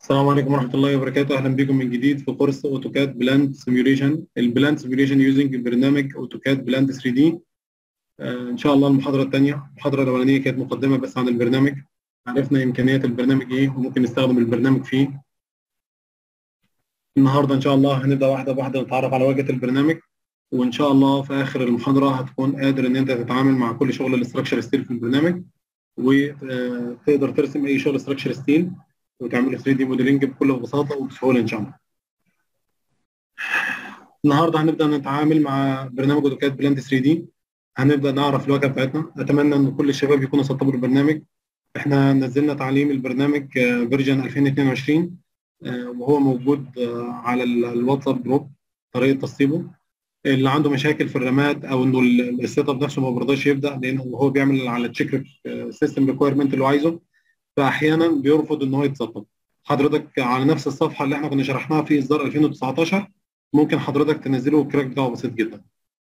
السلام عليكم ورحمة الله وبركاته أهلا بكم من جديد في كورس أوتوكاد بلاند سيميوليشن البلاند سيميوليشن يوزنج برنامج أوتوكاد بلاند 3 دي آه إن شاء الله المحاضرة الثانية المحاضرة الأولانية كانت مقدمة بس عن البرنامج عرفنا إمكانيات البرنامج إيه وممكن نستخدم البرنامج فيه النهاردة إن شاء الله هنبدأ واحدة بواحدة نتعرف على واجهة البرنامج وإن شاء الله في آخر المحاضرة هتكون قادر إن أنت تتعامل مع كل شغل الاستراكشر ستيل في البرنامج وتقدر ترسم أي شغل استراكشر ستيل وتعملوا 3 دي موديلنج بكل بساطه وبسهوله ان شاء الله. النهارده هنبدا نتعامل مع برنامج اوتوكاد بلاند 3 دي هنبدا نعرف الواجهه بتاعتنا اتمنى ان كل الشباب يكونوا سطبوا البرنامج احنا نزلنا تعليم البرنامج فيرجن 2022 وهو موجود على الواتساب جروب طريقه تسطيبه اللي عنده مشاكل في الرامات او انه السيت اب نفسه ما بيرضاش يبدا لانه هو بيعمل على التشيك سيستم ريكويرمنت اللي هو عايزه فاحيانا بيرفض ان هو يتسطب حضرتك على نفس الصفحه اللي احنا كنا شرحناها في اصدار 2019 ممكن حضرتك تنزله الكراك بتاعه بسيط جدا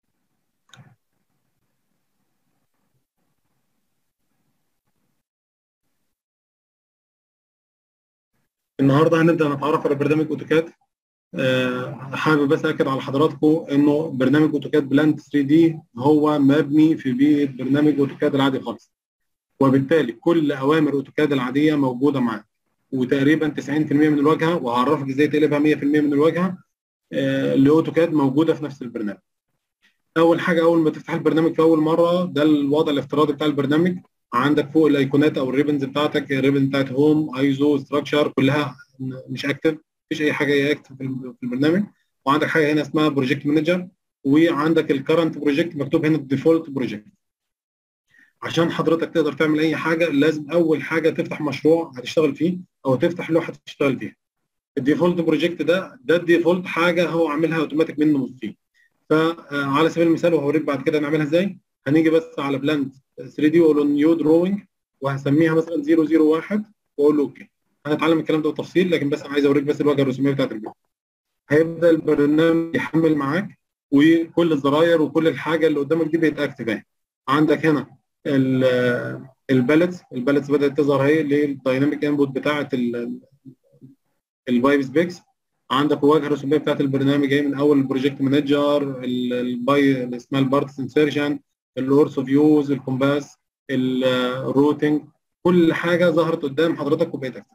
النهارده هنبدا نتعرف على برنامج اوتوكاد أه حابب بس اكد على حضراتكم انه برنامج اوتوكاد بلاند 3 دي هو مبني في بيئه برنامج اوتوكاد العادي خالص وبالتالي كل اوامر اوتوكاد العاديه موجوده معاك وتقريبا 90% من الواجهه وهعرفك ازاي تقلبها 100% من الواجهه آه لاوتوكاد موجوده في نفس البرنامج. اول حاجه اول ما تفتح البرنامج في اول مره ده الوضع الافتراضي بتاع البرنامج عندك فوق الايقونات او الريبنز بتاعتك الريبن بتاعت هوم ايزو ستراكشر كلها مش اكتف مفيش اي حاجه هي اكتف في البرنامج وعندك حاجه هنا اسمها بروجكت مانجر وعندك الكرنت بروجكت مكتوب هنا الديفولت بروجكت عشان حضرتك تقدر تعمل اي حاجه لازم اول حاجه تفتح مشروع هتشتغل فيه او تفتح لوحه تشتغل فيها الديفولت بروجكت ده ده الديفولت حاجه هو عاملها اوتوماتيك منه فيه فعلى سبيل المثال وهوريك بعد كده نعملها ازاي هنيجي بس على بلاند 3 دي واقول له نيو دروينج وهسميها مثلا 001 واقول له اوكي هنتعلم الكلام ده بالتفصيل لكن بس انا عايز اوريك بس الواجهه الرسوميه بتاعت البيت هيبدا البرنامج يحمل معاك وكل الزراير وكل الحاجه اللي قدامك دي بيتاكتف اهي عندك هنا البالتس البالتس بدات تظهر اهي اللي هي الدايناميك انبوت بتاعه البايب سبيكس عندك واجهه رسوميه بتاعه البرنامج جاي من اول البروجكت مانجر الباي اللي اسمها البارتس انسيرشن الاورسو فيوز الكومباس الروتنج كل حاجه ظهرت قدام حضرتك وبقت اكتف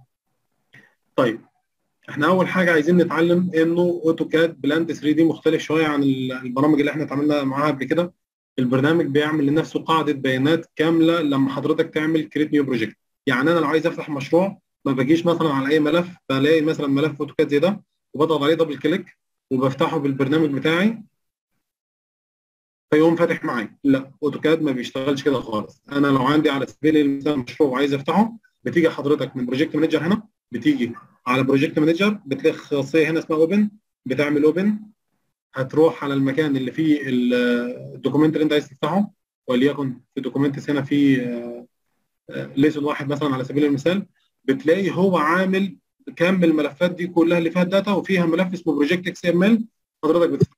طيب احنا اول حاجه عايزين نتعلم انه اوتوكاد بلاند 3 دي مختلف شويه عن البرامج اللي احنا اتعاملنا معاها قبل كده البرنامج بيعمل لنفسه قاعده بيانات كامله لما حضرتك تعمل كريت نيو بروجكت يعني انا لو عايز افتح مشروع ما بجيش مثلا على اي ملف بلاقي مثلا ملف اوتوكاد زي ده وبضغط عليه دبل كليك وبفتحه بالبرنامج بتاعي فيقوم فاتح معايا لا اوتوكاد ما بيشتغلش كده خالص انا لو عندي على سبيل المثال مشروع وعايز افتحه بتيجي حضرتك من بروجكت مانجر هنا بتيجي على بروجكت مانجر بتلاقي خاصيه هنا اسمها اوبن بتعمل اوبن هتروح على المكان اللي فيه الدوكيمنت اللي انت عايز تفتحه وليكن في دوكيمنتس هنا في ليسون واحد مثلا على سبيل المثال بتلاقي هو عامل كم الملفات دي كلها اللي فيها الداتا وفيها ملف اسمه بروجكت اكس ام ال حضرتك بتفتح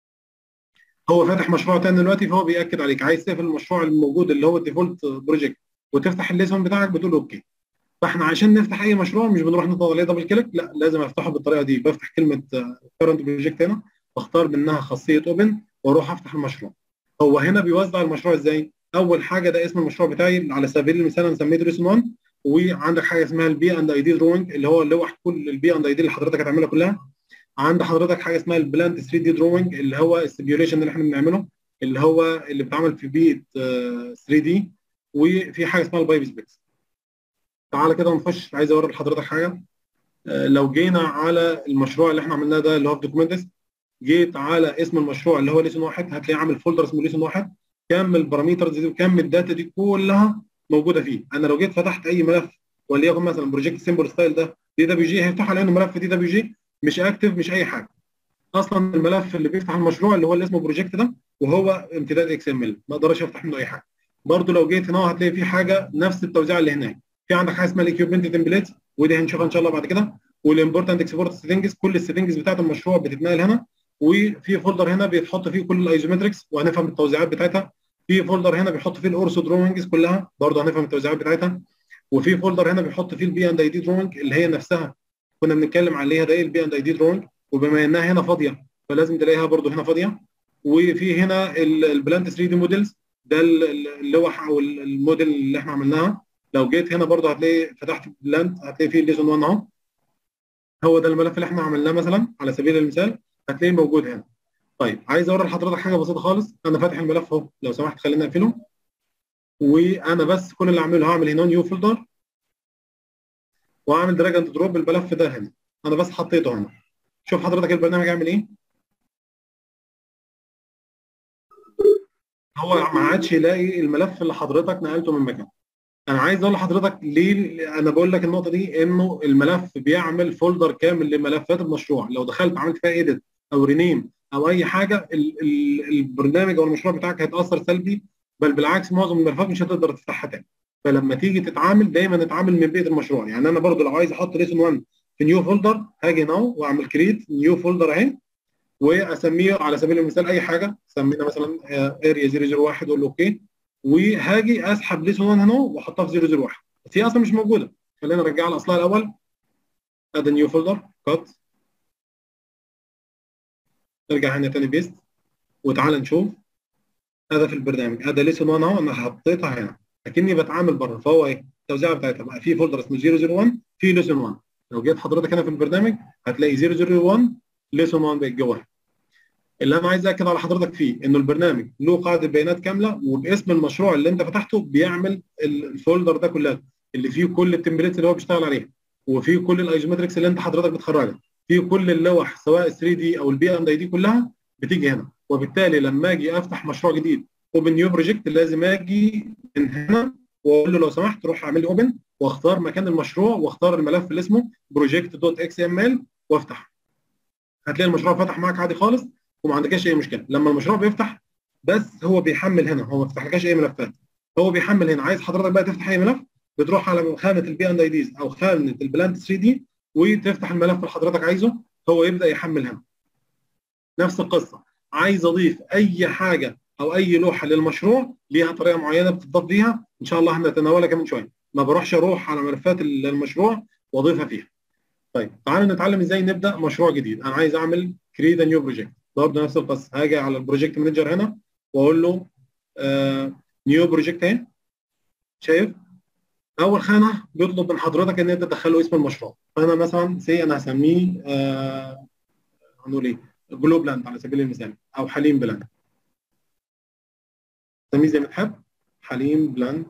هو فاتح مشروع تاني دلوقتي فهو بياكد عليك عايز تقفل المشروع الموجود اللي هو الديفولت بروجكت وتفتح الليسون بتاعك بتقول اوكي فاحنا عشان نفتح اي مشروع مش بنروح نضغط عليه دبل كليك لا لازم افتحه بالطريقه دي بفتح كلمه كرنت بروجكت هنا واختار منها خاصيه اوبن واروح افتح المشروع هو هنا بيوزع المشروع ازاي اول حاجه ده اسم المشروع بتاعي على سبيل المثال انا سميته ريسون 1 وعندك حاجه اسمها البي اند اي دي دروينج اللي هو لوح كل البي اند اي دي اللي حضرتك هتعملها كلها عند حضرتك حاجه اسمها البلاند 3 دي دروينج اللي هو السيميوليشن اللي احنا بنعمله اللي هو اللي بيتعمل في بيئه 3 دي وفي حاجه اسمها البايب سبيكس تعالى كده نخش عايز اوري لحضرتك حاجه لو جينا على المشروع اللي احنا عملناه ده اللي هو في دوكيومنتس جيت على اسم المشروع اللي هو ليسون واحد هتلاقي عامل فولدر اسمه ليسون واحد كم البارامترز دي وكم الداتا دي كلها موجوده فيه انا لو جيت فتحت اي ملف وليكن مثلا بروجكت سيمبل ستايل ده دي دبليو جي هيفتح على انه ملف دي دبليو جي مش اكتف مش اي حاجه اصلا الملف اللي بيفتح المشروع اللي هو اللي اسمه بروجكت ده وهو امتداد اكس ام ال ما اقدرش افتح منه اي حاجه برضه لو جيت هنا هتلاقي في حاجه نفس التوزيع اللي هناك في عندك حاجه اسمها الاكيوبمنت تمبليت ودي هنشوفها ان شاء الله بعد كده والامبورتنت اكسبورت سيتنجز كل السيتنجز بتاعت المشروع بتتنقل هنا وفي فولدر هنا بيتحط فيه كل الايزومتريكس وهنفهم التوزيعات بتاعتها في فولدر هنا بيحط فيه الاورسو دروينجز كلها برضه هنفهم التوزيعات بتاعتها وفي فولدر هنا بيحط فيه البي اند اي دي دروينج اللي هي نفسها كنا بنتكلم عليها ده ايه البي اند اي دي دروينج وبما انها هنا فاضيه فلازم تلاقيها برده هنا فاضيه وفي هنا البلانت 3 دي موديلز ده اللوح او الموديل اللي احنا عملناها لو جيت هنا برده هتلاقي فتحت بلانت هتلاقي فيه ليسون 1 اهو هو ده الملف اللي احنا عملناه مثلا على سبيل المثال هتلاقيه موجود هنا طيب عايز اوري لحضرتك حاجه بسيطه خالص انا فاتح الملف اهو لو سمحت خلينا نقفله وانا بس كل اللي اعمله هعمل هنا نيو فولدر واعمل دراج اند دروب الملف ده هنا انا بس حطيته هنا شوف حضرتك البرنامج عامل ايه هو ما عادش يلاقي الملف اللي حضرتك نقلته من مكانه انا عايز اقول لحضرتك ليه انا بقول لك النقطه دي انه الملف بيعمل فولدر كامل لملفات المشروع لو دخلت عملت فيها ايديت او رينيم او اي حاجه ال ال البرنامج او المشروع بتاعك هيتاثر سلبي بل بالعكس معظم الملفات مش هتقدر تفتحها تاني فلما تيجي تتعامل دايما اتعامل من بيئه المشروع يعني انا برضو لو عايز احط ليسون 1 في نيو فولدر هاجي هنا واعمل كريت نيو فولدر اهي واسميه على سبيل المثال اي حاجه سمينا مثلا اريا 001 اقول له اوكي وهاجي اسحب ليسون 1 هنا واحطها في 001 بس هي اصلا مش موجوده خلينا نرجعها لاصلها الاول ادي نيو فولدر كات نرجع هنا تاني بيست وتعال نشوف هذا في البرنامج هذا ليسون 1 اهو انا حطيتها هنا لكني بتعامل بره فهو ايه التوزيعه بتاعتها بقى في فولدر اسمه 001 في ليسون 1 لو جيت حضرتك هنا في البرنامج هتلاقي 001 ليسون 1 بقت جوه اللي انا عايز اكد على حضرتك فيه انه البرنامج له قاعده بيانات كامله وباسم المشروع اللي انت فتحته بيعمل الفولدر ده كلها اللي فيه كل التمبليتس اللي هو بيشتغل عليها وفيه كل الايزومتريكس اللي انت حضرتك بتخرجها فيه كل اللوح سواء 3 دي او البي ام دي كلها بتيجي هنا وبالتالي لما اجي افتح مشروع جديد اوبن نيو بروجكت لازم اجي من هنا واقول له لو سمحت روح اعمل لي اوبن واختار مكان المشروع واختار الملف اللي اسمه بروجكت دوت اكس ام ال وافتح هتلاقي المشروع فتح معاك عادي خالص وما عندكش اي مشكله لما المشروع بيفتح بس هو بيحمل هنا هو ما بيفتحلكش اي ملفات هو بيحمل هنا عايز حضرتك بقى تفتح اي ملف بتروح على خانه البي اند اي ديز او خانه البلانت 3 دي وتفتح الملف اللي حضرتك عايزه هو يبدا يحمل هنا نفس القصه عايز اضيف اي حاجه او اي لوحه للمشروع ليها طريقه معينه بتضاف بيها ان شاء الله هنتناولها كمان شويه ما بروحش اروح على ملفات المشروع واضيفها فيها طيب تعالوا نتعلم ازاي نبدا مشروع جديد انا عايز اعمل كريت نيو بروجكت برضه نفس القصه هاجي على البروجكت مانجر هنا واقول له نيو بروجكت اهي شايف اول خانه بيطلب من حضرتك ان انت تدخل له اسم المشروع فانا مثلا سي انا هسميه آه هنقول ايه جلو بلاند على سبيل المثال او حليم بلاند سميه زي ما تحب حليم بلاند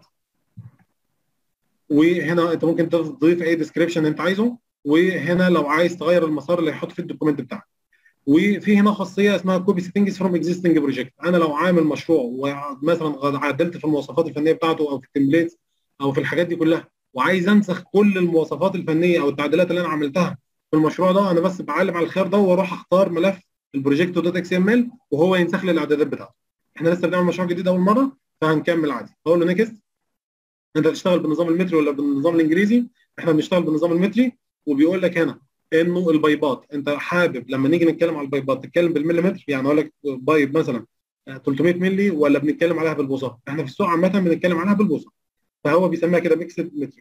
وهنا انت ممكن تضيف اي ديسكريبشن انت عايزه وهنا لو عايز تغير المسار اللي هيحط فيه الدوكيمنت بتاعك وفي هنا خاصيه اسمها كوبي سيتنجز فروم اكزيستنج بروجكت انا لو عامل مشروع ومثلا عدلت في المواصفات الفنيه بتاعته او في التمبليتس او في الحاجات دي كلها وعايز انسخ كل المواصفات الفنيه او التعديلات اللي انا عملتها في المشروع ده انا بس بعلم على الخيار ده واروح اختار ملف البروجكت دوت اكس ام ال وهو ينسخ لي الاعدادات بتاعته احنا لسه بنعمل مشروع جديد اول مره فهنكمل عادي اقول له نيكست انت هتشتغل بالنظام المتري ولا بالنظام الانجليزي احنا بنشتغل بالنظام المتري وبيقول لك هنا انه البايبات انت حابب لما نيجي نتكلم على البايبات تتكلم بالمليمتر يعني اقول لك بايب مثلا 300 مللي ولا بنتكلم عليها بالبوصه احنا في السوق عامه بنتكلم عليها بالبوصه فهو بيسميها كده ميكسد متري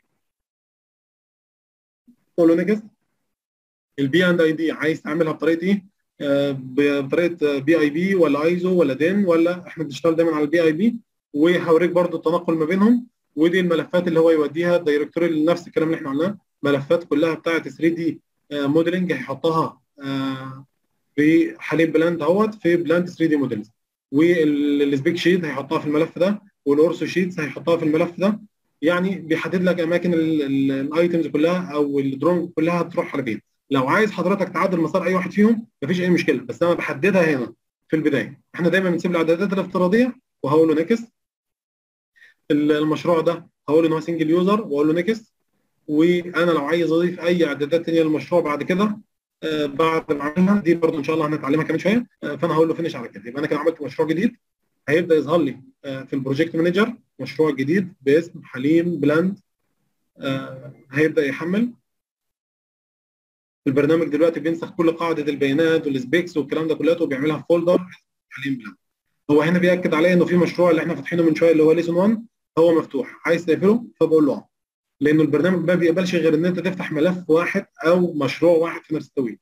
قول له نيكست البي اند اي دي عايز تعملها بطريقه ايه؟ آه بطريقه بي اي بي ولا ايزو ولا دين ولا احنا بنشتغل دايما على البي اي بي وهوريك برضو التنقل ما بينهم ودي الملفات اللي هو يوديها الدايركتوري نفس الكلام اللي احنا قلناه ملفات كلها بتاعه 3 دي موديلنج هيحطها في حليب بلاند اهوت في بلاند 3 دي موديلز والسبيك شيت هيحطها في الملف ده والاورسو شيتس هيحطها في الملف ده يعني بيحدد لك اماكن الايتمز كلها او الدرون كلها هتروح على فين لو عايز حضرتك تعدل مسار اي واحد فيهم مفيش اي مشكله بس انا بحددها هنا في البدايه احنا دايما بنسيب الاعدادات الافتراضيه وهقول له نيكست المشروع ده هقول له ان هو سنجل يوزر واقول له نيكست وانا لو عايز اضيف اي اعدادات ثانيه للمشروع بعد كده آه بعد ما اعملها دي برضه ان شاء الله هنتعلمها كمان شويه آه فانا هقول له فينش على كده يبقى انا كده عملت مشروع جديد هيبدا يظهر لي آه في البروجكت مانجر مشروع جديد باسم حليم بلاند هيبدا يحمل البرنامج دلوقتي بينسخ كل قاعده البيانات والسبيكس والكلام ده كلته وبيعملها في فولدر حليم بلاند هو هنا بياكد عليا انه في مشروع اللي احنا فاتحينه من شويه اللي هو ليسون 1 هو مفتوح عايز تقفله فبقول له لانه البرنامج ما بيقبلش غير ان انت تفتح ملف واحد او مشروع واحد في نفس التوقيت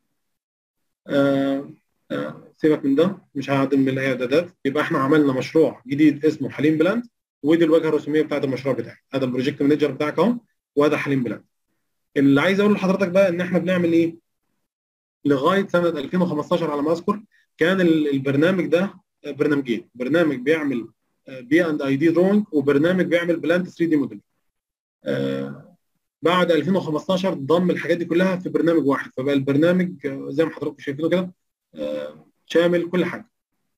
آه آه سيبك من ده مش هعدل من الاعدادات يبقى احنا عملنا مشروع جديد اسمه حليم بلاند ودي الواجهه الرسوميه بتاعت المشروع بتاعي هذا البروجكت مانجر بتاعك اهو وهذا حليم بلاند اللي عايز اقول لحضرتك بقى ان احنا بنعمل ايه لغايه سنه 2015 على ما اذكر كان البرنامج ده برنامجين برنامج بيعمل بي اند اي دي درونج وبرنامج بيعمل بلانت 3 دي موديل بعد 2015 ضم الحاجات دي كلها في برنامج واحد فبقى البرنامج آه، زي ما حضراتكم شايفينه كده آه، شامل كل حاجه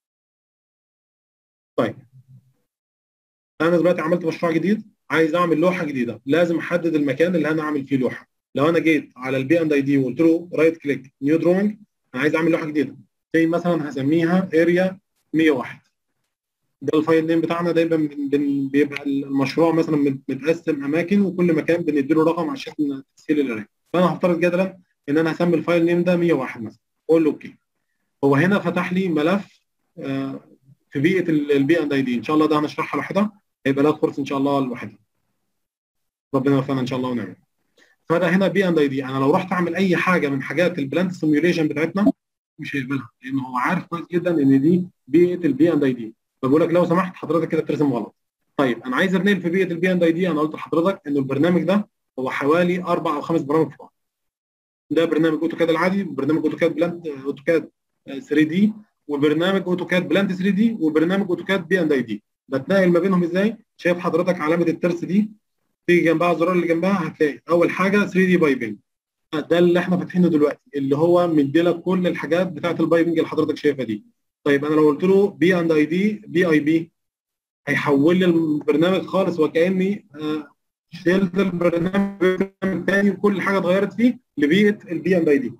طيب انا دلوقتي عملت مشروع جديد عايز اعمل لوحه جديده لازم احدد المكان اللي انا اعمل فيه لوحه لو انا جيت على البي اند اي دي وقلت له رايت كليك نيو دروينج انا عايز اعمل لوحه جديده زي مثلا هسميها اريا 101 ده الفايل نيم بتاعنا دايما بن- بن- بيبقى المشروع مثلا مت- متقسم اماكن وكل مكان بنديله رقم عشان تسهيل القرايه فانا هفترض جدلا ان انا هسمي الفايل نيم ده 101 مثلا اقول له اوكي هو هنا فتح لي ملف آه، في بيئه البي اند اي دي ان شاء الله ده هنشرحها لوحدها هيبقى لها كورس ان شاء الله لوحدها ربنا يوفقنا ان شاء الله ونعمل فده هنا بي اند اي دي انا لو رحت اعمل اي حاجه من حاجات البلانت سيميوليشن بتاعتنا مش هيقبلها لان هو عارف كويس جدا ان دي بيئه البي اند اي دي فبقول لك لو سمحت حضرتك كده بترسم غلط طيب انا عايز اتنقل في بيئه البي اند اي دي انا قلت لحضرتك ان البرنامج ده هو حوالي اربع او خمس برامج في بعض ده برنامج اوتوكاد العادي وبرنامج اوتوكاد بلانت اوتوكاد 3 دي وبرنامج اوتوكاد بلانت 3 دي وبرنامج اوتوكاد بي اند اي دي بتنقل ما بينهم ازاي شايف حضرتك علامه الترس دي تيجي جنبها الزرار اللي جنبها هتلاقي اول حاجه 3 دي بايبنج ده اللي احنا فاتحينه دلوقتي اللي هو مديلك كل الحاجات بتاعت البايبنج اللي حضرتك شايفها دي طيب انا لو قلت له بي اند اي دي بي اي بي هيحول لي البرنامج خالص وكاني آه، شلت البرنامج تاني وكل حاجه اتغيرت فيه لبيئه البي اند اي دي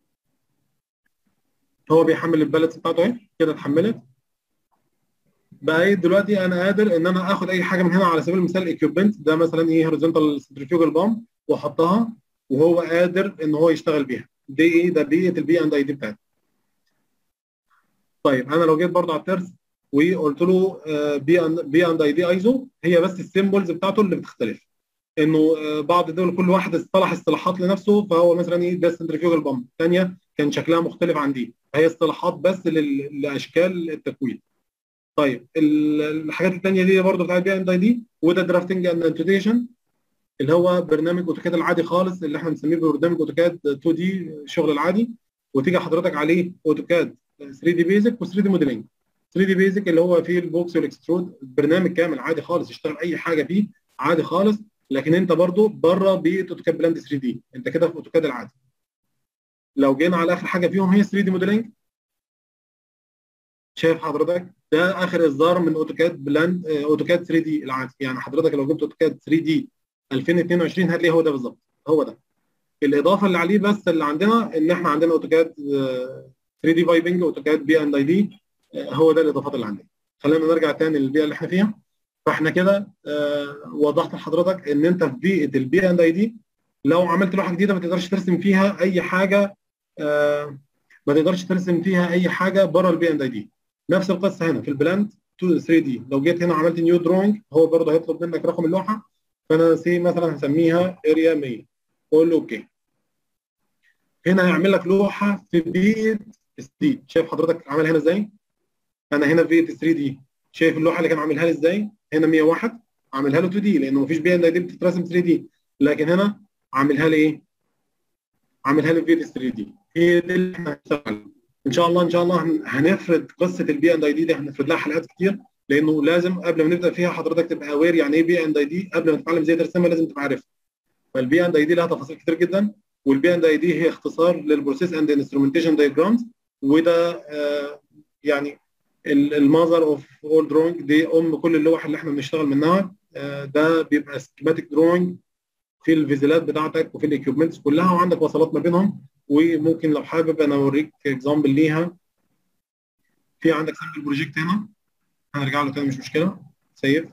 هو بيحمل البالتس بتاعته اهي كده اتحملت بقى ايه دلوقتي انا قادر ان انا اخد اي حاجه من هنا على سبيل المثال ايكويبمنت ده مثلا ايه هوريزونتال سنترفيوجال بامب واحطها وهو قادر ان هو يشتغل بيها دي ايه ده بيئه البي اند اي دي بتاعتي طيب انا لو جيت برضه على الترس وقلت له بي اند بي اند اي دي ايزو هي بس السيمبلز بتاعته اللي بتختلف انه آه، بعض الدول كل واحد اصطلح اصطلاحات لنفسه فهو مثلا ايه ده سنترفيوجال بامب الثانيه كان شكلها مختلف عن دي فهي اصطلاحات بس لل- لاشكال التكوين طيب ال- الحاجات الثانيه دي برضه بتاعت بي اند اي دي وده درافتنج اند انتوتيشن اللي هو برنامج اوتوكاد العادي خالص اللي احنا بنسميه برنامج اوتوكاد 2 دي الشغل العادي وتيجي حضرتك عليه اوتوكاد 3 دي بيزك و3 دي موديلنج 3 دي بيزك اللي هو فيه البوكس والاكسترود برنامج كامل عادي خالص يشتغل اي حاجه فيه عادي خالص لكن انت برضو بره بيئه اوتوكاد بلاند 3 دي انت كده في اوتوكاد العادي لو جينا على اخر حاجه فيهم هي 3 دي موديلنج شايف حضرتك ده اخر اصدار من اوتوكاد بلاند آه، اوتوكاد 3 دي العادي يعني حضرتك لو جبت اوتوكاد 3 دي 2022 هتلاقيه هو ده بالظبط هو ده الاضافه اللي عليه بس اللي عندنا ان احنا عندنا اوتوكاد 3 دي بايبنج اوتوكاد بي اند اي دي هو ده الاضافات اللي عندنا خلينا نرجع تاني للبيئه اللي احنا فيها فاحنا كده آه، وضحت لحضرتك ان انت في بيئه البي اند اي دي لو عملت لوحه جديده ما تقدرش ترسم فيها اي حاجه آه، ما تقدرش ترسم فيها اي حاجه بره البي اند اي دي نفس القصه هنا في البلاند 2 3 دي لو جيت هنا عملت نيو دروينج هو برضه هيطلب منك رقم اللوحه فانا سي مثلا هسميها اريا 100 اقول له اوكي هنا هيعمل لك لوحه في بيئه 3 دي شايف حضرتك عامل هنا ازاي انا هنا في بيئه 3 دي شايف اللوحه اللي كان عاملها لي ازاي هنا 101 عاملها له 2 دي لانه مفيش بي ان اي دي بتترسم 3 دي لكن هنا عاملها لي ايه عاملها لي في بيئه 3 دي هي دي اللي احنا هنشتغل عليها. ان شاء الله ان شاء الله هن- هنفرد قصه البي اند اي دي دي هنفرد لها حلقات كتير لانه لازم قبل ما نبدا فيها حضرتك تبقى اوير يعني ايه بي اند اي دي قبل ما تتعلم ازاي ترسمها لازم تبقى عارفها فالبي اند اي دي لها تفاصيل كتير جدا والبي اند اي دي هي اختصار للبروسيس اند انسترومنتيشن دايجرامز وده آه يعني الماذر اوف اول دروينج دي ام كل اللوح اللي احنا بنشتغل منها آه ده بيبقى سكيماتيك دروينج في الفيزيلات بتاعتك وفي الاكيوبمنتس كلها وعندك وصلات ما بينهم وممكن لو حابب انا اوريك اكزامبل ليها في عندك سامبل بروجكت هنا هنرجع له تاني مش مشكله سيف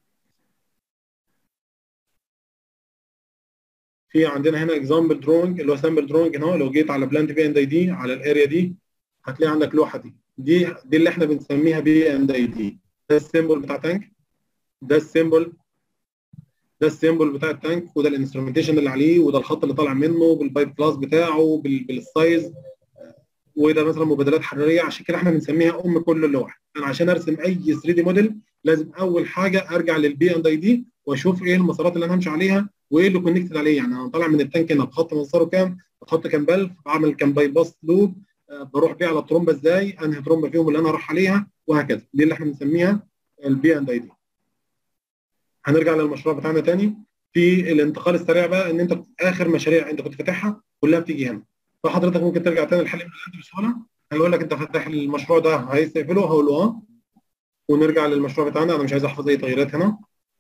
في عندنا هنا اكزامبل دروينج اللي هو سامبل دروينج هنا لو جيت على بلاند بي اند اي دي على الاريا دي هتلاقي عندك لوحه دي دي دي اللي احنا بنسميها بي اند اي دي ده السيمبل بتاع تانك ده السيمبل ده السيمبل بتاع التانك وده الانسترومنتيشن اللي عليه وده الخط اللي طالع منه بالبايب كلاس بتاعه بال- بالسايز وده مثلا مبادلات حراريه عشان كده احنا بنسميها ام كل اللوح انا عشان ارسم اي 3 دي موديل لازم اول حاجه ارجع للبي اند اي دي واشوف ايه المسارات اللي انا همشي عليها وايه اللي كونكتد عليه يعني انا طالع من التانك هنا بحط مساره كام بحط كام بلف بعمل كام باي باس لوب آه، بروح بيه على الترومبه ازاي انهي ترومبه فيهم اللي انا رايح عليها وهكذا دي اللي احنا بنسميها البي اند اي دي هنرجع للمشروع بتاعنا تاني في الانتقال السريع بقى ان انت اخر مشاريع انت كنت فاتحها كلها بتيجي هنا فحضرتك ممكن ترجع تاني للحل البلانت بسهوله هيقول لك انت فاتح المشروع ده عايز تقفله هقول له اه ونرجع للمشروع بتاعنا انا مش عايز احفظ اي تغييرات هنا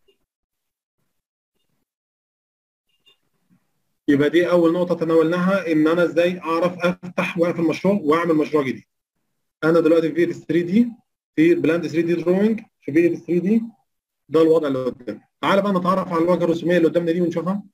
يبقى دي اول نقطه تناولناها ان انا ازاي اعرف افتح واقفل المشروع واعمل مشروع جديد انا دلوقتي في في 3 دي في بلاند 3 دي دروينج في في 3 دي ده الوضع اللي قدام تعال بقى نتعرف على الواجهه الرسوميه اللي قدامنا دي ونشوفها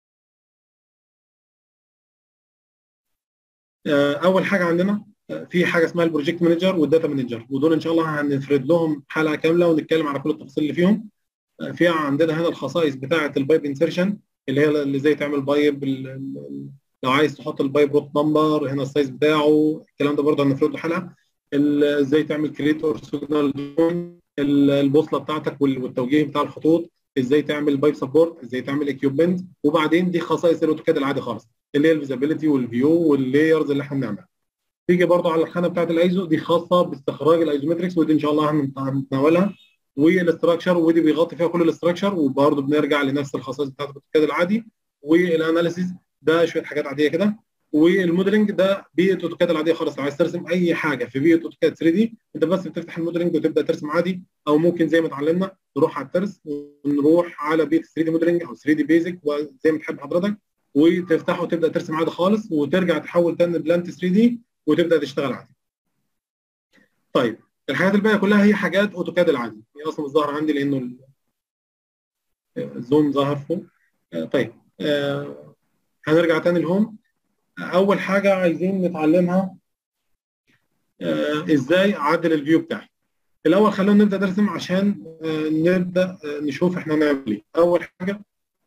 آه، اول حاجه عندنا آه، في حاجه اسمها البروجكت مانجر والداتا مانجر ودول ان شاء الله هنفرد لهم حلقه كامله ونتكلم على كل التفاصيل اللي فيهم آه، في عندنا هنا الخصائص بتاعه البايب انسرشن اللي هي اللي ازاي تعمل بايب ال- ال- لو عايز تحط البايب روت نمبر هنا السايز بتاعه الكلام ده برضه هنفرد له حلقه ال- ازاي تعمل كريت اور سيجنال البوصله بتاعتك وال- والتوجيه بتاع الخطوط ازاي تعمل بايب سبورت ازاي تعمل اكيوبمنت وبعدين دي خصائص الاوتوكاد العادي خالص اللي هي الفيزابيلتي والفيو واللايرز اللي احنا بنعملها تيجي برضه على الخانه بتاعت الايزو دي خاصه باستخراج الايزومتريكس ودي ان شاء الله هن- هنتناولها والاستراكشر ودي بيغطي فيها كل الاستراكشر وبرضه بنرجع لنفس الخصائص بتاعت الاوتوكاد العادي والاناليسيز ده شويه حاجات عاديه كده والموديلنج ده بيئه اوتوكاد العاديه خالص لو عايز ترسم اي حاجه في بيئه اوتوكاد 3 دي انت بس بتفتح الموديلنج وتبدا ترسم عادي او ممكن زي ما اتعلمنا نروح على الترس ونروح على بيئه 3 دي موديلنج او 3 دي بيزك وزي ما تحب حضرتك وتفتحه وتبدا ترسم عادي خالص وترجع تحول تاني بلانت 3 دي وتبدا تشتغل عادي. طيب الحاجات الباقيه كلها هي حاجات اوتوكاد العادي هي اصلا مش ظاهره عندي لانه ال- الزوم ظاهر فوق آه، طيب آه، هنرجع تاني لهوم اول حاجه عايزين نتعلمها آه، ازاي اعدل الفيو بتاعي الاول خلونا نبدا نرسم عشان آه، نبدا آه، نشوف احنا هنعمل ايه اول حاجه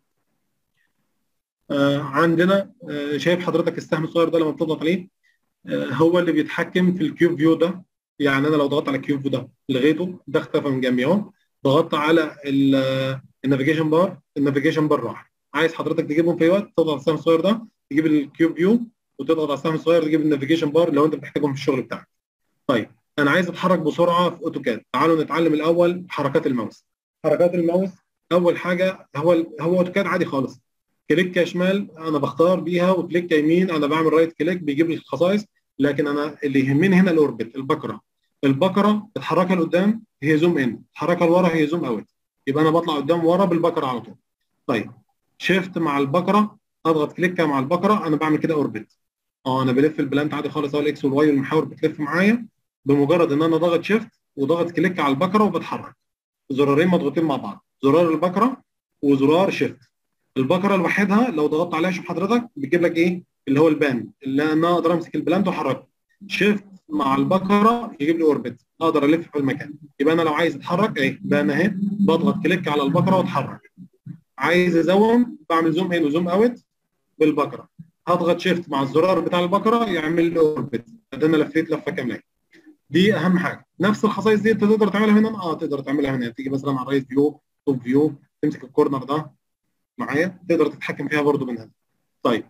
آه، عندنا آه، شايف حضرتك السهم الصغير ده لما بتضغط عليه آه، هو اللي بيتحكم في الكيوب فيو ده يعني انا لو ضغطت على الكيوب فيو ده لغيته ده اختفى من جنبي اهو ضغطت على النافيجيشن بار النافيجيشن بار راح عايز حضرتك تجيبهم في اي وقت تضغط على السهم الصغير ده تجيب الكيوب فيو وتضغط على السهم الصغير تجيب النافيجيشن بار لو انت بتحتاجهم في الشغل بتاعك طيب انا عايز اتحرك بسرعه في اوتوكاد تعالوا نتعلم الاول حركات الماوس حركات الماوس اول حاجه هو هو اوتوكاد عادي خالص كليك شمال انا بختار بيها وكليك يمين انا بعمل رايت كليك بيجيب لي الخصائص لكن انا اللي يهمني هنا الاوربت البكره البكره تتحركها لقدام هي زوم ان تتحركها لورا هي زوم اوت يبقى انا بطلع قدام ورا بالبكره على طول طيب شيفت مع البكره اضغط كليك مع البكره انا بعمل كده اوربت اه انا بلف البلانت عادي خالص اهو الاكس والواي والمحاور بتلف معايا بمجرد ان انا ضغط شيفت وضغط كليك على البكره وبتحرك زرارين مضغوطين مع بعض زرار البكره وزرار شيفت البكره لوحدها لو ضغطت عليها شوف حضرتك بتجيب لك ايه اللي هو البان اللي انا اقدر امسك البلانت واحركه شيفت مع البكره يجيب لي اوربت اقدر الف في المكان يبقى انا لو عايز اتحرك اهي بان اهي بضغط كليك على البكره واتحرك عايز ازوم بعمل زوم ان وزوم اوت بالبكره هضغط شيفت مع الزرار بتاع البكره يعمل لي اوربت ده انا لفيت لفه كامله دي اهم حاجه نفس الخصائص دي انت تقدر تعملها هنا اه تقدر تعملها هنا تيجي مثلا على الرايت فيو توب فيو تمسك الكورنر ده معايا تقدر تتحكم فيها برضو من هنا طيب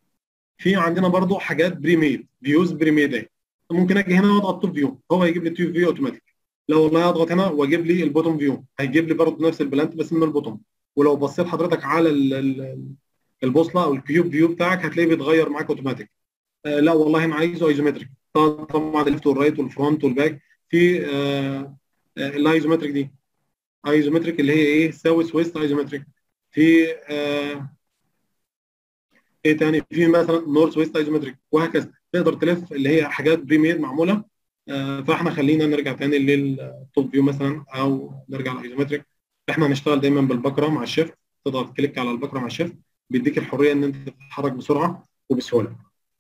في عندنا برضو حاجات بري ميد فيوز بري ميد اهي ممكن اجي هنا واضغط توب فيو هو هيجيب لي توب فيو اوتوماتيك لو والله اضغط هنا واجيب لي البوتوم فيو هيجيب لي برضو نفس البلانت بس من البوتوم ولو بصيت حضرتك على ال ال البوصله او الكيوب فيو بتاعك هتلاقيه بيتغير معاك اوتوماتيك آه لا والله انا عايزه ايزومتريك طبعا الليفت والرايت والفرونت والباك في آه آه الايزومتريك دي ايزومتريك اللي هي ايه ساوث ويست ايزومتريك في آه ايه تاني في مثلا نورث ويست ايزومتريك وهكذا تقدر تلف اللي هي حاجات بريمير معموله آه فاحنا خلينا نرجع تاني للتوب فيو مثلا او نرجع للايزومتريك احنا هنشتغل دايما بالبكره مع الشيفت تضغط كليك على البكره مع الشيفت بيديك الحريه ان انت تتحرك بسرعه وبسهوله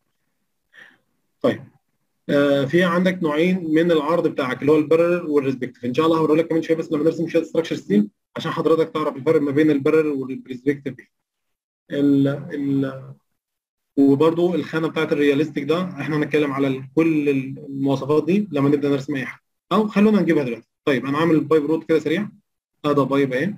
طيب آه في عندك نوعين من العرض بتاعك اللي هو البرر والريسبكتيف ان شاء الله هوري لك كمان شويه بس لما نرسم شويه ستراكشر ستيل عشان حضرتك تعرف الفرق ما بين البرر والبرسبكتيف ال ال وبرده الخانه بتاعت الرياليستيك ده احنا هنتكلم على كل المواصفات دي لما نبدا نرسم اي حاجه او خلونا نجيبها دلوقتي طيب انا عامل بايب روت كده سريع هذا بايب اهي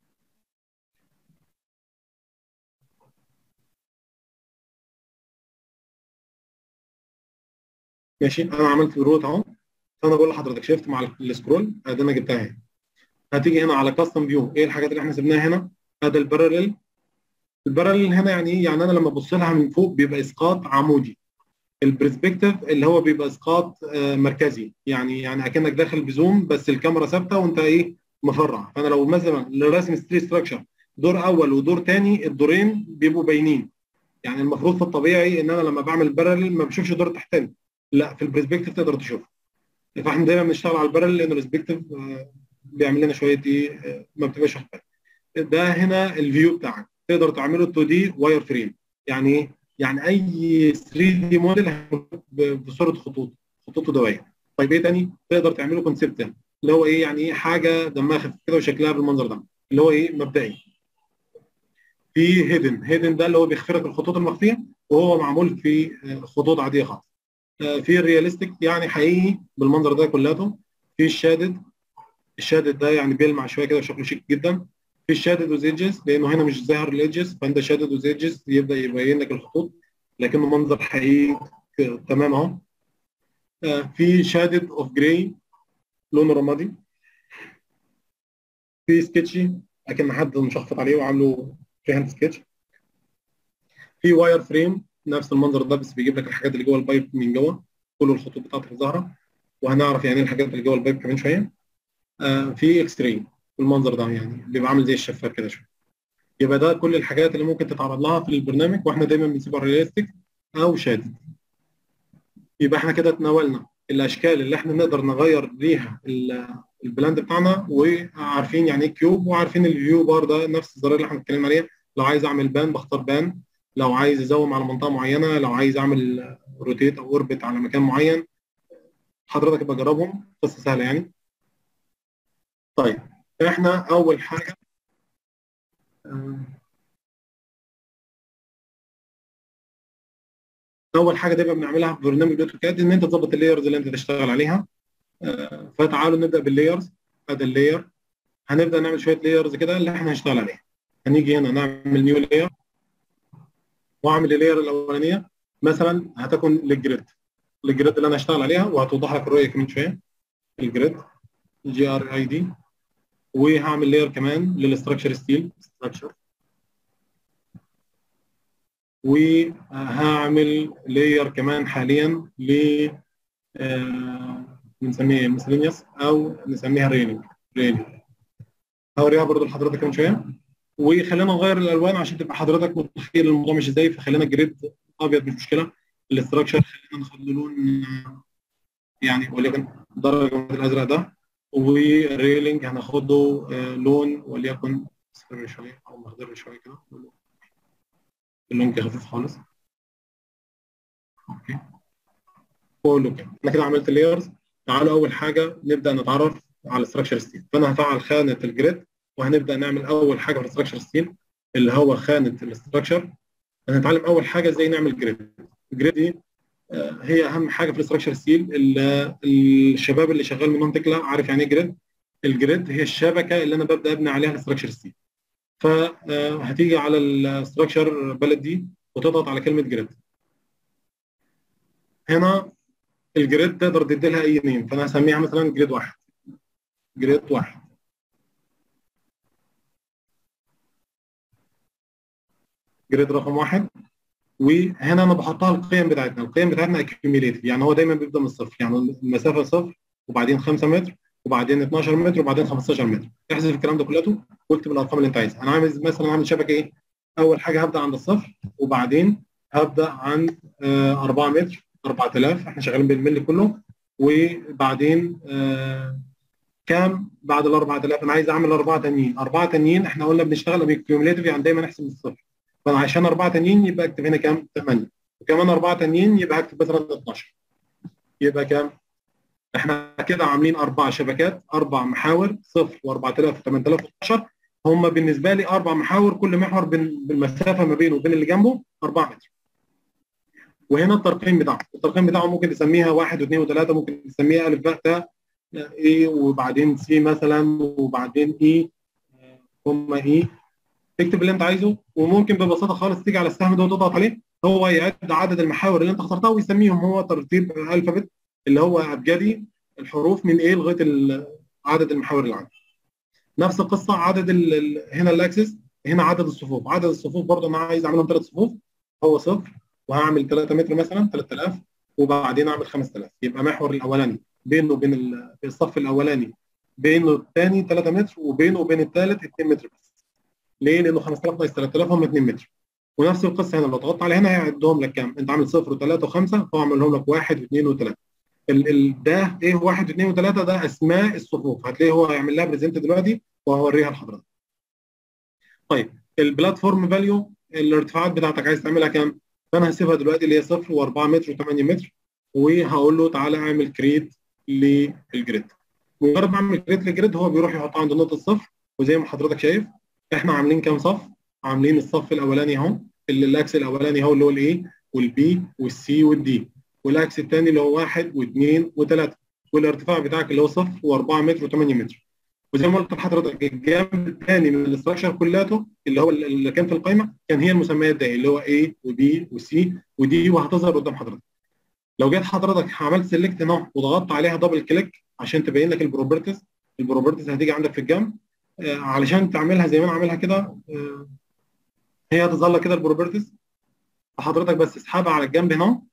ماشي انا عملت الروت اهو فانا بقول لحضرتك شفت مع السكرول ادي انا جبتها اهي هتيجي هنا على كاستم فيو ايه الحاجات اللي احنا سيبناها هنا هذا البارلل البارلل هنا يعني ايه يعني انا لما ابص لها من فوق بيبقى اسقاط عمودي البرسبكتيف اللي هو بيبقى اسقاط مركزي يعني يعني اكنك داخل بزوم بس الكاميرا ثابته وانت ايه مفرع فانا لو مثلا راسم ستري ستراكشر دور اول ودور ثاني الدورين بيبقوا باينين يعني المفروض في الطبيعي ان انا لما بعمل بارلل ما بشوفش الدور التحتاني لا في البرسبكتيف تقدر تشوفه فاحنا دايما بنشتغل على البارلل لان البرسبكتيف بيعمل لنا شويه ايه ما بتبقاش واخد ده هنا الفيو بتاعك تقدر تعمله 2 دي واير فريم يعني ايه؟ يعني اي 3 دي موديل بصوره خطوط خطوط ودوائر طيب ايه تاني؟ تقدر تعمله كونسبت اللي هو ايه يعني ايه حاجه دمها خفيف كده وشكلها بالمنظر ده اللي هو ايه مبدئي في هيدن هيدن ده اللي هو بيخفي لك الخطوط المخفيه وهو معمول في خطوط عاديه خالص في الرياليستيك يعني حقيقي بالمنظر ده كلته في الشادد الشادد ده يعني بيلمع شويه كده وشكله شيك جدا في الشادد وز ايدجز لانه هنا مش ظاهر الايدجز فانت شادد وز ايدجز يبدا يبين لك الخطوط لكنه منظر حقيقي تمام اهو في شادد اوف جراي لونه رمادي في سكتشي اكن حد مشخص عليه وعامله فري هاند سكتش في واير فريم نفس المنظر ده بس بيجيب لك الحاجات اللي جوه البايب من جوه كل الخطوط بتاعتك ظاهره وهنعرف يعني ايه الحاجات اللي جوه البايب كمان شويه آه في اكس راي بالمنظر ده يعني بيبقى عامل زي الشفاف كده شويه يبقى ده كل الحاجات اللي ممكن تتعرض لها في البرنامج واحنا دايما بنسيبها رياليستيك او شادد يبقى احنا كده تناولنا الاشكال اللي احنا نقدر نغير ليها البلاند بتاعنا وعارفين يعني ايه كيوب وعارفين الفيو بار ده نفس الزرار اللي احنا بنتكلم عليه لو عايز اعمل بان بختار بان لو عايز ازوم على منطقه معينه لو عايز اعمل روتيت او اوربت على مكان معين حضرتك ابقى جربهم قصه سهله يعني طيب احنا اول حاجه اول حاجه دايما بنعملها في برنامج الاوتوكاد ان انت تظبط اللايرز اللي انت تشتغل عليها فتعالوا نبدا باللايرز ادي اللاير هنبدا نعمل شويه لايرز كده اللي احنا هنشتغل عليها هنيجي هنا نعمل نيو لاير واعمل اللاير الاولانيه مثلا هتكون للجريد الجريد اللي انا هشتغل عليها وهتوضح لك الرؤيه كمان شويه الجريد جي ار اي دي وهعمل لاير كمان للستراكشر ستيل ستراكشر وهعمل لاير كمان حاليا ل بنسميها مسلينيوس او نسميها ريلينج ريلينج هوريها برضو لحضرتك كمان شويه وخلينا نغير الالوان عشان تبقى حضرتك متخيل الموضوع مش ازاي فخلينا جريد ابيض مش مشكله الاستراكشر خلينا ناخد له لون يعني وليكن درجه من الازرق ده والريلينج هناخد له لون وليكن اصفر شويه او مخضر شويه كده اللون خفيف خالص اوكي كله كده انا كده عملت لايرز تعالوا اول حاجه نبدا نتعرف على الاستراكشر ستيل فانا هفعل خانه الجريد وهنبدا نعمل اول حاجه في الاستراكشر ستيل اللي هو خانه الاستراكشر هنتعلم اول حاجه ازاي نعمل جريد الجريد دي هي اهم حاجه في الاستراكشر ستيل الشباب اللي شغال منهم تكلا عارف يعني ايه جريد الجريد هي الشبكه اللي انا ببدا ابني عليها الاستراكشر ستيل فهتيجي على الاستراكشر بلد دي وتضغط على كلمه جريد هنا الجريد تقدر تدي لها اي نيم فانا هسميها مثلا جريد واحد جريد واحد جريد رقم واحد وهنا انا بحطها القيم بتاعتنا القيم بتاعتنا اكيوميليتيف يعني هو دايما بيبدا من الصفر يعني المسافه صفر وبعدين 5 متر وبعدين 12 متر وبعدين 15 متر احذف الكلام ده كلته واكتب الارقام اللي انت عايزها انا عامل مثلا عامل شبكه ايه اول حاجه هبدا عند الصفر وبعدين هبدا عند آه 4 متر 4000 احنا شغالين بالملي كله وبعدين آه كام بعد ال 4000 انا عايز اعمل اربعه تانيين اربعه تانيين احنا قلنا بنشتغل باكيوميليتيف يعني دايما نحسب من الصفر فانا عشان اربعه تانيين يبقى اكتب هنا كام 8 وكمان اربعه تانيين يبقى هكتب مثلا 12 يبقى كام احنا كده عاملين اربع شبكات اربع محاور صفر و4000 و8012 هم بالنسبه لي اربع محاور كل محور بالمسافه ما بينه وبين اللي جنبه 4 متر وهنا الترقيم بتاعه الترقيم بتاعه ممكن تسميها واحد واثنين وثلاثه ممكن تسميها الف باء تاء اي وبعدين سي مثلا وبعدين اي ثم اي تكتب اللي انت عايزه وممكن ببساطه خالص تيجي على السهم ده وتضغط عليه هو يعد عدد المحاور اللي انت اخترتها ويسميهم هو ترتيب الفابت اللي هو ابجدي الحروف من ايه لغايه عدد المحاور اللي عندك نفس القصه عدد ال ال هنا الاكسس هنا عدد الصفوف عدد الصفوف برضه انا عايز اعملهم ثلاث صفوف هو صفر وهعمل 3 متر مثلا 3000 وبعدين اعمل 5000 يبقى محور الاولاني بينه وبين الصف الاولاني بينه الثاني 3 متر وبينه وبين الثالث 2 متر بس ليه؟ لانه 5000 ناقص 3000 هم 2 متر ونفس القصه هنا لو ضغطت على هنا هيعدهم لك كام؟ انت عامل صفر و3 و5 فهو عاملهم لك 1 و2 و3 ال ده ايه 1 و2 و3 ده اسماء الصفوف هتلاقيه هو هيعمل لها بريزنت دلوقتي وهوريها لحضرتك. طيب البلاتفورم فاليو الارتفاعات بتاعتك عايز تعملها كام؟ فانا هسيبها دلوقتي اللي هي 0 و4 متر و8 متر وهقول له تعالى اعمل كريت للجريد مجرد ما اعمل كريت للجريد هو بيروح يحطها عند نقطه الصفر وزي ما حضرتك شايف احنا عاملين كام صف؟ عاملين الصف الاولاني اهو اللي الاكس الاولاني هو اللي هو الاي والبي والسي والدي والاكس الثاني اللي هو واحد واثنين وثلاثه والارتفاع بتاعك اللي هو صفر و4 متر و8 متر وزي ما قلت لحضرتك الجنب الثاني من الاستراكشر كلياته اللي هو اللي كان في القائمه كان هي المسميات دي اللي هو A وB وC ودي وهتظهر قدام حضرتك. لو جيت حضرتك عملت سيلكت هنا وضغطت عليها دبل كليك عشان تبين لك البروبرتيز البروبرتيز هتيجي عندك في الجنب آه علشان تعملها زي ما انا عاملها كده آه هي هتظهر لك كده البروبرتيز فحضرتك بس اسحبها على الجنب هنا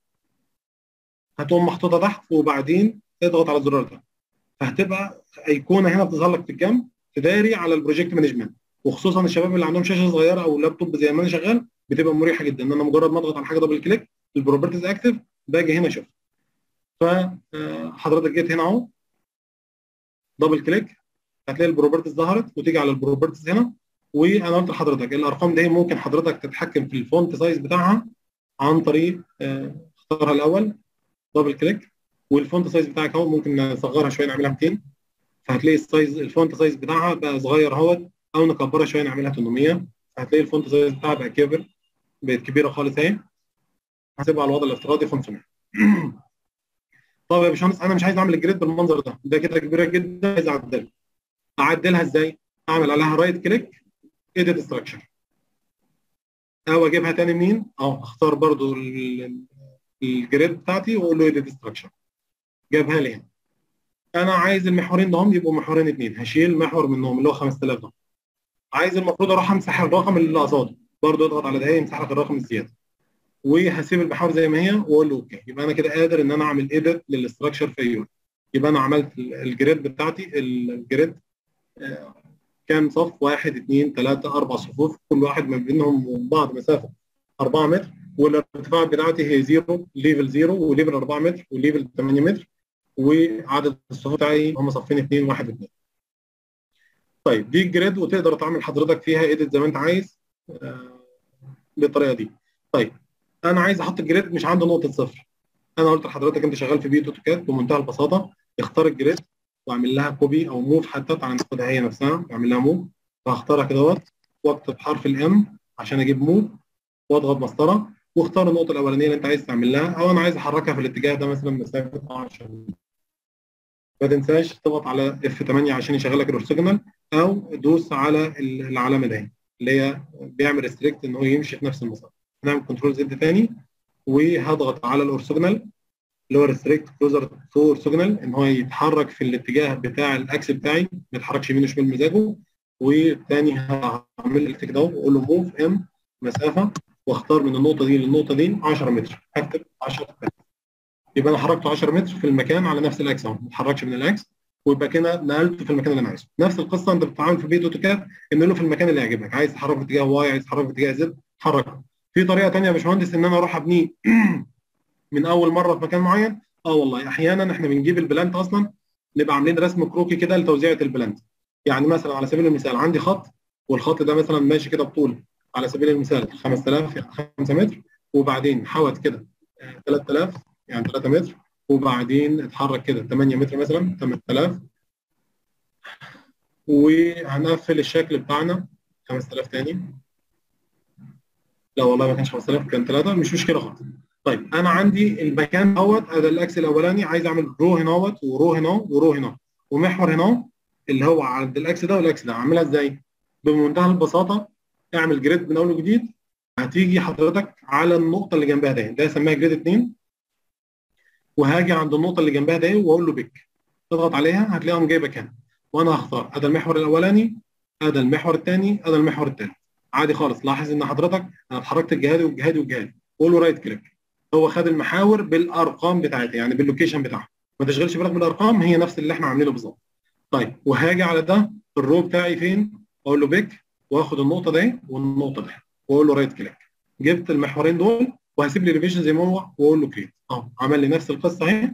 هتقوم محطوطه تحت وبعدين تضغط على الزرار ده فهتبقى ايقونه هنا بتظهر لك في الجنب تداري على البروجكت مانجمنت وخصوصا الشباب اللي عندهم شاشه صغيره او لابتوب زي ما انا شغال بتبقى مريحه جدا ان انا مجرد ما اضغط على حاجه دبل كليك البروبرتيز اكتف باجي هنا اشوف فحضرتك جيت هنا اهو دبل كليك هتلاقي البروبرتيز ظهرت وتيجي على البروبرتيز هنا وانا قلت لحضرتك الارقام دي ممكن حضرتك تتحكم في الفونت سايز بتاعها عن طريق اختارها الاول دبل كليك والفونت سايز بتاعك اهو ممكن نصغرها شويه نعملها 200 فهتلاقي السايز الفونت سايز بتاعها بقى صغير اهوت او نكبرها شويه نعملها 800 فهتلاقي الفونت سايز بتاعها بقى كبر بقت كبيره خالص اهي هسيبها على الوضع الافتراضي 500 طب يا باشمهندس انا مش عايز اعمل الجريد بالمنظر ده ده كده كبيره جدا عايز اعدلها اعدلها ازاي؟ اعمل عليها رايت كليك ايديت ستراكشر او اجيبها تاني منين؟ اه اختار برضو الجريد بتاعتي واقول له ايديت ستراكشر جابها لي هنا انا عايز المحورين ده يبقوا محورين اثنين هشيل محور منهم اللي هو 5000 ده عايز المفروض اروح امسح الرقم اللي قصاده برضه اضغط على ده يمسح لك الرقم الزياده وهسيب المحور زي ما هي واقول له اوكي يبقى انا كده قادر ان انا اعمل ايديت للاستراكشر في ايون يبقى انا عملت الجريد بتاعتي الجريد كام صف واحد اثنين ثلاثة أربع صفوف كل واحد ما بينهم وبين بعض مسافة 4 متر والارتفاع بتاعتي هي زيرو ليفل زيرو وليفل 4 متر وليفل 8 متر وعدد الصفوف بتاعي هم صفين 2 1 2 طيب دي الجريد وتقدر تعمل حضرتك فيها ايديت زي ما انت عايز آه بالطريقه دي طيب انا عايز احط الجريد مش عنده نقطه صفر انا قلت لحضرتك انت شغال في بيت اوتوكاد بمنتهى البساطه اختار الجريد واعمل لها كوبي او موف حتى تعالى ناخدها هي نفسها اعمل لها موف فهختارها كده اهوت واكتب حرف الام عشان اجيب موف واضغط مسطره واختار النقطه الاولانيه اللي انت عايز تعمل لها او انا عايز احركها في الاتجاه ده مثلا مسافه 10 ما تنساش تضغط على اف 8 عشان يشغل لك الاورثوجونال او دوس على العلامه دي اللي هي بيعمل ريستريكت ان هو يمشي في نفس المسار هنعمل كنترول زد تاني وهضغط على الاورثوجونال اللي هو ريستريكت كلوزر تو اورثوجونال ان هو يتحرك في الاتجاه بتاع الاكس بتاعي ما يتحركش يمين وشمال مزاجه والثاني هعمل التك ده واقول له موف ام مسافه واختار من النقطه دي للنقطه دي 10 متر هكتب 10 متر يبقى انا حركته 10 متر في المكان على نفس الاكس اهو ما اتحركش من الاكس ويبقى كده نقلته في المكان اللي انا عايزه نفس القصه انت بتتعامل في بيت اوتوكاد ان له في المكان اللي يعجبك عايز تحرك في اتجاه واي عايز تحرك في اتجاه زد حركه في طريقه ثانيه يا باشمهندس ان انا اروح ابنيه من اول مره في مكان معين اه والله احيانا احنا بنجيب البلانت اصلا نبقى عاملين رسم كروكي كده لتوزيعه البلانت يعني مثلا على سبيل المثال عندي خط والخط ده مثلا ماشي كده بطول على سبيل المثال 5000 5 متر وبعدين حوت كده 3000 يعني 3 متر وبعدين اتحرك كده 8 متر مثلا 8000 وهنقفل الشكل بتاعنا 5000 تاني لا والله ما كانش 5000 كان 3 مش مشكله خالص طيب انا عندي المكان دوت ادي الاكس الاولاني عايز اعمل رو هنا اهوت ورو هنا ورو هنا ومحور هنا اللي هو عند الاكس ده والاكس ده اعملها ازاي؟ بمنتهى البساطه اعمل جريد من اول وجديد هتيجي حضرتك على النقطه اللي جنبها ده ده اسميها جريد 2 وهاجي عند النقطه اللي جنبها ده واقول له بيك تضغط عليها هتلاقيهم جايبك هنا وانا هختار ادي المحور الاولاني ادي المحور الثاني ادي المحور الثالث عادي خالص لاحظ ان حضرتك انا اتحركت الجهادي والجهادي والجهادي قول له رايت كليك هو خد المحاور بالارقام بتاعتها يعني باللوكيشن بتاعها ما تشغلش بالك بالارقام هي نفس اللي احنا عاملينه بالظبط طيب وهاجي على ده الرو بتاعي فين اقول له بيك واخد النقطه دي والنقطه دي واقول له رايت كليك جبت المحورين دول وهسيب لي ريفيجن زي ما هو واقول له كريت اه عمل لي نفس القصه اهي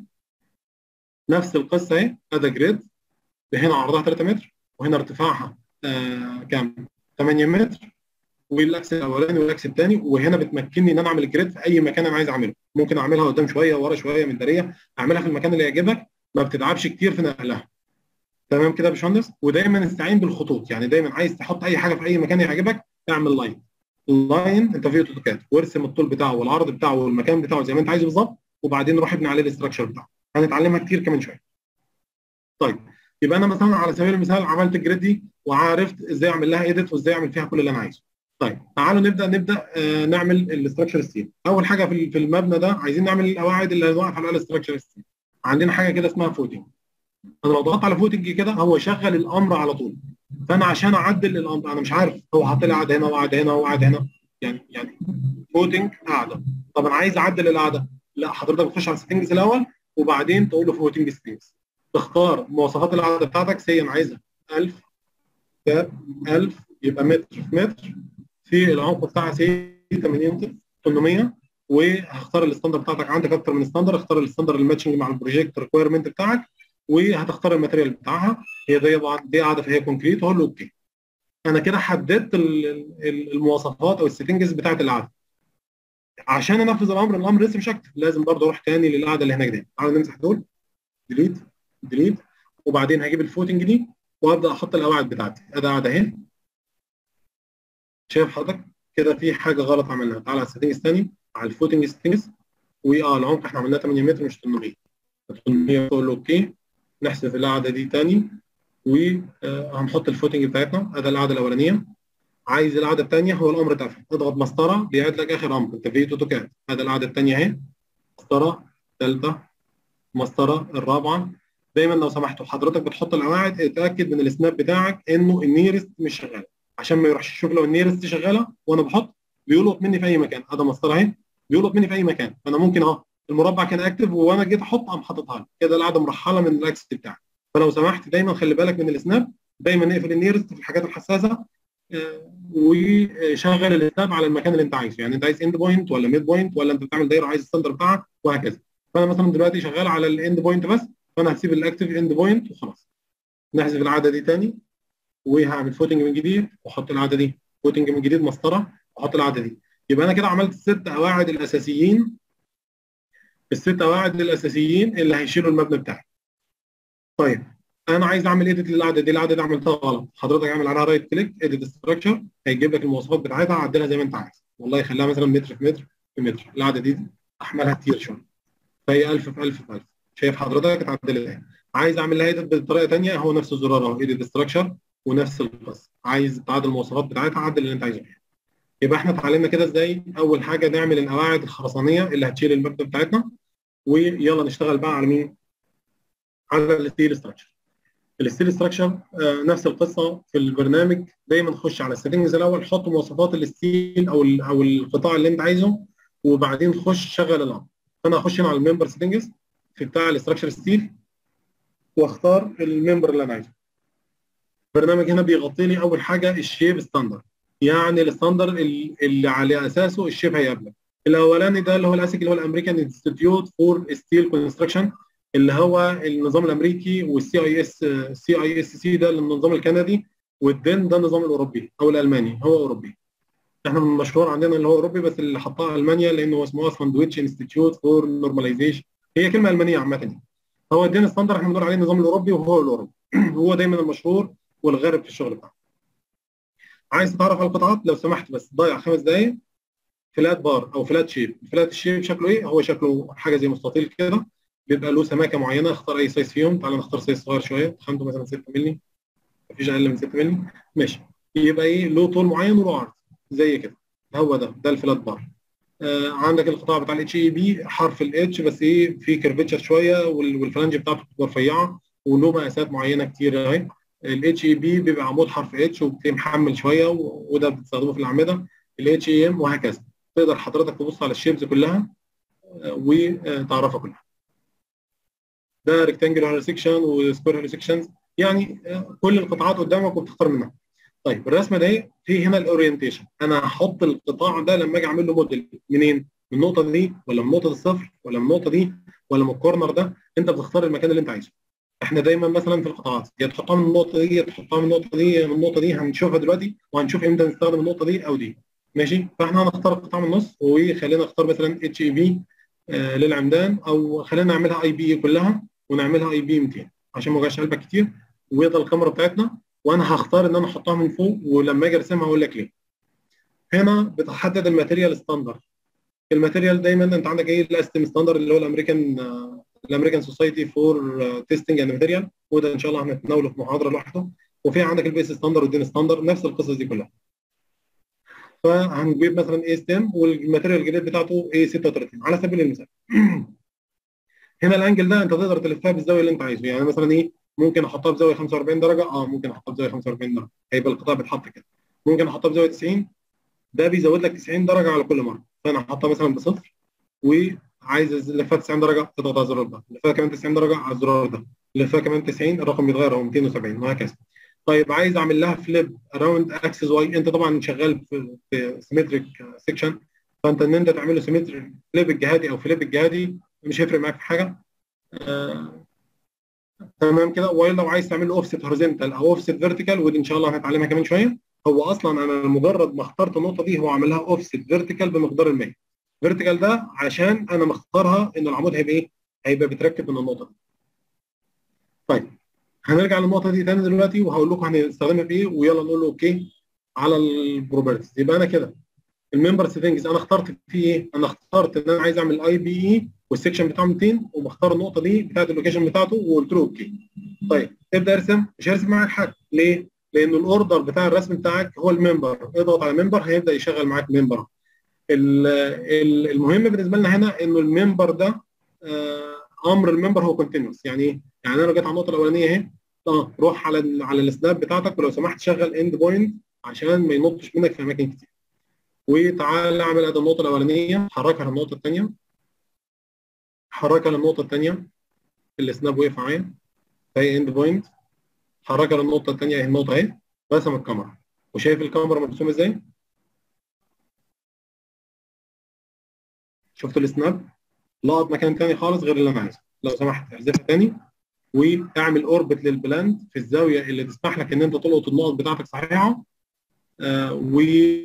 نفس القصه اهي ادي جريد هنا عرضها 3 متر وهنا ارتفاعها آه كام 8 متر والاكس الاولاني والاكس الثاني وهنا بتمكنني ان انا اعمل الجريد في اي مكان انا عايز اعمله ممكن اعملها قدام شويه ورا شويه من دريه اعملها في المكان اللي يعجبك ما بتتعبش كتير في نقلها تمام كده يا باشمهندس ودايما استعين بالخطوط يعني دايما عايز تحط اي حاجه في اي مكان يعجبك اعمل لاين اللاين انت في اوتوكاد وارسم الطول بتاعه والعرض بتاعه والمكان بتاعه زي ما انت عايزه بالظبط وبعدين روح ابني عليه الاستراكشر بتاعه هنتعلمها كتير كمان شويه طيب يبقى انا مثلا على سبيل المثال عملت الجريد دي وعرفت ازاي اعمل لها ايديت وازاي اعمل فيها كل اللي انا عايزه طيب تعالوا نبدا نبدا آه نعمل الاستراكشر ستيل اول حاجه في في المبنى ده عايزين نعمل القواعد اللي هنوقف عليها الاستراكشر ستيل عندنا حاجه كده اسمها فوتنج انا لو ضغطت على فوتنج كده هو شغل الامر على طول فانا عشان اعدل الامر انا مش عارف هو حاطط لي قاعده هنا وقاعده هنا وقاعده هنا يعني يعني فوتنج قاعده طب انا عايز اعدل القاعده لا حضرتك بتخش على السيتنجز الاول وبعدين تقول له فوتنج ستينجز تختار مواصفات القاعده بتاعتك سي انا عايزها 1000 كاب 1000 يبقى متر في متر في العمق بتاعها سي 80 800 وهختار الستاندر بتاعتك عندك اكتر من ستاندر اختار الستاندر الماتشنج مع البروجكت ريكويرمنت بتاعك وهتختار الماتيريال بتاعها هي دي دي قاعده فهي كونكريت وهقول له اوكي انا كده حددت المواصفات او السيتنجز بتاعت القعده عشان انفذ الامر الامر لسه مش اكتف لازم برضه اروح تاني للقعده اللي هناك دي تعالوا نمسح دول ديليت ديليت وبعدين هجيب الفوتنج دي وابدا احط القواعد بتاعتي ادي قاعده اهي شايف حضرتك كده في حاجه غلط عملناها تعالى على السيتنجز تاني على الفوتنج سيتنجز واه العمق احنا عملناه 8 متر مش 800 800 تقول له اوكي نحذف القاعده دي تاني وهنحط الفوتنج بتاعتنا ادي القاعده الاولانيه عايز القاعده الثانيه هو الامر اتقفل اضغط مسطره بيعد لك اخر امر انت في اوتوكاد ادي القاعده الثانيه اهي مسطره ثالثه مسطره الرابعه دايما لو سمحتوا حضرتك بتحط القواعد اتاكد من السناب بتاعك انه النيرست مش شغال عشان ما يروحش يشوف لو النيرست شغاله وانا بحط بيلقط مني في اي مكان ادي مسطره اهي بيلقط مني في اي مكان فانا ممكن اهو المربع كان اكتف وانا جيت احط قام حاططها لي كده القاعده مرحله من الاكس بتاعك فلو سمحت دايما خلي بالك من السناب دايما نقفل النيرست في الحاجات الحساسه وشغل السناب على المكان اللي انت عايزه يعني انت عايز اند بوينت ولا ميد بوينت ولا انت بتعمل دايره عايز السنتر بتاعها وهكذا فانا مثلا دلوقتي شغال على الاند بوينت بس فانا هسيب الاكتف اند بوينت وخلاص نحذف العاده دي تاني وهعمل فوتنج من جديد واحط العاده دي فوتنج من جديد مسطره واحط العاده دي يبقى انا كده عملت الست قواعد الاساسيين الست قواعد الاساسيين اللي هيشيلوا المبنى بتاعي طيب انا عايز اعمل ايديت للقعده دي القعده دي عملتها غلط حضرتك اعمل عليها رايت كليك ايديت ستراكشر هيجيب لك المواصفات بتاعتها عدلها زي ما انت عايز والله يخليها مثلا متر في متر في متر القعده دي احملها كتير شويه فهي 1000 في 1000 في 1000 شايف حضرتك اتعدلت اهي عايز اعمل لها ايديت بطريقه ثانيه هو نفس الزرار اهو ايديت ستراكشر ونفس القصه عايز تعدل المواصفات بتاعتها عدل اللي انت عايزه يبقى احنا اتعلمنا كده ازاي اول حاجه نعمل القواعد الخرسانيه اللي هتشيل المبنى بتاعتنا ويلا نشتغل بقى على مين؟ على الستيل ستراكشر. الستيل ستراكشر آه نفس القصه في البرنامج دايما خش على السيتنجز الاول حط مواصفات الستيل او او القطاع اللي انت عايزه وبعدين خش شغل الامر. فانا هخش هنا على الممبر سيتنجز في بتاع الاستراكشر ستيل واختار الممبر اللي انا عايزه. البرنامج هنا بيغطي لي اول حاجه الشيب ستاندرد يعني الستاندر اللي على اساسه الشيب هيقابلك. الاولاني ده اللي هو الاسك اللي هو الامريكان انستيتيوت فور ستيل كونستراكشن اللي هو النظام الامريكي والسي اي اس سي اي اس سي ده النظام الكندي والدن ده النظام الاوروبي او الالماني هو اوروبي احنا مشهور عندنا اللي هو اوروبي بس اللي حطها المانيا لانه هو اسمه ساندويتش انستيتيوت فور نورماليزيشن هي كلمه المانيه عامه يعني هو ادينا ستاندر احنا بنقول عليه النظام الاوروبي وهو الاوروبي هو دايما المشهور والغارب في الشغل بتاعه عايز تتعرف على القطعات لو سمحت بس ضيع خمس دقائق فلات بار او فلات شيب فلات الشيب شكله ايه هو شكله حاجه زي مستطيل كده بيبقى له سماكه معينه اختار اي سايز فيهم تعالى نختار سايز صغير شويه خامته مثلا 6 مللي مفيش اقل من 6 مللي ماشي يبقى ايه له طول معين وله عرض زي كده هو ده ده الفلات بار آه عندك القطاع بتاع الاتش اي بي حرف الاتش بس ايه في كيرفتشر شويه والفلانج بتاعته بتبقى رفيعه وله مقاسات معينه كتير اهي الاتش اي بي بيبقى عمود حرف اتش وبتلاقيه محمل شويه وده بتستخدمه في الاعمده الاتش اي ام وهكذا تقدر حضرتك تبص على الشيبز كلها وتعرفها كلها ده ريكتانجلر سيكشن وسكوير سيكشنز يعني كل القطاعات قدامك وبتختار منها طيب الرسمه دي في هنا الاورينتيشن انا هحط القطاع ده لما اجي اعمل له موديل منين؟ من النقطه دي ولا من نقطه الصفر ولا من النقطه دي ولا من الكورنر ده انت بتختار المكان اللي انت عايزه احنا دايما مثلا في القطاعات يا تحطها من النقطه دي يا تحطها من النقطه دي من النقطه دي هنشوفها دلوقتي وهنشوف امتى نستخدم النقطه دي او دي ماشي فاحنا هنختار القطاع من النص وخلينا نختار مثلا اتش اي بي للعمدان او خلينا نعملها اي بي كلها ونعملها اي بي 200 عشان ما يوجعش قلبك كتير ويضل الكاميرا بتاعتنا وانا هختار ان انا احطها من فوق ولما اجي ارسمها اقول لك ليه. هنا بتحدد الماتيريال ستاندرد. الماتيريال دايما انت عندك ايه الاستم ستاندرد اللي هو الامريكان الامريكان سوسايتي فور تيستنج اند ماتيريال وده ان شاء الله هنتناوله في محاضره لوحده وفي عندك البيس ستاندرد والدين ستاندرد نفس القصص دي كلها. فهنجيب مثلا اي ستيم والماتيريال الجديد بتاعته اي 36 على سبيل المثال. هنا الانجل ده انت تقدر تلفها بالزاويه اللي انت عايزه يعني مثلا ايه ممكن احطها بزاويه 45 درجه اه ممكن احطها بزاويه 45 درجه هيبقى القطاع بيتحط كده ممكن احطها بزاويه 90 ده بيزود لك 90 درجه على كل مره فانا هحطها مثلا بصفر وعايز الفها 90 درجه تضغط على الزرار ده الفها كمان 90 درجه على الزرار ده الفها كمان 90 الرقم بيتغير هو 270 وهكذا طيب عايز اعمل لها فليب اراوند اكسس واي انت طبعا شغال في, في سيمتريك سيكشن فانت ان انت تعمل له سيمتريك فليب الجهادي او فليب الجهادي مش هيفرق معاك في حاجه آه تمام كده والا لو عايز تعمل له اوفست هوريزونتال او اوفست فيرتيكال ودي ان شاء الله هنتعلمها كمان شويه هو اصلا انا مجرد ما اخترت النقطه دي هو عامل لها اوفست فيرتيكال بمقدار ال 100 فيرتيكال ده عشان انا مختارها ان العمود هيبقى ايه؟ هيبقى بيتركب من النقطه دي. طيب هنرجع للنقطه دي تاني دلوقتي وهقول لكم هنستخدمها في ايه ويلا نقول له اوكي على البروبرتيز يبقى انا كده الممبر سيتنجز انا اخترت فيه ايه؟ انا اخترت ان انا عايز اعمل اي بي اي والسكشن بتاعه 200 ومختار النقطه دي بتاعت اللوكيشن بتاعته وقلت له اوكي. طيب ابدا ارسم مش هيرسم معاك حاجه ليه؟ لان الاوردر بتاع الرسم بتاعك هو الممبر اضغط على ممبر هيبدا يشغل معاك ممبر. المهم بالنسبه لنا هنا انه الممبر ده امر الممبر هو كونتينوس يعني ايه؟ يعني انا جيت على النقطه الاولانيه اهي اه روح على على السناب بتاعتك ولو سمحت شغل اند بوينت عشان ما ينطش منك في اماكن كتير. وتعالى اعمل ادي النقطه الاولانيه حركها للنقطه الثانيه حركها للنقطه الثانيه السناب وقف معايا اهي اند بوينت حركها للنقطه الثانيه اهي النقطه اهي رسم الكاميرا وشايف الكاميرا مرسومه ازاي؟ شفتوا السناب؟ لقط مكان ثاني خالص غير اللي انا عايزه لو سمحت احذفها ثاني واعمل اوربت للبلاند في الزاويه اللي تسمح لك ان انت تلقط النقط بتاعتك صحيحه آه و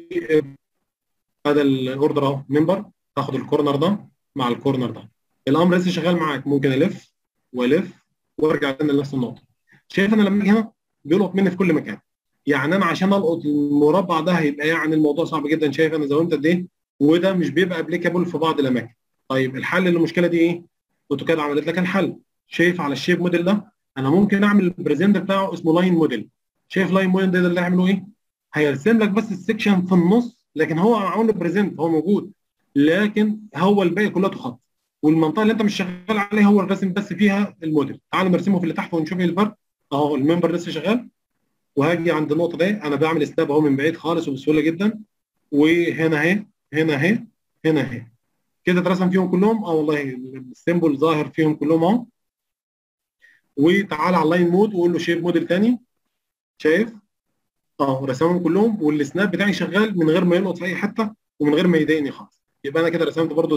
هذا الاوردر اهو ممبر تاخد الكورنر ده مع الكورنر ده الامر لسه شغال معاك ممكن الف والف وارجع تاني لنفس النقطه شايف انا لما اجي هنا بيلقط مني في كل مكان يعني انا عشان القط المربع ده هيبقى يعني الموضوع صعب جدا شايف انا زودت قد ايه وده مش بيبقى ابليكابل في بعض الاماكن طيب الحل للمشكله دي ايه؟ اوتوكاد عملت لك الحل شايف على الشيب موديل ده انا ممكن اعمل البريزنت بتاعه اسمه لاين موديل شايف لاين موديل ده اللي هيعمله ايه؟ هيرسم لك بس السكشن في النص لكن هو معمول بريزنت هو موجود لكن هو الباقي كلها خط والمنطقه اللي انت مش شغال عليها هو الرسم بس فيها الموديل تعال نرسمه في اللي تحت ونشوف ايه الفرق اهو الممبر لسه شغال وهاجي عند النقطه دي انا بعمل سلاب اهو من بعيد خالص وبسهوله جدا وهنا اهي هنا اهي هنا اهي كده اترسم فيهم كلهم اه والله السيمبل ظاهر فيهم كلهم اهو وتعالى على اللاين مود وقول له شيب موديل ثاني شايف اه رسمهم كلهم والسناب بتاعي شغال من غير ما يلقط في اي حته ومن غير ما يضايقني خالص يبقى انا كده رسمت برضو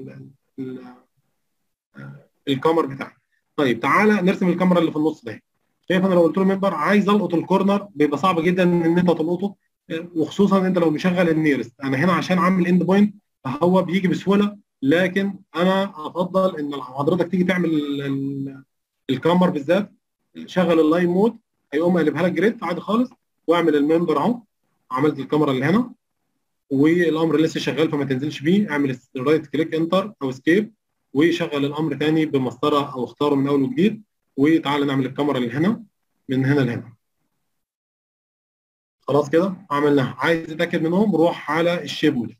الكامر بتاعي طيب تعالى نرسم الكاميرا اللي في النص ده شايف انا لو قلت له ممبر عايز القط الكورنر بيبقى صعب جدا ان انت تلقطه وخصوصا انت لو مشغل النيرست انا هنا عشان اعمل اند بوينت فهو بيجي بسهوله لكن انا افضل ان حضرتك تيجي تعمل ال- ال- الكامر بالذات شغل اللاين مود هيقوم قلبها لك جريد عادي خالص واعمل الممبر اهو عملت الكاميرا اللي هنا والامر لسه شغال فما تنزلش بيه اعمل رايت كليك انتر او اسكيب وشغل الامر تاني بمسطره او اختاره من اول وجديد وتعالى نعمل الكاميرا اللي هنا من هنا لهنا خلاص كده عملناها عايز تتاكد منهم روح على الشيب موديل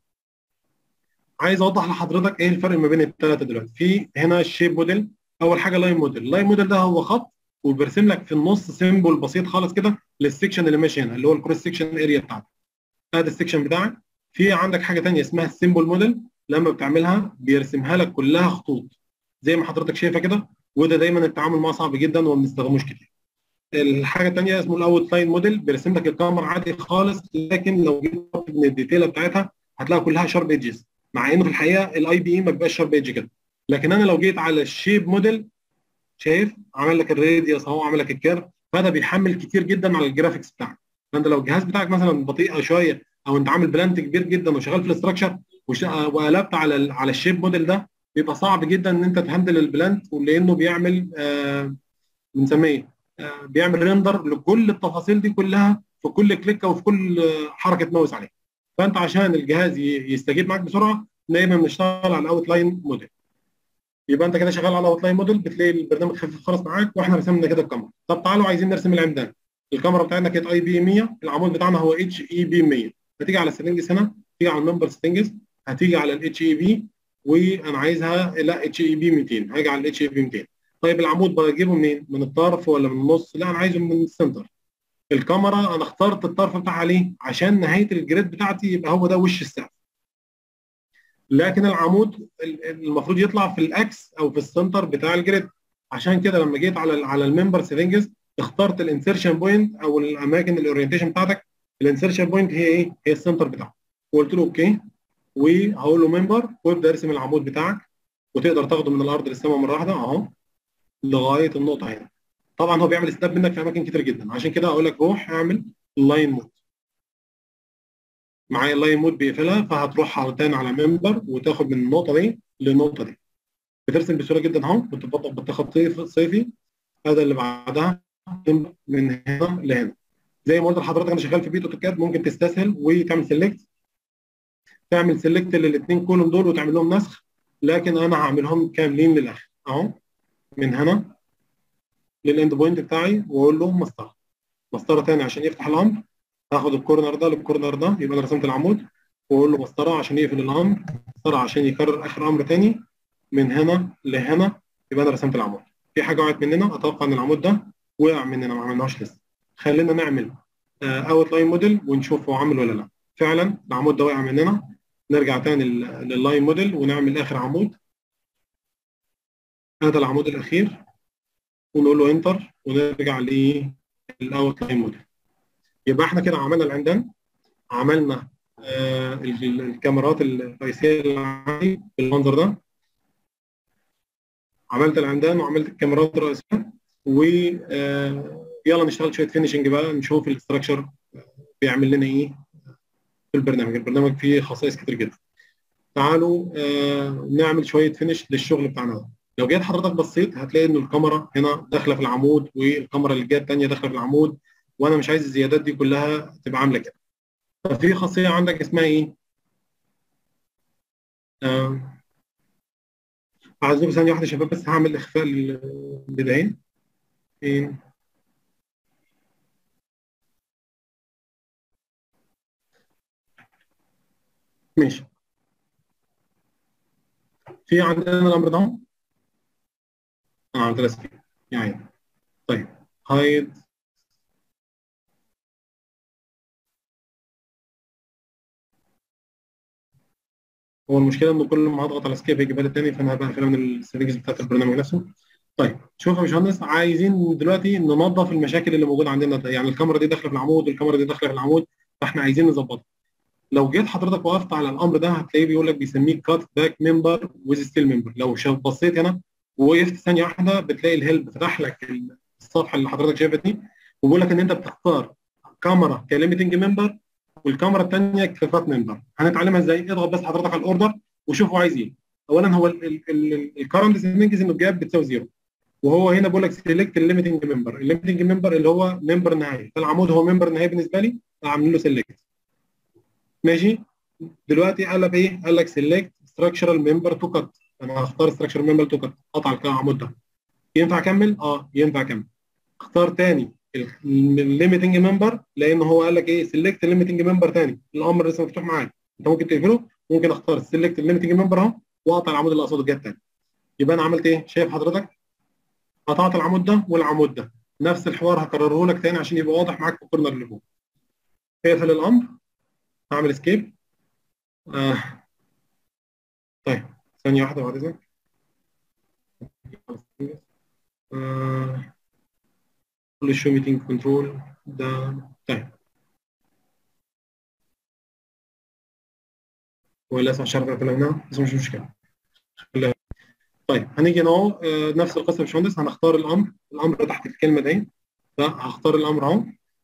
عايز اوضح لحضرتك ايه الفرق ما بين الثلاثه دلوقتي في هنا الشيب موديل اول حاجه لاين موديل اللاين موديل ده هو خط وبيرسم لك في النص سيمبل بسيط خالص كده للسكشن اللي ماشي هنا اللي هو الكروس سكشن اريا بتاعتك ادي السكشن بتاعك في عندك حاجه ثانيه اسمها السيمبل موديل لما بتعملها بيرسمها لك كلها خطوط زي ما حضرتك شايفه كده وده دايما التعامل معاه صعب جدا وما بنستخدموش كتير الحاجه الثانيه اسمه الاوت لاين موديل بيرسم لك الكاميرا عادي خالص لكن لو جيت من الديتيل بتاعتها هتلاقي كلها شارب ايدجز مع انه في الحقيقه الاي بي اي ما بيبقاش شارب ايدج كده لكن انا لو جيت على الشيب موديل شايف عمل لك الراديوس اهو عمل لك الكيرف فده بيحمل كتير جدا على الجرافيكس بتاعك فانت لو الجهاز بتاعك مثلا بطيئه شويه او انت عامل بلانت كبير جدا وشغال في الاستراكشر وقلبت على على الشيب موديل ده بيبقى صعب جدا ان انت تهندل البلانت لانه بيعمل آه بنسميه آه بيعمل ريندر لكل التفاصيل دي كلها في كل كليكه وفي كل آه حركه ماوس عليه فانت عشان الجهاز يستجيب معاك بسرعه دايما بنشتغل على الاوت لاين موديل يبقى انت كده شغال على اوت لاين موديل بتلاقي البرنامج خفيف خالص معاك واحنا رسمنا كده الكاميرا طب تعالوا عايزين نرسم العمدان الكاميرا بتاعتنا كانت اي بي 100 العمود بتاعنا هو اتش اي بي 100 هتيجي على السيتنجز هنا تيجي على الممبر سيتنجز هتيجي على الاتش اي بي وانا عايزها لا اتش اي بي 200 هاجي على الاتش اي بي 200 طيب العمود بجيبه منين؟ من الطرف ولا من النص؟ لا انا عايزه من السنتر الكاميرا انا اخترت الطرف بتاعها ليه؟ عشان نهايه الجريد بتاعتي يبقى هو ده وش السقف لكن العمود المفروض يطلع في الاكس او في السنتر بتاع الجريد عشان كده لما جيت على على الممبر سيتنجز اخترت الانسرشن بوينت او الاماكن الاورينتيشن بتاعتك الانسرشن بوينت هي ايه؟ هي السنتر بتاعك وقلت له اوكي وهقول له ممبر وابدا ارسم العمود بتاعك وتقدر تاخده من الارض للسماء مره واحده اهو لغايه النقطه هنا طبعا هو بيعمل سناب منك في اماكن كتير جدا عشان كده اقول لك روح اعمل لاين مود معايا اللاين مود بيقفلها فهتروح تاني على ممبر وتاخد من النقطه دي للنقطه دي بترسم بسهوله جدا اهو بتبطئ بالخط صيفي هذا اللي بعدها من هنا لهنا زي ما قلت لحضرتك انا شغال في بيت اوتوكاد ممكن تستسهل وتعمل سيلكت تعمل سيلكت للاثنين كلهم دول وتعمل لهم نسخ لكن انا هعملهم كاملين للاخر اهو من هنا للاند بوينت بتاعي واقول له مسطره مسطره ثاني عشان يفتح الامر هاخد الكورنر ده للكورنر ده يبقى انا رسمت العمود واقول له مسطره عشان يقفل الامر مسطره عشان يكرر اخر امر ثاني من هنا لهنا يبقى انا رسمت العمود في حاجه وقعت مننا اتوقع ان العمود ده وقع مننا ما عملناهوش لسه خلينا نعمل اوت لاين موديل ونشوف هو عامل ولا لا فعلا العمود ده وقع مننا نرجع تاني لللاين موديل ونعمل اخر عمود هذا العمود الاخير ونقول له انتر ونرجع للاوت لاين موديل يبقى احنا كده عملنا العمدان عملنا آه الكاميرات الرئيسيه اللي عندي بالمنظر ده عملت العمدان وعملت الكاميرات الرئيسيه و آه يلا نشتغل شويه فينشنج بقى نشوف الاستراكشر بيعمل لنا ايه في البرنامج البرنامج فيه خصائص كتير جدا تعالوا آه نعمل شويه فينش للشغل بتاعنا ده لو جيت حضرتك بصيت هتلاقي ان الكاميرا هنا داخله في العمود والكاميرا اللي جايه الثانيه داخله في العمود وانا مش عايز الزيادات دي كلها تبقى عامله كده ففي خاصيه عندك اسمها ايه؟ آه عايزكم ثانيه واحده يا شباب بس هعمل اخفاء للبدايه إيه؟ ماشي في عندنا الامر ده انا عملت لها سكيب يعني طيب هايد هو المشكله انه كل ما اضغط على سكيب هيجيبها لي تاني فانا هبقى من السيتنجز بتاعت البرنامج نفسه طيب شوف يا باشمهندس عايزين دلوقتي ننظف المشاكل اللي موجوده عندنا ده. يعني الكاميرا دي داخله في العمود والكاميرا دي داخله في العمود فاحنا عايزين نظبطها لو جيت حضرتك وقفت على الامر ده هتلاقيه بيقول لك بيسميه كات باك ممبر ويز ستيل ممبر لو شاف بصيت هنا ووقفت ثانيه واحده بتلاقي الهيلب فتح لك الصفحه اللي حضرتك شايفها دي وبيقول لك ان انت بتختار كاميرا كليميتنج ممبر والكاميرا الثانيه كفات ممبر هنتعلمها ازاي اضغط بس حضرتك على الاوردر وشوف هو عايز ايه اولا هو الكرنت سيتنجز انه الجاب بتساوي زيرو وهو هنا بقول لك سيلكت الليمتنج ممبر الليمتنج ممبر اللي هو ممبر نهائي فالعمود هو ممبر نهائي بالنسبه لي اعمل له سيلكت ماشي دلوقتي قال لك ايه قال لك سيلكت ستراكشرال ممبر تو كات انا هختار ستراكشرال ممبر تو كات قطع العمود ده ينفع اكمل اه ينفع اكمل اختار تاني الليمتنج ممبر لان هو قال لك ايه سيلكت الليمتنج ممبر تاني الامر لسه مفتوح معاك انت ممكن تقفله ممكن اختار سيلكت الليمتنج ممبر اهو واقطع العمود اللي قصاده الجهه الثانيه يبقى انا عملت ايه شايف حضرتك قطعت العمود ده والعمود ده نفس الحوار هكرره لك تاني عشان يبقى واضح معاك في الكورنر اللي فوق اقفل الامر اعمل اسكيب آه. طيب ثانيه واحده بعد اذنك آه. كل شو ميتنج كنترول ده طيب هو للاسف مش عارف اقفلها بس مش مشكله طيب هنيجي هنا اهو نفس القصه يا باشمهندس هنختار الامر الامر تحت الكلمه دي فهختار الامر اهو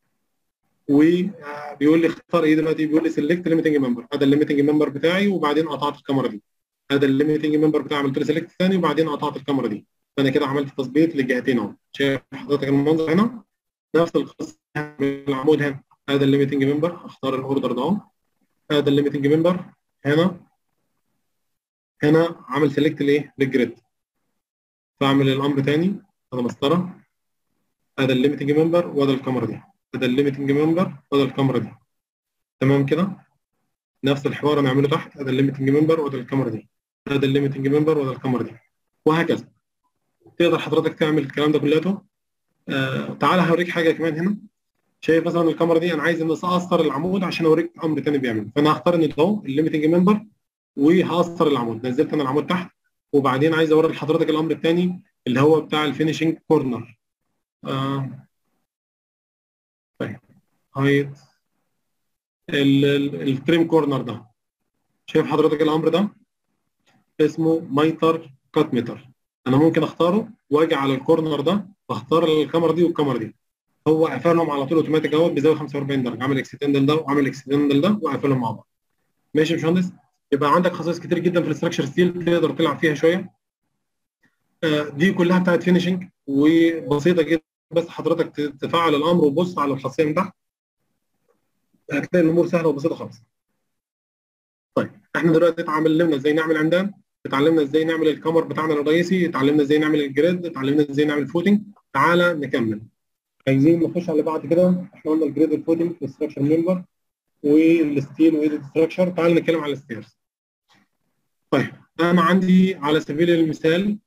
وبيقول لي اختار ايه دلوقتي بيقول لي سيلكت ليميتنج ممبر هذا الليميتنج ممبر بتاعي وبعدين قطعت الكاميرا دي هذا الليميتنج ممبر بتاعي عملت له سيلكت ثاني وبعدين قطعت الكاميرا دي فانا كده عملت تظبيط للجهتين اهو شايف حضرتك المنظر هنا نفس القصه العمود هنا هذا الليميتنج ممبر اختار الاوردر ده اهو هذا الليميتنج ممبر هنا هنا عامل سيلكت لايه للجريد فاعمل الامر تاني هذا مسطره هذا الليميتنج ممبر وهذا الكاميرا دي هذا الليميتنج ممبر وهذا الكاميرا دي تمام كده نفس الحوار انا اعمله تحت هذا الليميتنج ممبر وهذا الكاميرا دي هذا الليميتنج ممبر وهذا الكاميرا دي وهكذا تقدر حضرتك تعمل الكلام ده كلياته آه تعالى هوريك حاجه كمان هنا شايف مثلا الكاميرا دي انا عايز ان اقصر العمود عشان اوريك امر تاني بيعمله فانا هختار ان ده اهو الليميتنج ممبر وهقصر العمود نزلت انا العمود تحت وبعدين عايز اوري لحضرتك الامر الثاني اللي هو بتاع الفينشنج كورنر آه. طيب هايت التريم كورنر ده شايف حضرتك الامر ده اسمه مايتر كات متر انا ممكن اختاره واجي على الكورنر ده واختار الكاميرا دي والكاميرا دي هو قفلهم على طول اوتوماتيك اهوت بزاويه 45 درجه عامل اكستندل ده وعامل اكستندل ده وقفلهم مع بعض ماشي يا باشمهندس يبقى عندك خصائص كتير جدا في الاستراكشر ستيل تقدر تلعب فيها شويه دي كلها بتاعت فينشنج وبسيطه جدا بس حضرتك تفعل الامر وبص على الخاصيه من تحت هتلاقي الامور سهله وبسيطه خالص. طيب احنا دلوقتي اتعلمنا ازاي نعمل عمدان اتعلمنا ازاي نعمل الكمر بتاعنا الرئيسي اتعلمنا ازاي نعمل الجريد اتعلمنا ازاي نعمل فوتنج تعالى نكمل عايزين نخش على اللي بعد كده احنا قلنا الجريد والفوتنج والستراكشر ممبر والستيل وايديت ستراكشر تعالى نتكلم على الستيرز طيب انا عندي على سبيل المثال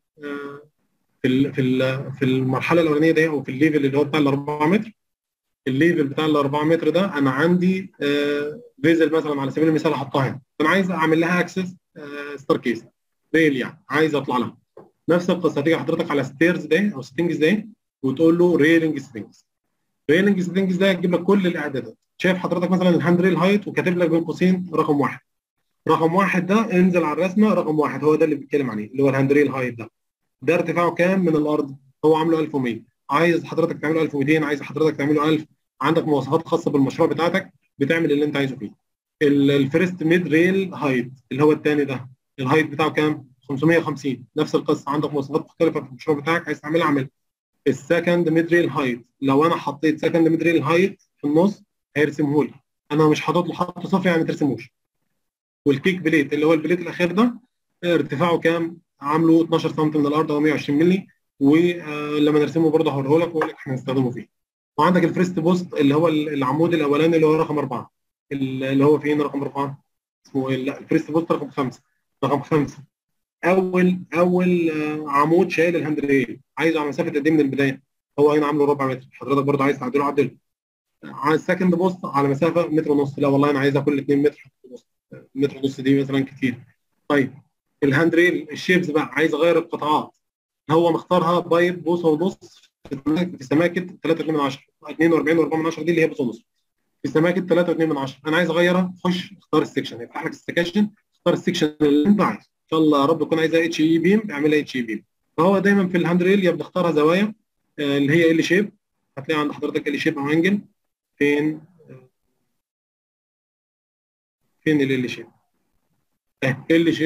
في في في المرحله الاولانيه دي او في الليفل اللي هو بتاع ال 4 متر الليفل بتاع ال 4 متر ده انا عندي فيزل مثلا على سبيل المثال احطها هنا انا عايز اعمل لها اكسس ستار كيس ريل يعني عايز اطلع لها نفس القصه تيجي حضرتك على ستيرز ده او ستينجز ده وتقول له ريلنج ستينجز ريلنج ستينجز ده يجيب لك كل الاعدادات شايف حضرتك مثلا الهاند ريل هايت وكاتب لك بين قوسين رقم واحد رقم واحد ده انزل على الرسمه رقم واحد هو ده اللي بيتكلم عليه اللي هو الهاند ريل هايت ده ده ارتفاعه كام من الارض هو عامله 1100 عايز حضرتك تعمله 1200 عايز حضرتك تعمله 1000 عندك مواصفات خاصه بالمشروع بتاعتك بتعمل اللي انت عايزه فيه الفيرست ميد ريل هايت اللي هو الثاني ده الهايت بتاعه كام 550 نفس القصه عندك مواصفات مختلفه في المشروع بتاعك عايز تعملها اعمل السكند ميد ريل هايت لو انا حطيت سكند ميد ريل هايت في النص هيرسمه لي انا مش حاطط له حاطه صفر يعني ما ترسموش والكيك بليت اللي هو البليت الاخير ده ارتفاعه كام عامله 12 سم من الارض او 120 مللي ولما نرسمه برضه هوريه لك واقول لك احنا هنستخدمه فيه وعندك الفريست بوست اللي هو العمود الاولاني اللي هو رقم اربعه اللي هو فين رقم اربعه اسمه لا الفريست بوست رقم خمسه رقم خمسه اول اول عمود شايل الهاند ريل عايزه على مسافه قد ايه من البدايه هو هنا عامله ربع متر حضرتك برضه عايز تعدله عدله على السكند بوست على مسافه متر ونص لا والله انا عايزها كل 2 متر متر ونص دي مثلا كتير طيب الهاند ريل الشيبس بقى عايز اغير القطاعات هو مختارها بايب بوصه ونص في سماكه 3 من 10 42 و4 من 10 دي اللي هي بوصه ونص في سماكه 3 و2 من 10 انا عايز اغيرها خش اختار السكشن يفتح لك السكشن اختار السكشن اللي انت عايزه ان شاء الله يا رب تكون عايزها اتش اي بيم اعملها اتش اي بيم فهو دايما في الهاند ريل يا بنختارها زوايا اللي هي ال شيب هتلاقي عند حضرتك ال شيب او انجل فين فين ال شيب ال شيب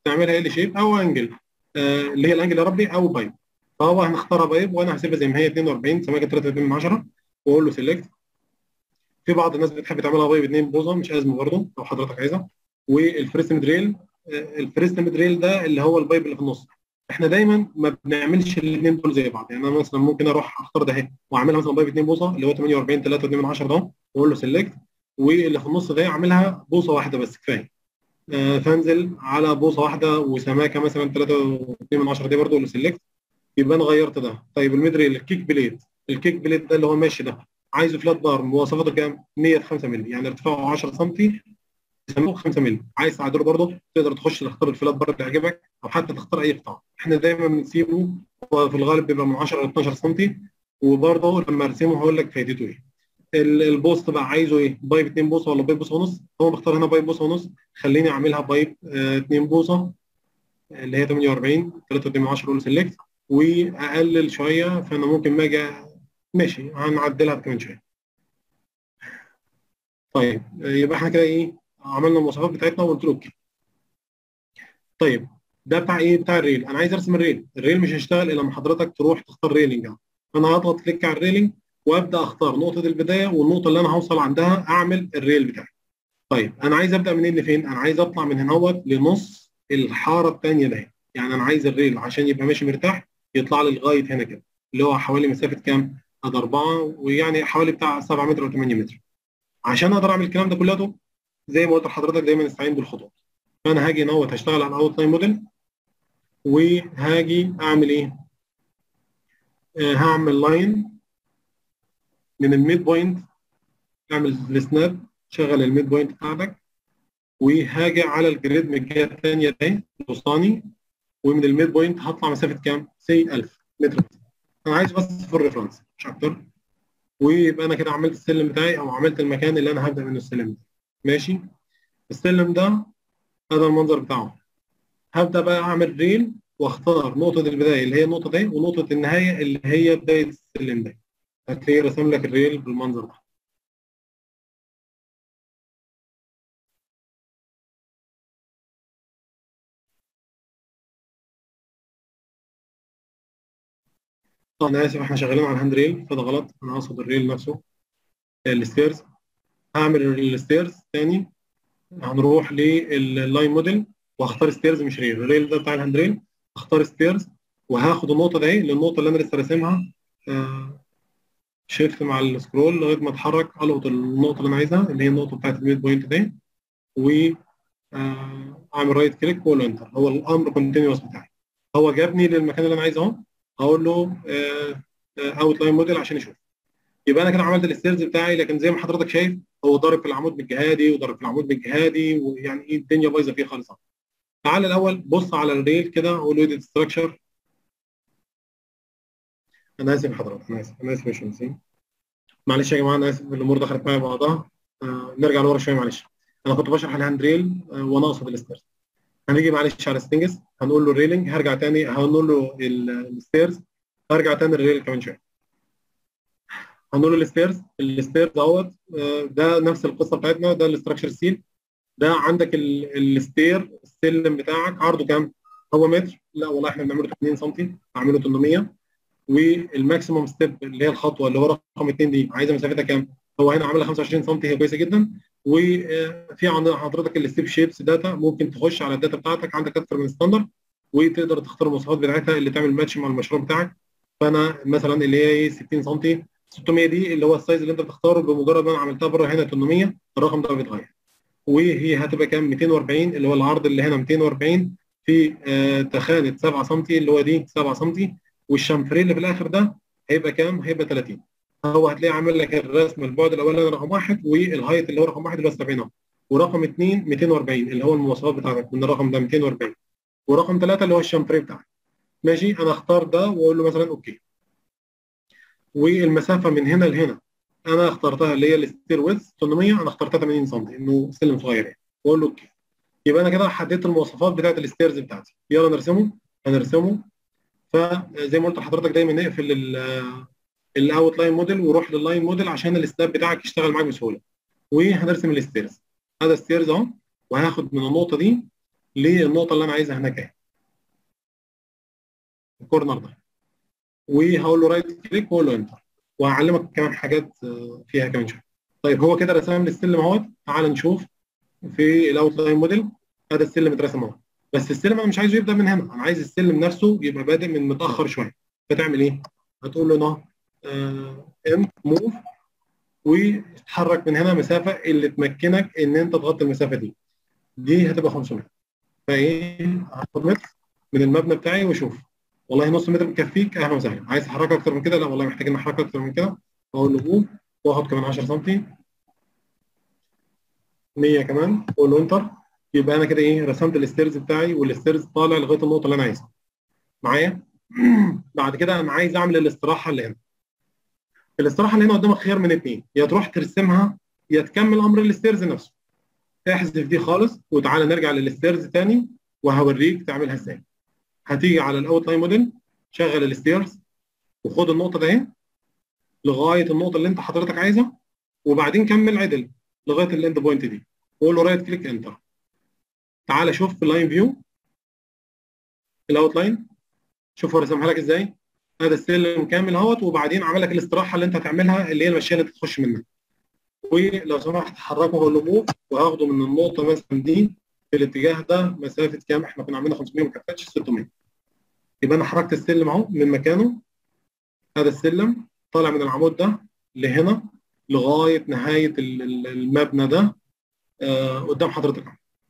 نعملها ال شيب او انجل آه اللي هي الانجل يا ربي او بايب فهو هنختارها بايب وانا هسيبها زي ما هي 42 سماكه 3 من 10 واقول له سيلكت في بعض الناس بتحب تعملها بايب 2 بوصه مش ازمه برضه لو حضرتك عايزها والفريست مدريل الفريست مدريل ده اللي هو البايب اللي في النص احنا دايما ما بنعملش الاثنين دول زي بعض يعني انا مثلا ممكن اروح اختار ده اهي واعملها مثلا بايب 2 بوصه اللي هو 48 3 2 من 10 ده واقول له سيلكت واللي في النص ده اعملها بوصه واحده بس كفايه آه فانزل على بوصه واحده وسماكه مثلا 3 2 من 10 دي برضه اقول له سيلكت يبقى انا غيرت ده طيب المدريل الكيك بليد الكيك بليد ده اللي هو ماشي ده عايزه فلات بار مواصفاته كام 105 مللي يعني ارتفاعه 10 سم يسموه 5 مللي عايز تعدله برضه تقدر تخش تختار الفلات بار اللي يعجبك او حتى تختار اي قطعه احنا دايما بنسيبه هو في الغالب بيبقى من 10 ل 12 سم وبرضه لما ارسمه هقول لك فايدته ايه البوست بقى عايزه ايه بايب 2 بوصه ولا بايب بوصه ونص هو مختار هنا بايب بوصه ونص خليني اعملها بايب 2 بوصه اللي هي 48 3 من 10 اقول سيلكت واقلل شويه فانا ممكن ما اجي ماشي هنعدلها كمان شويه طيب يبقى احنا كده ايه عملنا المواصفات بتاعتنا وقلت له اوكي طيب ده بتاع ايه بتاع الريل انا عايز ارسم الريل الريل مش هيشتغل الا لما حضرتك تروح تختار ريلنج انا هضغط كليك على الريلنج وابدا اختار نقطه البدايه والنقطه اللي انا هوصل عندها اعمل الريل بتاعي طيب انا عايز ابدا منين لفين انا عايز اطلع من هنا لنص الحاره الثانيه ده يعني انا عايز الريل عشان يبقى ماشي مرتاح يطلع لي لغايه هنا كده اللي هو حوالي مسافه كام ادي 4 ويعني حوالي بتاع 7 متر او 8 متر عشان اقدر اعمل الكلام ده كله زي ما قلت لحضرتك دايما استعين بالخطوط فانا هاجي نوت هشتغل على الاوت لاين موديل وهاجي اعمل ايه آه هعمل لاين من الميد بوينت اعمل السناب شغل الميد بوينت بتاعتك وهاجي على الجريد من الجهه الثانيه دي الوسطاني ومن الميد بوينت هطلع مسافه كام؟ سي 1000 متر انا عايز بس في الريفرنس مش اكتر ويبقى انا كده عملت السلم بتاعي او عملت المكان اللي انا هبدا منه السلم ده ماشي السلم ده هذا المنظر بتاعه هبدا بقى اعمل ريل واختار نقطه البدايه اللي هي النقطه دي ونقطه النهايه اللي هي بدايه السلم ده هتلاقيه رسم لك الريل بالمنظر ده انا اسف احنا شغالين على الهاند ريل فده غلط انا اقصد الريل نفسه الستيرز هعمل الستيرز تاني هنروح لللاين موديل واختار ستيرز مش ريل الريل ده بتاع الهاند ريل اختار ستيرز وهاخد النقطه دي للنقطه اللي انا لسه راسمها آه شيفت مع السكرول لغايه ما اتحرك القط النقطه اللي انا عايزها اللي هي النقطه بتاعت الميد بوينت دي و آه اعمل رايت كليك واقول انتر هو الامر كونتينوس بتاعي هو جابني للمكان اللي انا عايزه اهو هقول له اوت لاين موديل عشان يشوف يبقى انا كده عملت الستيرز بتاعي لكن زي ما حضرتك شايف هو ضارب في العمود بالجهادي وضارب في العمود بالجهادي ويعني ايه الدنيا بايظه فيه خالص تعال الاول بص على الريل كده قول له ايديت ستراكشر انا اسف حضرتك انا اسف انا اسف يا شمسين معلش يا جماعه انا اسف الامور دخلت معايا بعضها آه نرجع لورا شويه معلش انا كنت بشرح الهاند ريل آه وانا اقصد الستيرز هنيجي معلش على ستنجز هنقول له الريلنج هرجع تاني هنقول له الستيرز هرجع تاني الريل كمان شويه هنقول له الستيرز الستيرز اهوت ده نفس القصه بتاعتنا ده الاستراكشر سيل ده عندك الستير السلم بتاعك عرضه كام؟ هو متر لا والله احنا بنعمله 80 سم هعمله 800 والماكسيموم ستيب اللي هي الخطوه اللي هو رقم 2 دي عايزه مسافتها كام؟ هو هنا عاملها 25 سم هي كويسه جدا وفي عند حضرتك الستيب شيبس داتا ممكن تخش على الداتا بتاعتك عندك اكتر من ستاندرد وتقدر تختار المواصفات بتاعتها اللي تعمل ماتش مع المشروع بتاعك فانا مثلا اللي هي ايه 60 سم 600 دي اللي هو السايز اللي انت بتختاره بمجرد ما انا عملتها بره هنا 800 الرقم ده بيتغير وهي هتبقى كام 240 اللي هو العرض اللي هنا 240 في آه تخانه 7 سم اللي هو دي 7 سم والشامفريه اللي في الاخر ده هيبقى كام؟ هيبقى 30 هو هتلاقي عامل لك الرسم البعد الاولاني رقم واحد والهايت اللي هو رقم واحد اللي هو 70 اهو ورقم اثنين 240 اللي هو المواصفات بتاعتك من الرقم ده 240 ورقم ثلاثه اللي هو الشامفريه بتاعك ماشي انا اختار ده واقول له مثلا اوكي والمسافه من هنا لهنا انا اخترتها اللي هي الستير ويز 800 انا اخترتها 80 سم انه سلم صغير يعني واقول له اوكي يبقى انا كده حددت المواصفات بتاعت الستيرز بتاعتي يلا نرسمه هنرسمه فزي ما قلت لحضرتك دايما نقفل الاوت لاين موديل وروح لللاين موديل عشان السناب بتاعك يشتغل معاك بسهوله وهنرسم الستيرز هذا ستيرز اهو وهاخد من النقطه دي للنقطه اللي انا عايزها هناك اهي الكورنر ده وهقول له رايت كليك واقول له انتر وهعلمك كمان حاجات فيها كمان شويه طيب هو كده رسم لي السلم اهوت تعال نشوف في الاوت لاين موديل هذا السلم اترسم اهو بس السلم انا مش عايزه يبدا من هنا انا عايز السلم نفسه يبقى بادئ من متاخر شويه فتعمل ايه؟ هتقول له هنا ام موف وتتحرك من هنا مسافه اللي تمكنك ان انت تغطي المسافه دي دي هتبقى 500 فايه هاخد متر من المبنى بتاعي واشوف والله نص متر مكفيك اهلا وسهلا عايز تحرك اكتر من كده لا والله محتاج ان احرك اكتر من كده اقول له موف واخد كمان 10 سم 100 كمان واقول له انتر يبقى انا كده ايه رسمت الستيرز بتاعي والستيرز طالع لغايه النقطه اللي انا عايزها معايا بعد كده انا عايز اعمل الاستراحه اللي هنا الاستراحه اللي هنا قدامك خيار من اثنين يا تروح ترسمها يا تكمل امر الستيرز نفسه احذف دي خالص وتعالى نرجع للستيرز تاني وهوريك تعملها ازاي هتيجي على الاوت لاين موديل شغل الستيرز وخد النقطه ده لغايه النقطه اللي انت حضرتك عايزها وبعدين كمل عدل لغايه الاند بوينت دي وقول له رايت كليك انتر تعالى شوف في اللاين فيو الاوت لاين شوف هو رسمها لك ازاي هذا السلم كامل اهوت وبعدين عمل لك الاستراحه اللي انت هتعملها اللي هي المشيه اللي انت تخش منها ولو سمحت حركه هو موف وهاخده من النقطه مثلا دي في الاتجاه ده مسافه كام احنا كنا عاملينها 500 ما كفتش 600 يبقى انا حركت السلم اهو من مكانه هذا السلم طالع من العمود ده لهنا لغايه نهايه المبنى ده آه قدام حضرتك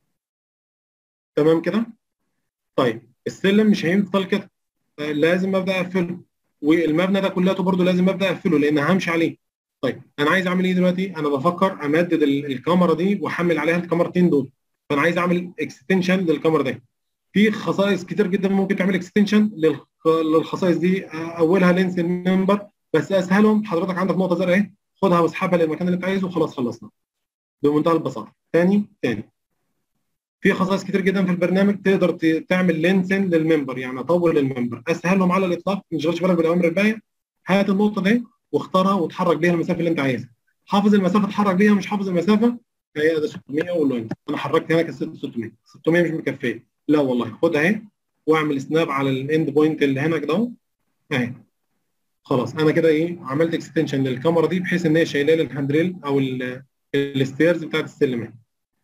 تمام كده طيب السلم مش هيفضل كده لازم ابدا اقفله والمبنى ده كلياته برده لازم ابدا اقفله لان همشي عليه طيب انا عايز اعمل ايه دلوقتي انا بفكر امدد الكاميرا دي واحمل عليها الكاميرتين دول فانا عايز اعمل اكستنشن للكاميرا دي في خصائص كتير جدا ممكن تعمل اكستنشن للخصائص دي اولها لينس الممبر بس اسهلهم حضرتك عندك نقطه زرقاء اهي خدها واسحبها للمكان اللي انت عايزه وخلاص خلصنا بمنتهى البساطه ثاني ثاني في خصائص كتير جدا في البرنامج تقدر تعمل لينسن للممبر يعني اطول الممبر اسهلهم على الاطلاق ما تشغلش بالك بالاوامر الباقيه هات النقطه دي واختارها وتحرك بيها المسافه اللي انت عايزها حافظ المسافه اتحرك بيها مش حافظ المسافه هي ده 600 وقول له انا حركت هناك 600 600 مش مكفيه لا والله خدها اهي واعمل سناب على الاند بوينت اللي هناك ده اهي خلاص انا كده ايه عملت اكستنشن للكاميرا دي بحيث ان هي شايله لي الهاندريل او الستيرز بتاعت السلم اهي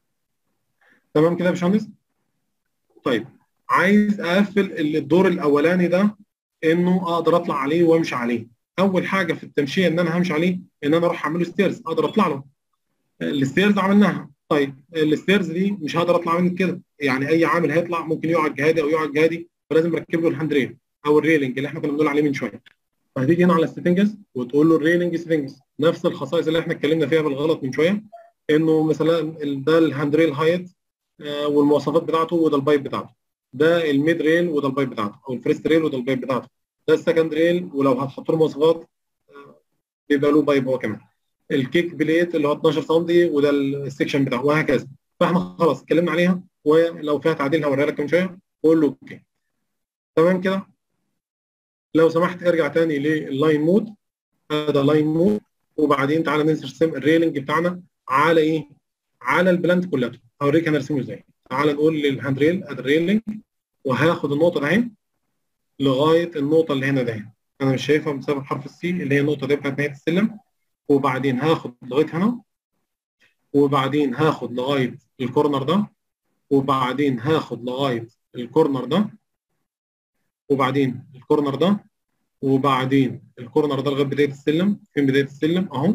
تمام كده يا باشمهندس طيب عايز اقفل الدور الاولاني ده انه اقدر اطلع عليه وامشي عليه اول حاجه في التمشيه ان انا همشي عليه ان انا اروح اعمله ستيرز اقدر اطلع له الستيرز عملناها طيب الستيرز دي مش هقدر اطلع منه كده يعني اي عامل هيطلع ممكن يقع جهادي او يقع جهادي فلازم اركب له الهاند ريل او الريلنج اللي احنا كنا بنقول عليه من شويه فهتيجي هنا على السيتنجز وتقول له الريلنج سيتنجز نفس الخصائص اللي احنا اتكلمنا فيها بالغلط من شويه انه مثلا ده الهاند ريل هايت والمواصفات بتاعته وده البايب بتاعته ده الميد ريل وده البايب بتاعته او الفريست ريل وده البايب بتاعته ده السكند ريل ولو هتحط له مواصفات بيبقى له بايب هو كمان الكيك بليت اللي هو 12 سم وده السكشن بتاعه وهكذا فاحنا خلاص اتكلمنا عليها ولو فيها تعديل هوريها لك كمان شويه قول له اوكي تمام كده لو سمحت ارجع تاني لللاين مود هذا لاين مود وبعدين تعالى نرسم الريلنج بتاعنا على ايه؟ على البلانت كلها هوريك انا ارسمه ازاي تعال نقول للهاند ريل ادي الريلنج وهاخد النقطه ده اهي لغايه النقطه اللي هنا ده انا مش شايفها بسبب حرف السي اللي هي النقطه دي بتاعت نهايه السلم وبعدين هاخد لغايه هنا وبعدين هاخد لغايه الكورنر ده وبعدين هاخد لغايه الكورنر ده وبعدين الكورنر ده وبعدين الكورنر ده لغايه بدايه السلم فين بدايه السلم اهو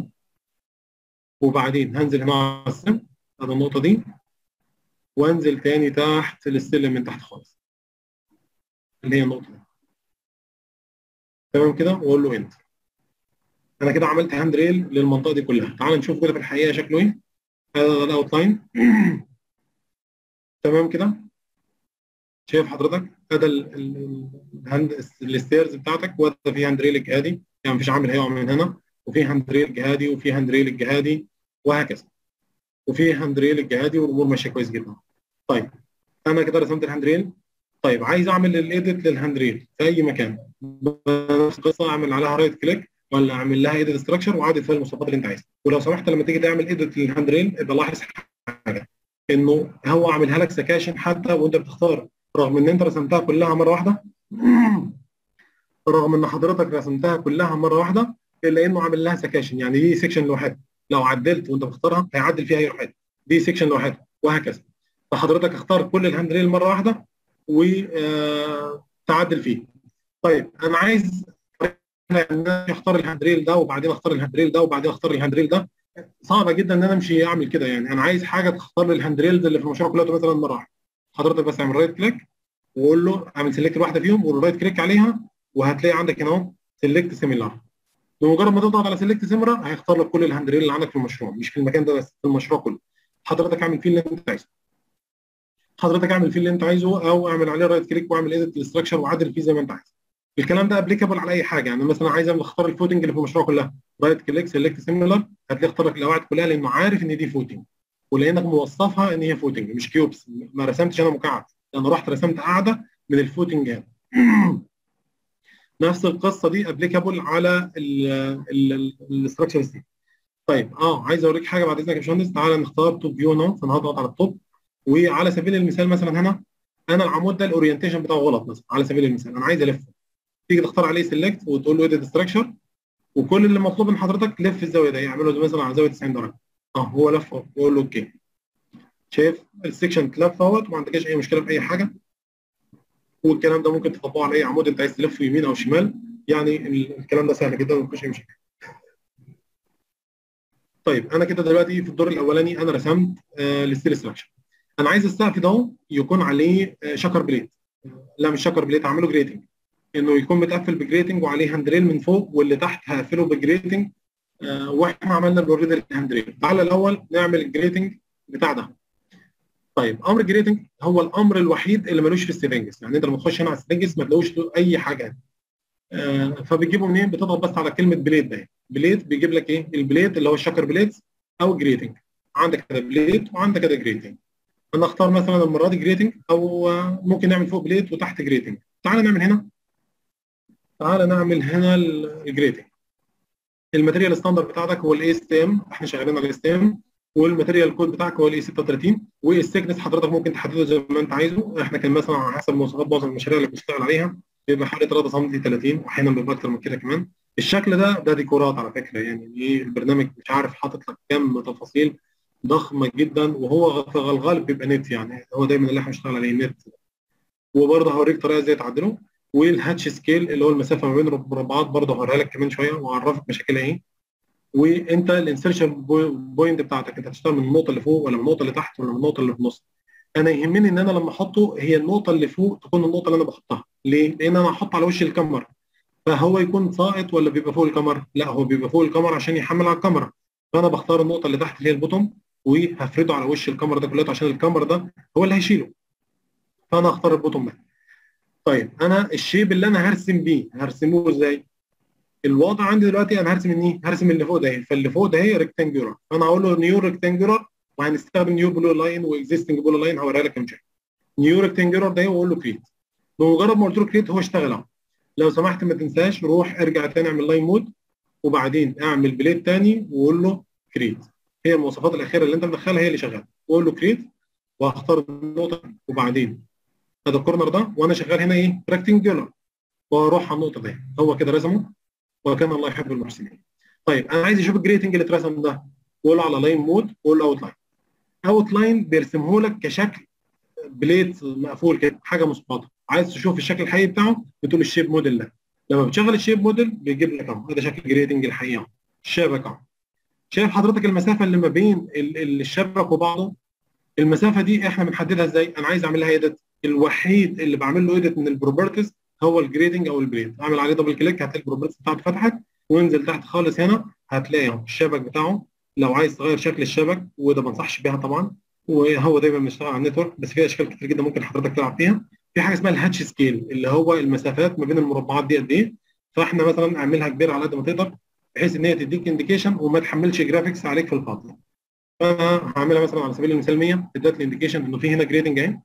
وبعدين هنزل هنا على السلم هذا النقطه دي وانزل تاني تحت للسلم من تحت خالص اللي هي النقطه دي تمام كده واقول له انتر انا كده عملت هاند ريل للمنطقه دي كلها تعال نشوف كده في الحقيقه شكله ايه هذا الاوت لاين تمام كده شايف حضرتك هذا الهاند الستيرز بتاعتك وده في هاند ريل جهادي يعني مفيش عامل هيقع من هنا وفي هاند ريل جهادي وفي هاند ريل جهادي وهكذا وفي هاند ريل الجهادي والامور ماشيه كويس جدا طيب انا كده رسمت الهاند ريل طيب عايز اعمل الايديت للهاند ريل في اي مكان نفس القصه اعمل عليها رايت كليك ولا اعمل لها ايديت ستراكشر واعدل فيها المواصفات اللي انت عايزها ولو سمحت لما تيجي تعمل ايديت للهاند ريل ابقى لاحظ حاجه انه هو عاملها لك سكاشن حتى وانت بتختار رغم ان انت رسمتها كلها مره واحده رغم ان حضرتك رسمتها كلها مره واحده الا انه عامل لها سكاشن يعني دي سيكشن لوحدها لو عدلت وانت بتختارها هيعدل فيها هي لوحدها دي سيكشن لوحدها وهكذا فحضرتك اختار كل الهاند ريل مره واحده وتعدل فيه طيب انا عايز اختار الهاند ريل ده وبعدين اختار الهاند ريل ده وبعدين اختار الهاند ريل ده صعبه جدا ان انا امشي اعمل كده يعني انا عايز حاجه تختار لي الهاند ريلز اللي في المشروع كلها مثلا مره واحده حضرتك بس اعمل رايت كليك وقول له اعمل سيلكت واحده فيهم ورايت كليك عليها وهتلاقي عندك هنا اهو سيلكت سيميلار بمجرد ما تضغط على سيلكت سيميلار هيختار لك كل الهاند ريل اللي عندك في المشروع مش في المكان ده بس في المشروع كله حضرتك اعمل فيه اللي انت عايزه حضرتك اعمل فيه اللي انت عايزه او اعمل عليه رايت كليك واعمل ايديت الاستراكشر وعدل فيه زي ما انت عايز الكلام ده ابليكابل على اي حاجه يعني مثلا عايز اختار الفوتنج اللي في المشروع كلها رايت كليك سيلكت سيميلر هتلاقي اختار لك القواعد كلها لانه عارف ان دي فوتنج ولانك موصفها ان هي فوتنج مش كيوبس ما رسمتش انا مكعب انا رحت رسمت قاعده من الفوتنج هنا نفس القصه دي ابليكابل على الاستراكشر دي طيب اه عايز اوريك حاجه بعد اذنك يا باشمهندس تعالى نختار توب فيو هنا فانا هضغط على التوب وعلى سبيل المثال مثلا هنا انا العمود ده الاورينتيشن بتاعه غلط مثلا على سبيل المثال انا عايز الفه تيجي تختار عليه سيلكت وتقول له ايديت ستراكشر وكل اللي مطلوب من حضرتك لف الزاويه ده يعمله مثلا على زاويه 90 درجه اه هو لف وقول له اوكي شايف السكشن اتلف اهوت وما عندكش اي مشكله في اي حاجه والكلام ده ممكن تطبقه على اي عمود انت عايز تلفه يمين او شمال يعني الكلام ده سهل جدا ومفيش اي مشكله طيب انا كده دلوقتي في الدور الاولاني انا رسمت آه الستيل ستراكشر انا عايز السقف ده يكون عليه آه شكر بليت لا مش شكر بليت اعمله جريتنج انه يكون متقفل بجريتنج وعليه هاندريل من فوق واللي تحت هقفله بجريتنج آه واحنا عملنا اوريدي الهاندريل تعالى الاول نعمل الجريتنج بتاع ده طيب امر الجريتنج هو الامر الوحيد اللي ملوش في السيتنجز يعني انت لما تخش هنا على السيتنجز ما تلاقوش اي حاجه آه فبتجيبه منين بتضغط بس على كلمه بليت ده بليت بيجيب لك ايه البليت اللي هو الشكر بليت او جريتنج عندك كده بليت وعندك كده جريتنج انا اختار مثلا المره دي جريتنج او ممكن نعمل فوق بليت وتحت جريتنج تعال نعمل هنا تعال نعمل هنا الجريتنج الماتيريال ستاندر بتاعتك هو الاي اس تي ام احنا شغالين على الاي اس تي ام والماتيريال كود بتاعك هو الاي 36 والسيكنس حضرتك ممكن تحدده زي ما انت عايزه احنا كان مثلا على حسب مواصفات معظم المشاريع اللي بنشتغل عليها بيبقى حوالي 3 سم 30 واحيانا بيبقى اكتر من كده كمان الشكل ده ده ديكورات على فكره يعني ايه البرنامج مش عارف حاطط لك كام تفاصيل ضخمه جدا وهو في الغالب بيبقى نت يعني هو دايما اللي احنا بنشتغل عليه نت وبرضه هوريك طريقه ازاي تعدله والهاتش سكيل اللي هو المسافه ما بين المربعات برضه هوريها لك كمان شويه واعرفك مشاكلها ايه وانت الانسرشن بوينت بتاعتك انت هتشتغل من النقطه اللي فوق ولا من النقطه اللي تحت ولا من النقطه اللي في النص انا يهمني ان انا لما احطه هي النقطه اللي فوق تكون النقطه اللي انا بحطها ليه؟ لان انا هحط على وش الكاميرا فهو يكون ساقط ولا بيبقى فوق الكاميرا؟ لا هو بيبقى فوق الكاميرا عشان يحمل على الكاميرا فانا بختار النقطه اللي تحت اللي هي البوتوم وهفرده على وش الكاميرا ده كلها عشان الكاميرا ده هو اللي هيشيله فانا هختار البوتوم ده طيب انا الشيب اللي انا هرسم بيه هرسمه ازاي؟ الوضع عندي دلوقتي انا هرسم مني هرسم اللي فوق ده فاللي فوق ده هي ريكتانجولار فانا هقول له نيو ريكتانجولار وهنستخدم نيو بلو لاين واكزيستنج بلو لاين هوريها لك كام شيء نيو ريكتانجولار ده واقول له كريت بمجرد ما قلت له كريت هو اشتغل اهو لو سمحت ما تنساش روح ارجع تاني اعمل لاين مود وبعدين اعمل بليت تاني وقول له كريت هي المواصفات الاخيره اللي انت مدخلها هي اللي شغاله واقول له كريت وهختار النقطه وبعدين هذا الكورنر ده وانا شغال هنا ايه ريكتانجولار واروح على النقطه دي هو كده رسمه وكان الله يحب المحسنين. طيب انا عايز اشوف الجريتنج اللي اترسم ده قول على لاين مود قول له اوت لاين. اوت لاين بيرسمه لك كشكل بليت مقفول كده حاجه مسقطه عايز تشوف الشكل الحقيقي بتاعه بتقول الشيب موديل ده لما بتشغل الشيب موديل بيجيب لك اهو ده شكل جريتنج الحقيقه الشبكه اهو شايف حضرتك المسافه اللي ما بين الشبك وبعضه المسافه دي احنا بنحددها ازاي انا عايز اعمل لها ايديت الوحيد اللي بعمل له ايديت من البروبرتيز هو الجريدنج او البليد اعمل عليه دبل كليك هتلاقي البروبرتيز بتاعته فتحت وانزل تحت خالص هنا هتلاقي اهو الشبك بتاعه لو عايز تغير شكل الشبك وده ما انصحش بيها طبعا وهو دايما بنشتغل على النتورك بس في اشكال كتير جدا ممكن حضرتك تلعب فيها في حاجه اسمها الهاتش سكيل اللي هو المسافات ما بين المربعات دي قد ايه فاحنا مثلا اعملها كبيره على قد ما تقدر بحيث ان هي تديك انديكيشن وما تحملش جرافيكس عليك في الفاضي فانا هعملها مثلا على سبيل المثال 100 ادت لي انديكيشن انه في هنا جريدنج اهي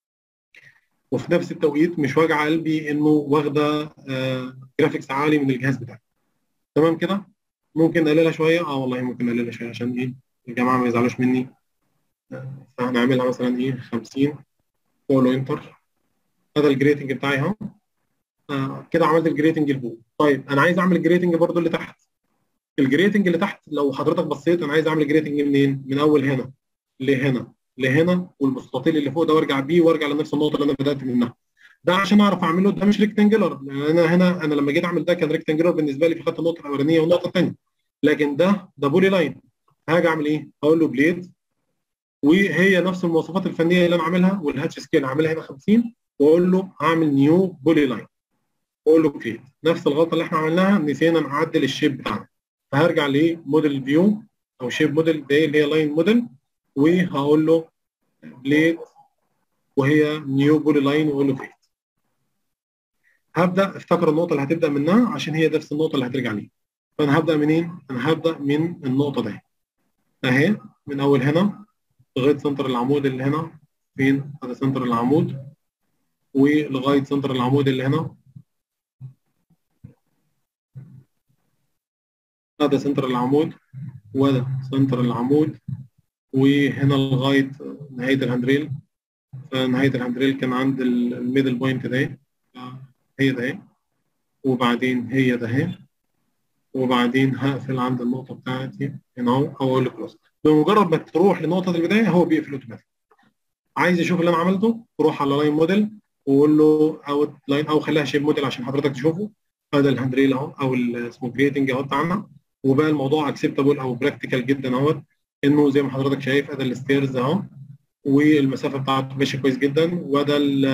وفي نفس التوقيت مش واجع قلبي انه واخده آه جرافيكس عالي من الجهاز بتاعي تمام كده ممكن اقللها شويه اه والله ممكن اقللها شويه عشان ايه الجماعه ما يزعلوش مني فهنعملها مثلا ايه 50 فولو انتر هذا الجريتنج بتاعي اهو آه كده عملت الجريتنج لفوق طيب انا عايز اعمل الجريتنج برضو اللي تحت الجريتنج اللي تحت لو حضرتك بصيت انا عايز اعمل الجريتنج منين من اول هنا لهنا لهنا والمستطيل اللي فوق ده وارجع بيه وارجع لنفس النقطه اللي انا بدات منها ده عشان اعرف اعمله ده مش ريكتنجلر لان انا هنا انا لما جيت اعمل ده كان ريكتنجلر بالنسبه لي في خط النقطه الاولانيه والنقطه الثانيه لكن ده ده بولي لاين هاجي اعمل ايه؟ هقول له بليد وهي نفس المواصفات الفنيه اللي انا عاملها والهاتش سكيل عاملها هنا 50 واقول له هعمل نيو بولي لاين واقول له كريت نفس الغلطه اللي احنا عملناها نسينا نعدل الشيب بتاعنا فهرجع لموديل فيو او شيب موديل ده اللي هي لاين موديل وهقول له بليد وهي نيو بولي لاين واقول له كريت هبدا افتكر النقطه اللي هتبدا منها عشان هي نفس النقطه اللي هترجع ليها فانا هبدا منين؟ انا هبدا من النقطه دي اهي من اول هنا لغايه سنتر العمود اللي هنا فين؟ هذا سنتر العمود ولغايه سنتر العمود اللي هنا هذا سنتر العمود وده سنتر العمود وهنا لغايه نهايه الهاندريل فنهايه الهاندريل كان عند الميدل بوينت ده هي ده وبعدين هي ده وبعدين هقفل عند النقطه بتاعتي هنا اهو او اقول له كلوز بمجرد ما تروح لنقطه البدايه هو بيقفل اوتوماتيك عايز يشوف اللي انا عملته روح على لاين موديل وقول له اوت لاين او خليها شيب موديل عشان حضرتك تشوفه هذا الهاندريل اهو او اسمه جريتنج اهو بتاعنا وبقى الموضوع اكسبتابل او براكتيكال جدا اهوت انه زي ما حضرتك شايف ادي الستيرز اهو والمسافه بتاعته ماشيه كويس جدا وده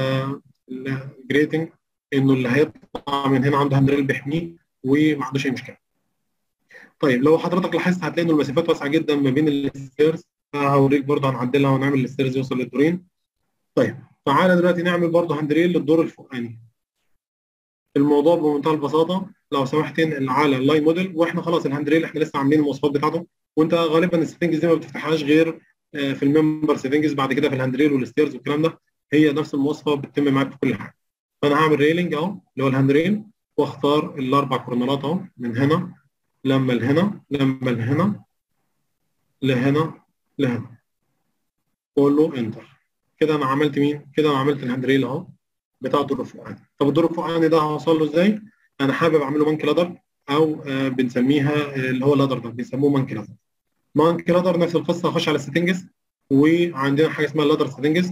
الجريتنج انه اللي هيطلع من هنا عنده هاندريل بيحميه وما عندوش اي مشكله. طيب لو حضرتك لاحظت هتلاقي ان المسافات واسعه جدا ما بين الستيرز هوريك برضه هنعدلها ونعمل الستيرز يوصل للدورين. طيب تعالى دلوقتي نعمل برضه هاندريل للدور الفوقاني. الموضوع بمنتهى البساطه لو سمحت انقل على اللاين موديل واحنا خلاص الهاندريل احنا لسه عاملين المواصفات بتاعته وانت غالبا السيتنجز دي ما بتفتحهاش غير في الممبر سيتنجز بعد كده في الهاندريل والستيرز والكلام ده هي نفس المواصفه بتتم معاك في كل حاجه. فانا هعمل ريلنج اهو اللي هو الهاندريل واختار الاربع كورنرات اهو من هنا لما لهنا لما لهنا لهنا لهنا واقول له انتر كده انا عملت مين؟ كده انا عملت الهاندريل اهو بتاع الدور الفوقاني طب الدور الفوقاني ده هوصل له ازاي؟ انا حابب اعمله مانكي لادر او آه بنسميها اللي هو اللادر ده بيسموه مانكي لادر مانكي لادر نفس القصه هخش على السيتنجز وعندنا حاجه اسمها اللادر سيتنجز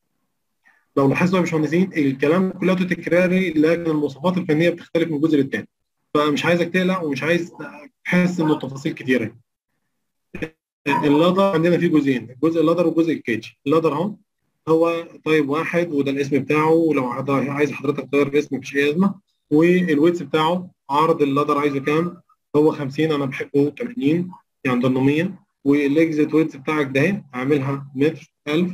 لو لاحظتوا يا باشمهندسين الكلام كله تكراري لكن المواصفات الفنيه بتختلف من جزء للتاني فمش عايزك تقلق ومش عايز تحس انه التفاصيل كتيره اللادر عندنا فيه جزئين جزء اللادر وجزء الكيج اللادر اهو هو طيب واحد وده الاسم بتاعه ولو عايز حضرتك تغير الاسم مفيش اي ازمه والويتس بتاعه عرض اللادر عايزه كام؟ هو 50 انا بحبه 80 يعني 800 والاكزيت ويتس بتاعك ده عاملها متر 1000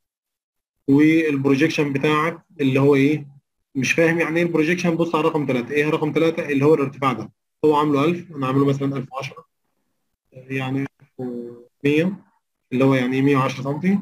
والبروجيكشن بتاعك اللي هو ايه؟ مش فاهم يعني ايه البروجيكشن بص على رقم 3 ايه رقم 3 اللي هو الارتفاع ده هو عامله 1000 انا عامله مثلا 1010 يعني 100 اللي هو يعني 110 سم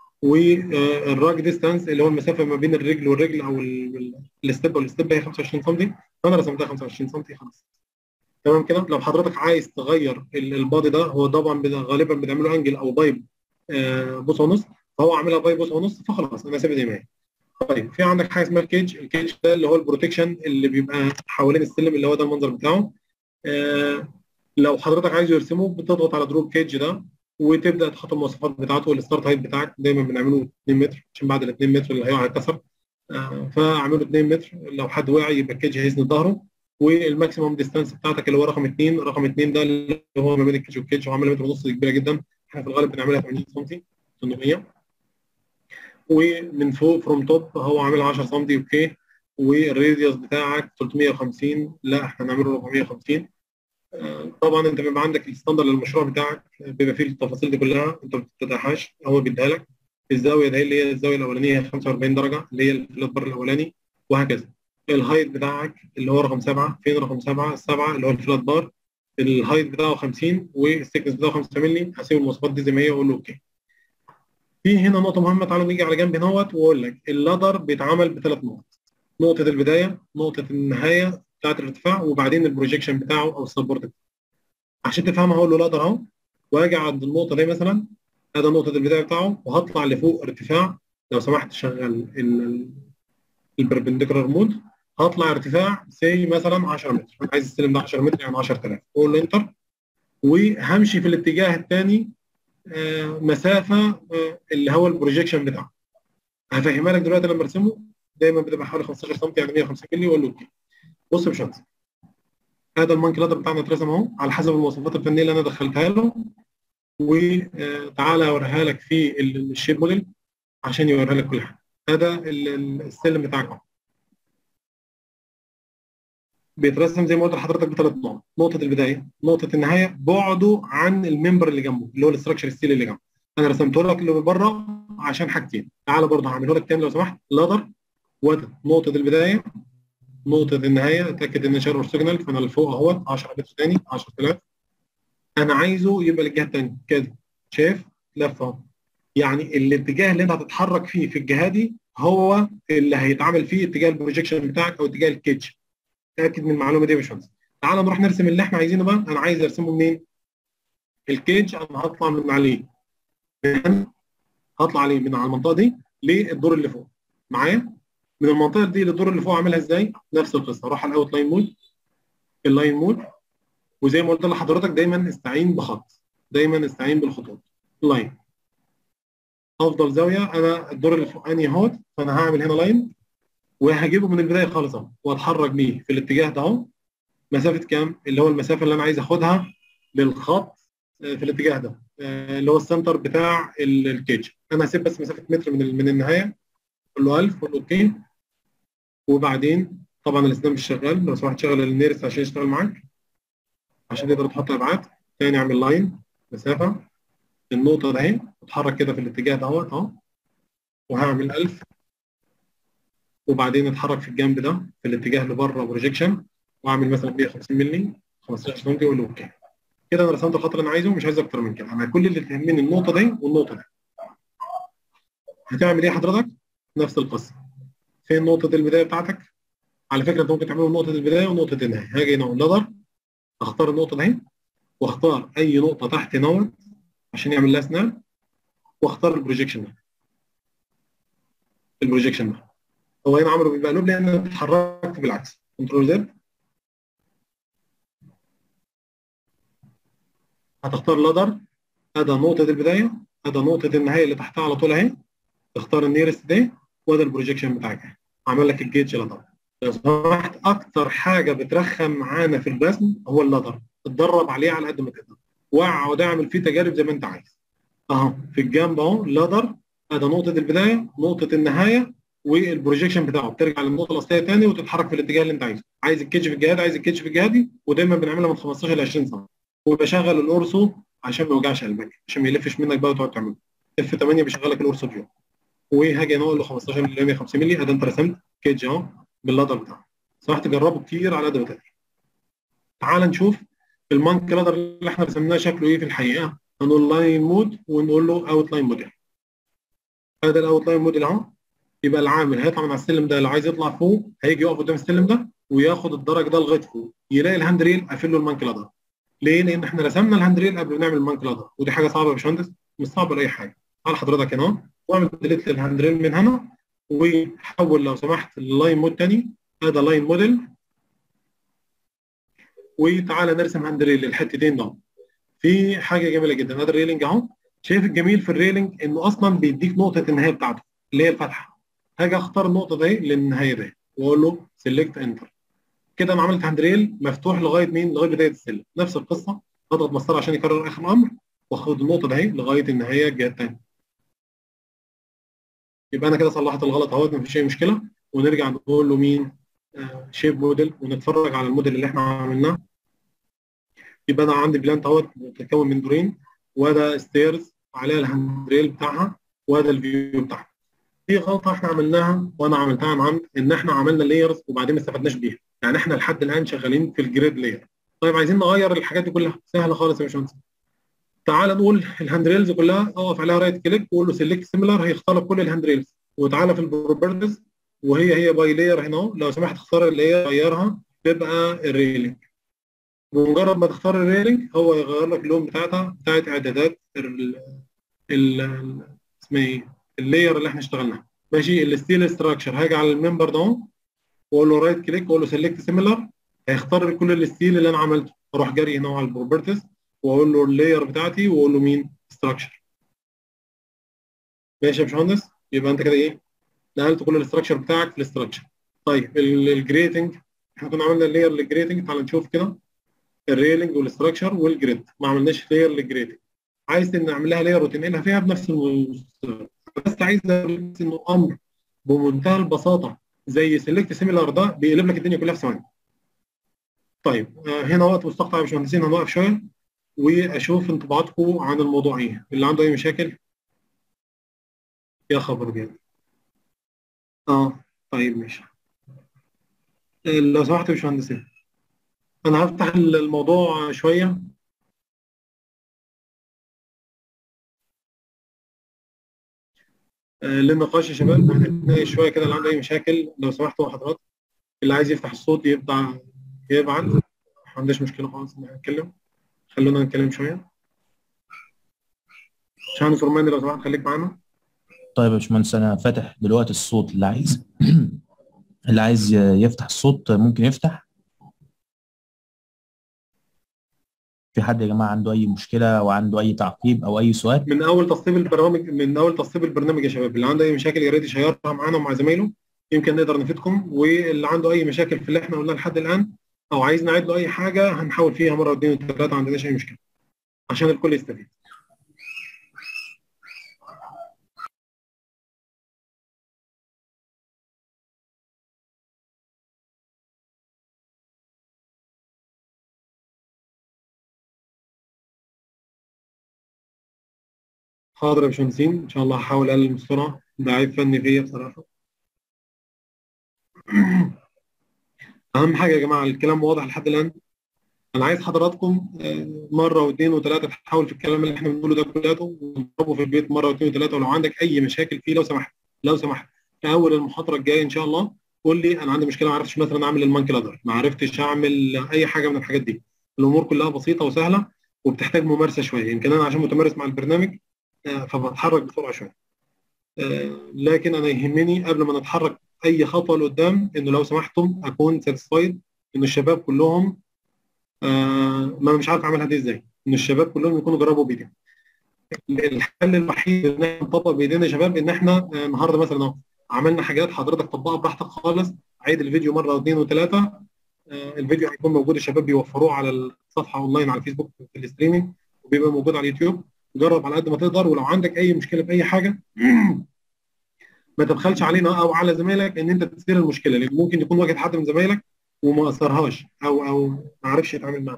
والراج ديستانس اللي هو المسافه ما بين الرجل والرجل او الستيب والستيب هي 25 سم فانا رسمتها 25 سم خلاص تمام كده لو حضرتك عايز تغير البادي ده هو طبعا غالبا بنعمله انجل او بايب بوصه ونص فهو عاملها بايب بوصه ونص فخلاص انا سايبها زي ما هي طيب في عندك حاجه اسمها الكيج الكيج ده اللي هو البروتكشن اللي بيبقى حوالين السلم اللي هو ده المنظر بتاعه آه لو حضرتك عايز يرسمه بتضغط على دروب كيج ده وتبدا تحط المواصفات بتاعته والستارت هايت بتاعك دايما بنعمله 2 متر عشان بعد ال 2 متر اللي هيقع هيتكسر آه فاعمله 2 متر لو حد وقع يبقى الكيج هيسند ظهره والماكسيموم ديستانس بتاعتك اللي هو رقم 2 رقم 2 ده اللي هو ما بين الكيج والكيج هو عامل متر ونص كبيره جدا احنا في الغالب بنعملها 80 سم 800 ومن فوق فروم توب هو عامل 10 سم اوكي والراديوس بتاعك 350 لا احنا هنعمله 450 طبعا انت بيبقى عندك الستاندر للمشروع بتاعك بيبقى فيه التفاصيل دي كلها انت ما بتفتحهاش هو بيديها لك الزاويه دي اللي هي الزاويه الاولانيه 45 درجه اللي هي الفلات بار الاولاني وهكذا الهايت بتاعك اللي هو رقم 7 فين رقم 7 السبعه اللي هو الفلات بار الهايت بتاعه 50 والثيكنس بتاعه 5 مللي هسيب المواصفات دي زي ما هي واقول له اوكي في هنا نقطه مهمه تعالوا نيجي على جنب هنا واقول لك اللادر بيتعمل بثلاث نقط نقطه البدايه نقطه النهايه بتاعت الارتفاع وبعدين البروجيكشن بتاعه او السبورت عشان تفهمها هقول له لادر اهو واجي عند النقطه دي مثلا هذا نقطه البدايه بتاعه وهطلع لفوق ارتفاع لو سمحت شغل البربنديكولار مود هطلع ارتفاع سي مثلا 10 متر انا عايز السلم ده 10 متر يعني 10000 اقول له انتر وهمشي في الاتجاه الثاني مسافه آه، اللي هو البروجيكشن بتاعه هفهمها لك دلوقتي لما ارسمه دايما بتبقى حوالي 15 سم يعني 150 مللي واقول له اوكي بص يا باشمهندس هذا المانكي لاتر بتاعنا اترسم اهو على حسب المواصفات الفنيه اللي انا دخلتها له وتعالى اوريها لك في الشيب موديل عشان يوريها لك كل حاجه هذا السلم بتاعك اهو بيترسم زي ما قلت لحضرتك بثلاث نقط نقطه البدايه نقطه النهايه بعده عن الممبر اللي جنبه اللي هو الاستراكشر ستيل اللي جنبه انا رسمته لك اللي بره عشان حاجتين تعالى برضه هعمله لك تاني لو سمحت لادر وده نقطه البدايه نقطه النهايه اتاكد ان شير سيجنال فانا اللي فوق اهوت 10 متر ثاني 10000 انا عايزه يبقى للجهه الثانيه كده شايف لفه اهو يعني الاتجاه اللي انت هتتحرك فيه في الجهه دي هو اللي هيتعمل فيه اتجاه البروجيكشن بتاعك او اتجاه الكيتش تاكد من المعلومه دي يا باشمهندس تعال نروح نرسم اللي احنا عايزينه بقى انا عايز ارسمه منين الكيج انا هطلع من عليه من هنا هطلع عليه من على المنطقه دي للدور اللي فوق معايا من المنطقه دي للدور اللي فوق اعملها ازاي نفس القصه اروح على الاوت لاين مود اللاين مود وزي ما قلت لحضرتك دايما استعين بخط دايما استعين بالخطوط لاين افضل زاويه انا الدور اللي فوقاني اهوت فانا هعمل هنا لاين وهجيبه من البدايه خالص اهو واتحرك بيه في الاتجاه ده اهو مسافه كام؟ اللي هو المسافه اللي انا عايز اخدها للخط في الاتجاه ده اللي هو السنتر بتاع الكيج انا هسيب بس مسافه متر من من النهايه قول له 1000 قول له اوكي وبعدين طبعا الاسنان مش شغال لو سمحت شغل النيرس عشان يشتغل معاك عشان تقدر تحط ابعاد تاني اعمل لاين مسافه النقطه ده اهي اتحرك كده في الاتجاه دوت اهو وهعمل 1000 وبعدين اتحرك في الجنب ده في الاتجاه اللي بره بروجيكشن واعمل مثلا 150 مللي 15 سم واقول له اوكي كده انا رسمت الخط اللي انا عايزه مش عايز اكتر من كده انا كل اللي تهمني النقطه دي والنقطه دي هتعمل ايه حضرتك؟ نفس القصه فين نقطه البدايه بتاعتك؟ على فكره انت ممكن تعمله نقطه البدايه ونقطه النهايه هاجي هنا لدر اختار النقطه دي واختار اي نقطه تحت نوت عشان يعمل لها سناب واختار البروجيكشن ده البروجيكشن ده هو هنا عمره بيبقى لوب لان اتحركت بالعكس كنترول زد هتختار لادر هذا نقطة البداية هذا نقطة النهاية اللي تحتها على طول اهي تختار النيرست دي وده البروجيكشن بتاعك عمل لك الجيتش لادر لو سمحت أكتر حاجة بترخم معانا في الرسم هو اللادر اتدرب عليه على قد ما تقدر واقعد اعمل فيه تجارب زي ما انت عايز اهو في الجنب اهو لادر هذا نقطة البداية نقطة النهاية والبروجيكشن بتاعه بترجع للنقطه الاصليه تاني وتتحرك في الاتجاه اللي انت عايزه عايز الكيتش في الجهه دي عايز الكيتش في الجهه دي ودايما بنعملها من 15 ل 20 سم وبشغل الاورسو عشان ما يوجعش قلبك عشان ما يلفش منك بقى وتقعد تعمله اف 8 بيشغل لك الاورسو فيو وهاجي انا اقول له 15 مللي 150 مللي ادي انت رسمت كيتش اهو باللادر بتاعه صراحه تجربه كتير على قد ما تقدر تعال نشوف المانك لادر اللي احنا رسمناه شكله ايه في الحقيقه هنقول لاين مود ونقول له اوت لاين موديل هذا الاوت لاين موديل اهو يبقى العامل هيطلع من على السلم ده لو عايز يطلع فوق هيجي يقف قدام السلم ده وياخد الدرج ده لغايه فوق يلاقي الهاند ريل قافل له المانك لادر ليه؟ لان احنا رسمنا الهاند ريل قبل ما نعمل المانك لادر ودي حاجه صعبه يا باشمهندس مش صعبه ولا اي حاجه على حضرتك هنا واعمل ديليت للهاند ريل من هنا وحول لو سمحت اللاين مود تاني هذا لاين موديل وتعالى نرسم هاند ريل للحتتين دول في حاجه جميله جدا هذا الريلنج اهو شايف الجميل في الريلنج انه اصلا بيديك نقطه النهايه بتاعته اللي هي الفتحه هاجي اختار النقطه دي للنهايه دي واقول له سيلكت انتر كده انا عملت هاند ريل مفتوح لغايه مين؟ لغايه بدايه السلم نفس القصه اضغط مسطره عشان يكرر اخر امر واخد النقطه دي لغايه النهايه الجهه الثانيه يبقى انا كده صلحت الغلط اهوت مفيش اي مشكله ونرجع نقول له مين؟ آه شيب موديل ونتفرج على الموديل اللي احنا عملناه يبقى انا عندي بلانت اهوت بتتكون من دورين وده ستيرز عليها الهاند ريل بتاعها وده الفيو بتاعها في غلطه احنا عملناها وانا عملتها عن عمد ان احنا عملنا لايرز وبعدين ما استفدناش بيها يعني احنا لحد الان شغالين في الجريد لاير طيب عايزين نغير الحاجات دي كلها سهله خالص يا باشمهندس تعال نقول الهاند ريلز كلها اقف عليها رايت كليك وقول له سيلكت سيميلر هيختار لك كل الهاند ريلز وتعالى في البروبرتيز وهي هي باي لاير هنا لو سمحت اختار اللي هي غيرها تبقى الريلينج بمجرد ما تختار الريلينج هو يغير لك اللون بتاعتها بتاعت اعدادات ال- ال- اسمها ايه اللاير اللي احنا اشتغلناها ماشي الستيل ستراكشر هاجي على الممبر ده اهو واقول له رايت كليك واقول له سيلكت سيميلر هيختار لي كل الستيل اللي انا عملته اروح جاري هنا على البروبرتيز واقول له اللاير بتاعتي واقول له مين ستراكشر ماشي يا باشمهندس يبقى انت كده ايه نقلت كل الاستراكشر بتاعك في الاستراكشر طيب الجريتنج احنا كنا عملنا اللاير للجريتنج تعال نشوف كده الريلنج والاستراكشر والجريد ما عملناش لاير للجريتنج عايز ان نعمل لها لاير وتنقلها فيها بنفس المستوى بس عايز بس انه امر بمنتهى البساطه زي سيلكت سيميلار ده بيقلب لك الدنيا كلها في ثواني طيب آه، هنا وقت مستقطع يا باشمهندسين هنوقف شويه واشوف انطباعاتكم عن الموضوع ايه اللي عنده اي مشاكل يا خبر بيد اه طيب ماشي آه، لو سمحت يا باشمهندسين انا هفتح الموضوع شويه آه، للنقاش يا شباب احنا نتناقش شويه كده اللي عنده اي مشاكل لو سمحتوا حضرات اللي عايز يفتح الصوت يبدأ يبعت ما عنديش مشكله خالص ان احنا نتكلم خلونا نتكلم شويه شان فرماني لو سمحت خليك معانا طيب يا باشمهندس انا فاتح دلوقتي الصوت اللي عايز اللي عايز يفتح الصوت ممكن يفتح في حد يا جماعه عنده اي مشكله او عنده اي تعقيب او اي سؤال من اول تصميم البرنامج من اول تصميم البرنامج يا شباب اللي عنده اي مشاكل يا ريت يشيرها معانا ومع زمايله يمكن نقدر نفيدكم واللي عنده اي مشاكل في اللي احنا قلناه لحد الان او عايز نعيد له اي حاجه هنحاول فيها مره واثنين وثلاثه ما عندناش اي مشكله عشان الكل يستفيد حاضر يا باشمهندسين ان شاء الله هحاول اقلل من السرعه ده عيب فني فيا بصراحه اهم حاجه يا جماعه الكلام واضح لحد الان انا عايز حضراتكم آه، مره واثنين وثلاثه تحاول في الكلام اللي احنا بنقوله ده كله ونضربه في البيت مره واثنين وثلاثه ولو عندك اي مشاكل فيه لو سمحت لو سمحت في اول المحاضره الجايه ان شاء الله قول لي انا عندي مشكله ما عرفتش مثلا اعمل المانكي لادر ما عرفتش اعمل اي حاجه من الحاجات دي الامور كلها بسيطه وسهله وبتحتاج ممارسه شويه يمكن انا عشان متمرس مع البرنامج آه، فبتحرك بسرعه شويه آه، لكن انا يهمني قبل ما نتحرك اي خطوه لقدام انه لو سمحتم اكون ساتيسفايد ان الشباب كلهم آه، ما أنا مش عارف اعملها دي ازاي ان الشباب كلهم يكونوا جربوا بايديهم الحل الوحيد ان احنا نطبق بايدينا يا شباب ان احنا آه، النهارده مثلا اهو عملنا حاجات حضرتك طبقها براحتك خالص عيد الفيديو مره واثنين وثلاثه آه، الفيديو هيكون موجود الشباب بيوفروه على الصفحه اونلاين على الفيسبوك في الاستريمنج وبيبقى موجود على اليوتيوب جرب على قد ما تقدر ولو عندك اي مشكله في اي حاجه ما تبخلش علينا او على زمايلك ان انت تثير المشكله لان ممكن يكون واجد حد من زمايلك وما اثرهاش او او ما عرفش يتعامل معاها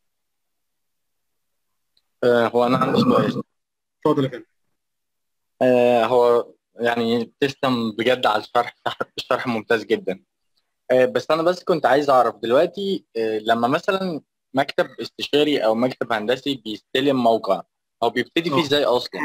آه، هو انا عندي سؤال اتفضل يا فندم آه، هو يعني تسلم بجد على الشرح الشرح ممتاز جدا آه، بس انا بس كنت عايز اعرف دلوقتي آه، لما مثلا مكتب استشاري او مكتب هندسي بيستلم موقع او بيبتدي فيه آه. ازاي اصلا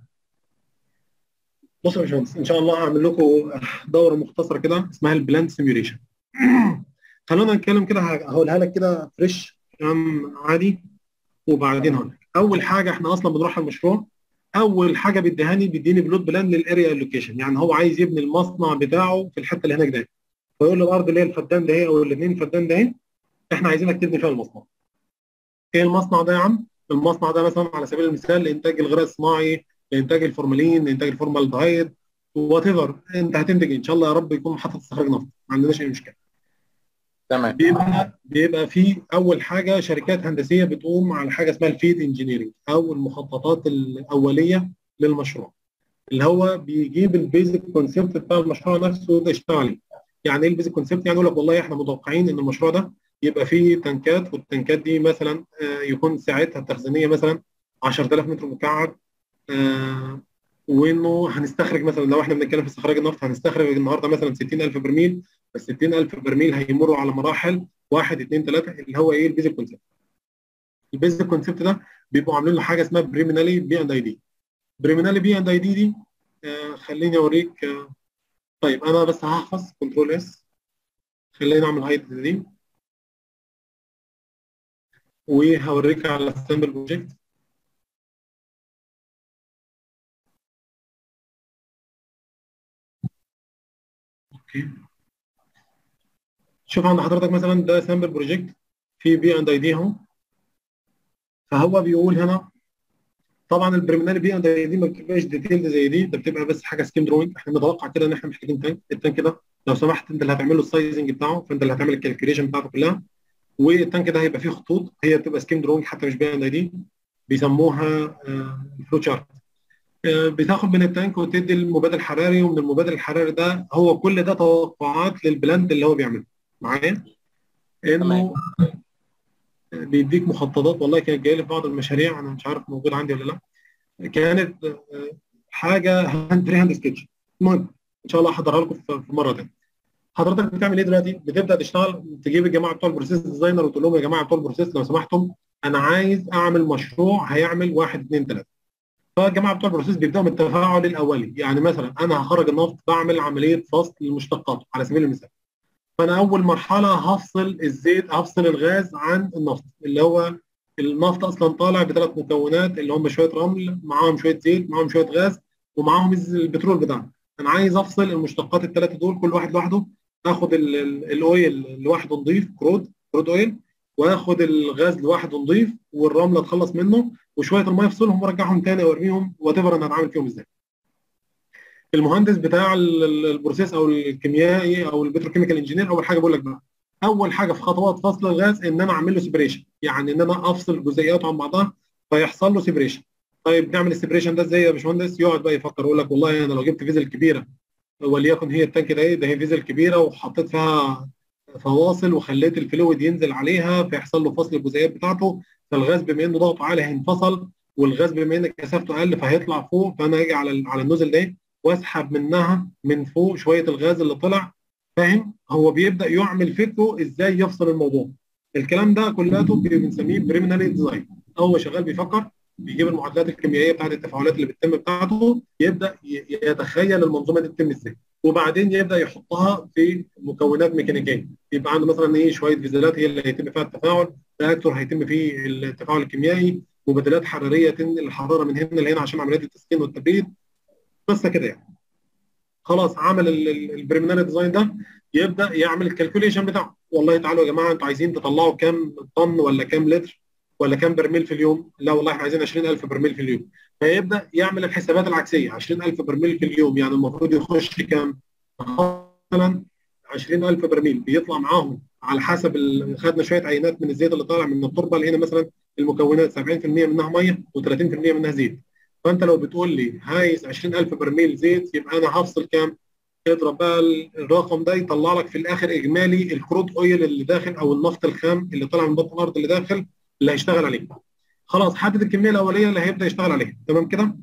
بصوا يا باشمهندس ان شاء الله هعمل لكم دوره مختصره كده اسمها البلاند سيميوليشن خلونا نتكلم كده هقولها لك كده فريش كلام عادي وبعدين هقول لك اول حاجه احنا اصلا بنروح المشروع اول حاجه بيديهاني بيديني بلوت بلان للاريا اللوكيشن يعني هو عايز يبني المصنع بتاعه في الحته اللي هناك ده فيقول له الارض اللي هي الفدان ده او الاثنين فدان ده احنا عايزينك تبني فيها المصنع ايه المصنع ده يا عم المصنع ده مثلا على سبيل المثال لانتاج الغذاء الصناعي لانتاج الفورمالين لانتاج الفورمالدهيد وات ايفر انت هتنتج ان شاء الله يا رب يكون محطه استخراج نفط ما عندناش اي مشكله تمام بيبقى بيبقى في اول حاجه شركات هندسيه بتقوم على حاجه اسمها الفيد انجينيرنج او المخططات الاوليه للمشروع اللي هو بيجيب البيزك كونسيبت بتاع المشروع نفسه ويبدا يشتغل عليه يعني ايه البيزك كونسيبت يعني يقول لك والله احنا متوقعين ان المشروع ده يبقى فيه تنكات والتنكات دي مثلا آه، يكون ساعتها التخزينيه مثلا 10000 متر مكعب آه، وانه هنستخرج مثلا لو احنا بنتكلم في استخراج النفط هنستخرج النهارده مثلا 60000 برميل بس 60000 برميل هيمروا على مراحل واحد اثنين ثلاثه اللي هو ايه البيزك كونسيبت البيزك كونسيبت ده بيبقوا عاملين له حاجه اسمها بريمينالي بي اند اي دي بريمينالي بي اند اي دي دي آه خليني اوريك آه طيب انا بس هحفظ كنترول اس خليني اعمل هايد دي وهوريك على السامبل بروجكت اوكي شوف عند حضرتك مثلا ده سامبل بروجكت في بي اند اي دي اهو فهو بيقول هنا طبعا البريمينال بي اند اي دي ما بتبقاش ديتيلد زي دي ده بتبقى بس حاجه سكيم دروينج احنا متوقع كده ان احنا محتاجين تانك التانك ده لو سمحت انت اللي هتعمل له السايزنج بتاعه فانت اللي هتعمل الكالكوليشن بتاعته كلها والتانك ده هيبقى فيه خطوط هي بتبقى سكيم دروينج حتى مش بي اند اي دي بيسموها فلو شارت بتاخد من التانك وتدي المبادل الحراري ومن المبادل الحراري ده هو كل ده توقعات للبلاند اللي هو بيعمله معايا انه بيديك مخططات والله كانت جايه لي في بعض المشاريع انا مش عارف موجود عندي ولا لا كانت حاجه هاند فري هاند سكتش المهم ان شاء الله هحضرها لكم في مره ثانيه حضرتك بتعمل ايه دلوقتي؟ بتبدا تشتغل تجيب الجماعه بتوع البروسيس ديزاينر وتقول لهم يا جماعه بتوع البروسيس لو سمحتم انا عايز اعمل مشروع هيعمل واحد اثنين ثلاثه فالجماعه بتوع البروسيس بيبداوا من التفاعل الاولي يعني مثلا انا هخرج النفط بعمل عمليه فصل للمشتقات على سبيل المثال فانا اول مرحله هفصل الزيت هفصل الغاز عن النفط اللي هو النفط اصلا طالع بثلاث مكونات اللي هم شويه رمل معاهم شويه زيت معاهم شويه غاز ومعاهم البترول بتاعنا انا عايز افصل المشتقات الثلاثه دول كل واحد لوحده اخد الاويل لوحده نضيف كرود كرود اويل واخد الغاز لوحده نضيف والرمله اتخلص منه وشويه الميه افصلهم وارجعهم تاني وارميهم وات انا هتعامل فيهم ازاي. المهندس بتاع البروسيس او الكيميائي او البتروكيميكال انجينير اول حاجه بقول لك بقى اول حاجه في خطوات فصل الغاز ان انا اعمل له سيبريشن يعني ان انا افصل جزيئاته عن بعضها فيحصل له سيبريشن طيب نعمل السيبريشن ده ازاي يا باشمهندس يقعد بقى يفكر يقول لك والله انا لو جبت فيزل كبيره وليكن هي التانك ده ده هي فيزل كبيره وحطيت فيها فواصل وخليت الفلويد ينزل عليها فيحصل له فصل الجزيئات بتاعته فالغاز بما انه ضغطه عالي هينفصل والغاز بما ان كثافته اقل فهيطلع فوق فانا اجي على على النوزل ده واسحب منها من فوق شويه الغاز اللي طلع فاهم هو بيبدا يعمل فكره ازاي يفصل الموضوع الكلام ده كلياته بنسميه بريمينالي ديزاين هو شغال بيفكر بيجيب المعادلات الكيميائيه بتاعت التفاعلات اللي بتتم بتاعته يبدا يتخيل المنظومه دي بتتم ازاي وبعدين يبدا يحطها في مكونات ميكانيكيه يبقى عنده مثلا ايه شويه فيزلات هي اللي هيتم فيها التفاعل رياكتور هيتم فيه التفاعل الكيميائي مبادلات حراريه تنقل الحراره من هنا لهنا عشان عمليات التسخين والتبريد قصه كده يعني خلاص عمل البريمينال ديزاين ده يبدا يعمل الكالكوليشن بتاعه والله تعالوا يا جماعه انتوا عايزين تطلعوا كام طن ولا كام لتر ولا كام برميل في اليوم لا والله احنا عايزين 20000 برميل في اليوم فيبدا يعمل الحسابات العكسيه 20000 برميل في اليوم يعني المفروض يخش كام مثلا 20000 برميل بيطلع معاهم على حسب خدنا شويه عينات من الزيت اللي طالع من التربه لقينا مثلا المكونات 70% منها ميه و30% منها زيت فانت لو بتقول لي عايز 20000 برميل زيت يبقى انا هفصل كام؟ اضرب بقى الرقم ده يطلع لك في الاخر اجمالي الكرود اويل اللي داخل او النفط الخام اللي طالع من بطن الارض اللي داخل اللي هيشتغل عليه. خلاص حدد الكميه الاوليه اللي هيبدا يشتغل عليها تمام كده؟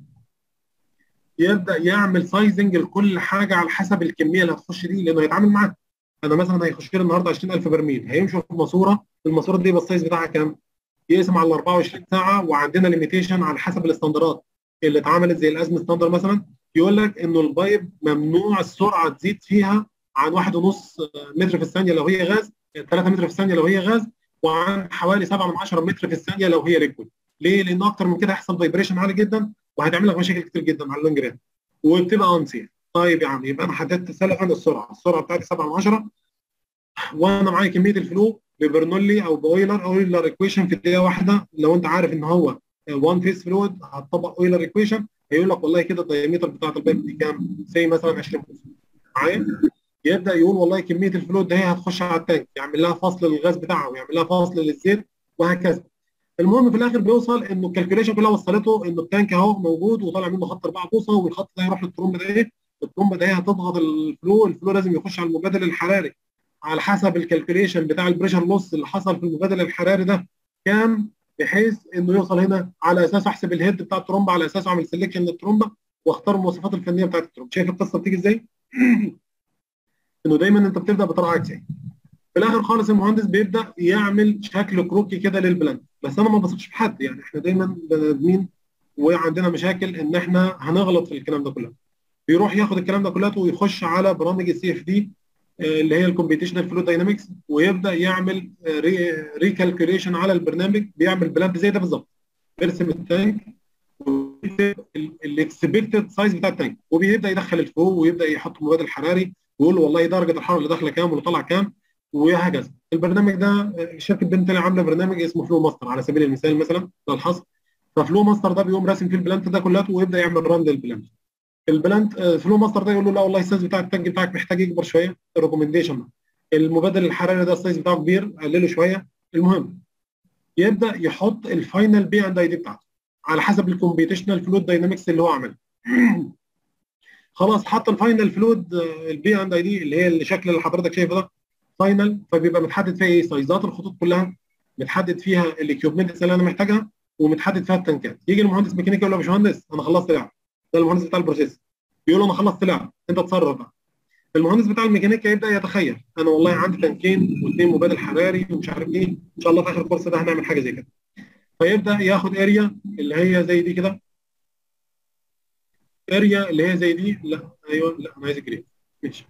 يبدا يعمل سايزنج لكل حاجه على حسب الكميه اللي هتخش دي لانه هيتعامل معاها. انا مثلا هيخش لي النهارده 20000 برميل هيمشوا في ماسوره الماسوره دي بالسايز بتاعها كام؟ يقسم على 24 ساعه وعندنا ليميتيشن على حسب الاستندرات اللي اتعملت زي الازمه ستاندر مثلا يقول لك انه البايب ممنوع السرعه تزيد فيها عن واحد ونص متر في الثانيه لو هي غاز 3 متر في الثانيه لو هي غاز وعن حوالي 7 من 10 متر في الثانيه لو هي ليكويد ليه؟ لان اكتر من كده هيحصل فايبريشن عالي جدا وهتعمل لك مشاكل كتير جدا على اللونج ران وبتبقى انسير طيب يا عم يبقى انا حددت سلفا السرعه السرعه بتاعتي 7 من 10 وانا معايا كميه الفلو ببرنولي او باويلر اويلر ايكويشن في دقيقه واحده لو انت عارف ان هو وان فيس فلويد هتطبق اويلر ايكويشن هيقول لك والله كده الدايمتر بتاعت البايب دي كام؟ زي مثلا 20 فوت معايا؟ يبدا يقول والله كميه الفلويد ده هي هتخش على التانك يعمل لها فصل للغاز بتاعها ويعمل لها فصل للزيت وهكذا. المهم في الاخر بيوصل انه الكالكوليشن كلها وصلته انه التانك اهو موجود وطالع منه خط 4 بوصه والخط ده هيروح للترومبه ده ايه؟ الترومبه ده هتضغط الفلو الفلو لازم يخش على المبادل الحراري على حسب الكالكوليشن بتاع البريشر لوس اللي حصل في المبادل الحراري ده كام بحيث انه يوصل هنا على اساس احسب الهيد بتاع الترومبه على اساس اعمل سelection للترومبه واختار المواصفات الفنيه بتاعت الترومبه شايف القصه بتيجي ازاي؟ انه دايما انت بتبدا بطريقه عكسيه في الاخر خالص المهندس بيبدا يعمل شكل كروكي كده للبلان بس انا ما بثقش في حد يعني احنا دايما بني ادمين وعندنا مشاكل ان احنا هنغلط في الكلام ده كله بيروح ياخد الكلام ده كله ويخش على برامج السي اف دي اللي هي الكمبيوتيشنال فلو داينامكس ويبدا يعمل ريكالكوليشن على البرنامج بيعمل بلان زي ده بالظبط بيرسم التانك الاكسبكتد سايز بتاع التانك وبيبدا يدخل الفلو ويبدا يحط مبادل حراري ويقول له والله درجه الحراره اللي داخله كام واللي طالعه كام وهكذا البرنامج ده شركه بنتلي عامله برنامج اسمه فلو ماستر على سبيل المثال مثلا ده الحصر ففلو ماستر ده بيقوم راسم فيه البلانت ده كلها ويبدا يعمل ران للبلانت البلانت فلو ماستر ده يقول له لا والله السايز بتاع التانك بتاعك محتاج يكبر شويه الريكومنديشن المبادل الحراري ده السايز بتاعه كبير قلله شويه المهم يبدا يحط الفاينل بي اند اي دي بتاعته على حسب الكمبيوتيشنال فلويد داينامكس اللي هو عملها خلاص حط الفاينل فلويد البي اند اي دي اللي هي الشكل اللي حضرتك شايفه ده فاينل فبيبقى متحدد فيها ايه سايزات الخطوط كلها متحدد فيها الاكيوبمنتس اللي انا محتاجها ومتحدد فيها التنكات يجي المهندس ميكانيكا يقول له يا باشمهندس انا خلصت لعب ده المهندس بتاع البروسيس يقول له انا خلصت لعب انت اتصرف بقى المهندس بتاع الميكانيكا يبدا يتخيل انا والله عندي تنكين واثنين مبادل حراري ومش عارف ايه ان شاء الله في اخر الكورس ده هنعمل حاجه زي كده فيبدا ياخد اريا اللي هي زي دي كده اريا اللي هي زي دي لا ايوه لا انا عايز جريد ماشي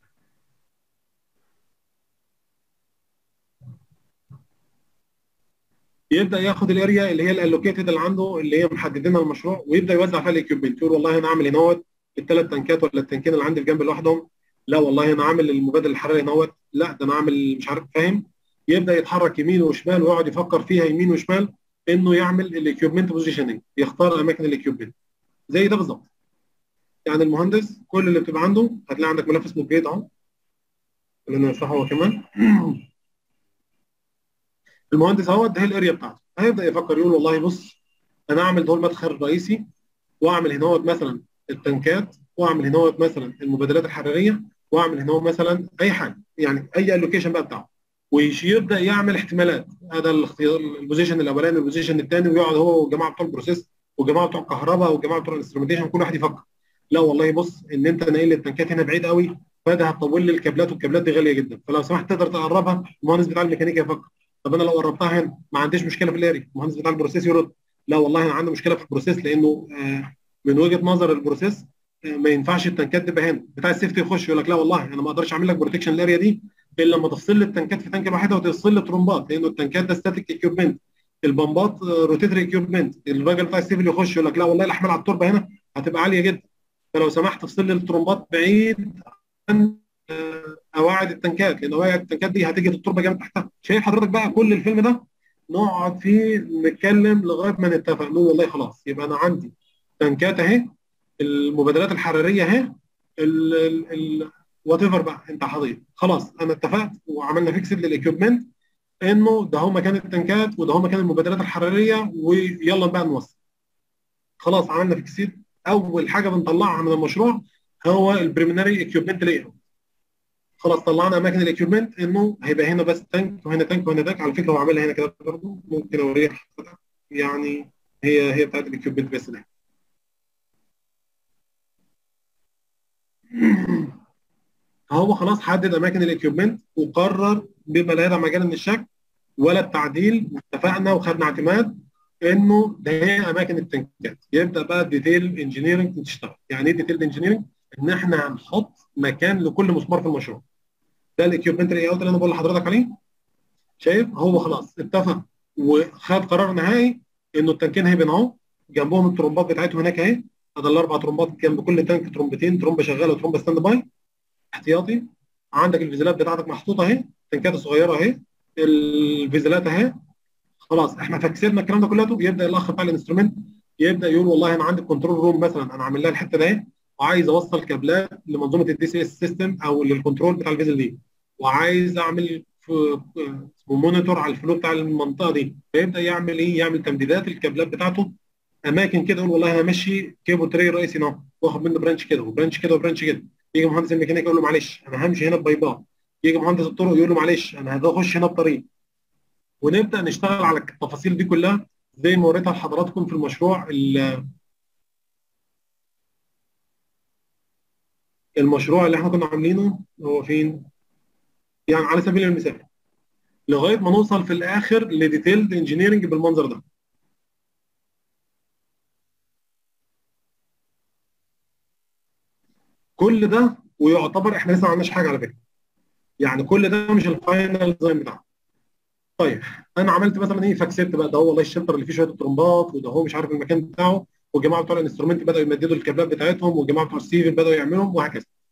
يبدا ياخد الاريا اللي هي الالوكيتد اللي عنده اللي هي محددينها المشروع ويبدا يوزع فيها الاكيوبمنت يقول والله انا اعمل هنا الثلاث تنكات ولا التنكين اللي عندي في جنب لوحدهم لا والله انا عامل المبادل الحراري هنا لا ده انا عامل مش عارف فاهم يبدا يتحرك يمين وشمال ويقعد يفكر فيها يمين وشمال انه يعمل الاكيوبمنت بوزيشننج يختار اماكن الاكيوبمنت زي ده بالظبط يعني المهندس كل اللي بتبقى عنده هتلاقي عندك ملف اسمه جريد اهو اللي انا هشرحه هو كمان المهندس اهو ده الاريا بتاعته هيبدا يفكر يقول والله بص انا اعمل دول مدخل رئيسي واعمل هنا مثلا التنكات واعمل هنا مثلا المبادلات الحراريه واعمل هنا مثلا اي حاجه يعني اي اللوكيشن بقى بتاعه ويبدا يعمل احتمالات هذا الاختيار البوزيشن الاولاني والبوزيشن الثاني ويقعد هو والجماعه بتوع البروسيس والجماعه بتوع الكهرباء والجماعه بتوع الانسترومنتيشن كل واحد يفكر لا والله بص ان انت ناقل لي التنكات هنا بعيد قوي فده هتطول لي الكابلات والكابلات دي غاليه جدا فلو سمحت تقدر تقربها المهندس بتاع الميكانيكا يفكر طب انا لو قربتها هنا ما عنديش مشكله في الاري المهندس بتاع البروسيس يرد لا والله انا عندي مشكله في البروسيس لانه آه من وجهه نظر البروسيس آه ما ينفعش التنكات تبقى هنا بتاع السيفتي يخش يقول لك لا والله انا ما اقدرش اعمل لك بروتكشن الاريا دي الا لما تفصل لي التنكات في تنكه واحده وتفصل لي ترومبات لانه التنكات ده ستاتيك اكيوبمنت البمبات روتيتري اكيوبمنت الراجل بتاع السيفل يخش يقول لك لا والله الاحمال على التربه هنا هتبقى عاليه جدا فلو سمحت افصل لي الترومبات بعيد عن قواعد التنكات لان قواعد التنكات دي هتيجي التربه جامد تحتها شايف حضرتك بقى كل الفيلم ده نقعد فيه نتكلم لغايه ما نتفق نقول والله خلاص يبقى انا عندي تنكات اهي المبادلات الحراريه اهي وات ايفر بقى انت حضير خلاص انا اتفقت وعملنا فيكسد للاكيوبمنت انه ده هو مكان التنكات وده هو مكان المبادلات الحراريه ويلا بقى نوصل خلاص عملنا فيكسد اول حاجه بنطلعها من المشروع هو البريمينري اكيوبمنت لاي خلاص طلعنا اماكن الاكيوبمنت انه هيبقى هنا بس تانك وهنا تانك وهنا تانك على فكره هو عاملها هنا كده برضه ممكن اوريها يعني هي هي بتاعت الاكيوبمنت بس ده هو خلاص حدد اماكن الاكيوبمنت وقرر بما لا يدع مجال من الشك ولا التعديل واتفقنا وخدنا اعتماد انه ده هي اماكن التنكات يبدا بقى الديتيل انجينيرنج تشتغل يعني ايه ديتيل انجينيرنج ان احنا هنحط مكان لكل مسمار في المشروع ده الاكيوبمنت لاي اوت اللي انا بقول لحضرتك عليه شايف هو خلاص اتفق وخد قرار نهائي انه التنكين هيبقى اهو جنبهم الترومبات بتاعتهم هناك اهي هذا الاربع ترومبات جنب كل تانك ترومبتين ترومبه شغاله وترومبه ستاند باي احتياطي عندك الفيزلات بتاعتك محطوطه اهي التنكات الصغيره اهي الفيزلات اهي خلاص احنا فكسرنا الكلام ده كله يبدا الاخ بتاع الانسترومنت يبدا يقول والله انا عندي كنترول روم مثلا انا عامل لها الحته ده وعايز اوصل كابلات لمنظومه الدي سي اس سيستم او للكنترول بتاع الفيزل دي وعايز اعمل مونيتور على الفلو بتاع المنطقه دي فيبدا يعمل ايه؟ يعمل تمديدات الكابلات بتاعته اماكن كده يقول والله انا ماشي كيبل تري رئيسي اهو واخد منه برانش كده وبرانش كده وبرانش كده يجي مهندس الميكانيكا يقول له معلش انا همشي هنا ببايبات يجي مهندس الطرق يقول له معلش انا هخش هنا بطريق ونبدا نشتغل على التفاصيل دي كلها زي ما وريتها لحضراتكم في المشروع المشروع اللي احنا كنا عاملينه هو فين؟ يعني على سبيل المثال لغايه ما نوصل في الاخر لديتيلد انجينيرنج بالمنظر ده كل ده ويعتبر احنا لسه ما عملناش حاجه على فكره يعني كل ده مش الفاينل ديزاين بتاعنا طيب انا عملت مثلا ايه فاكسبت بقى ده هو والله الشلتر اللي فيه شويه ترمبات وده هو مش عارف المكان بتاعه والجماعه بتوع الانسترومنت بداوا يمددوا الكابلات بتاعتهم والجماعه بتوع السيفل بداوا يعملهم وهكذا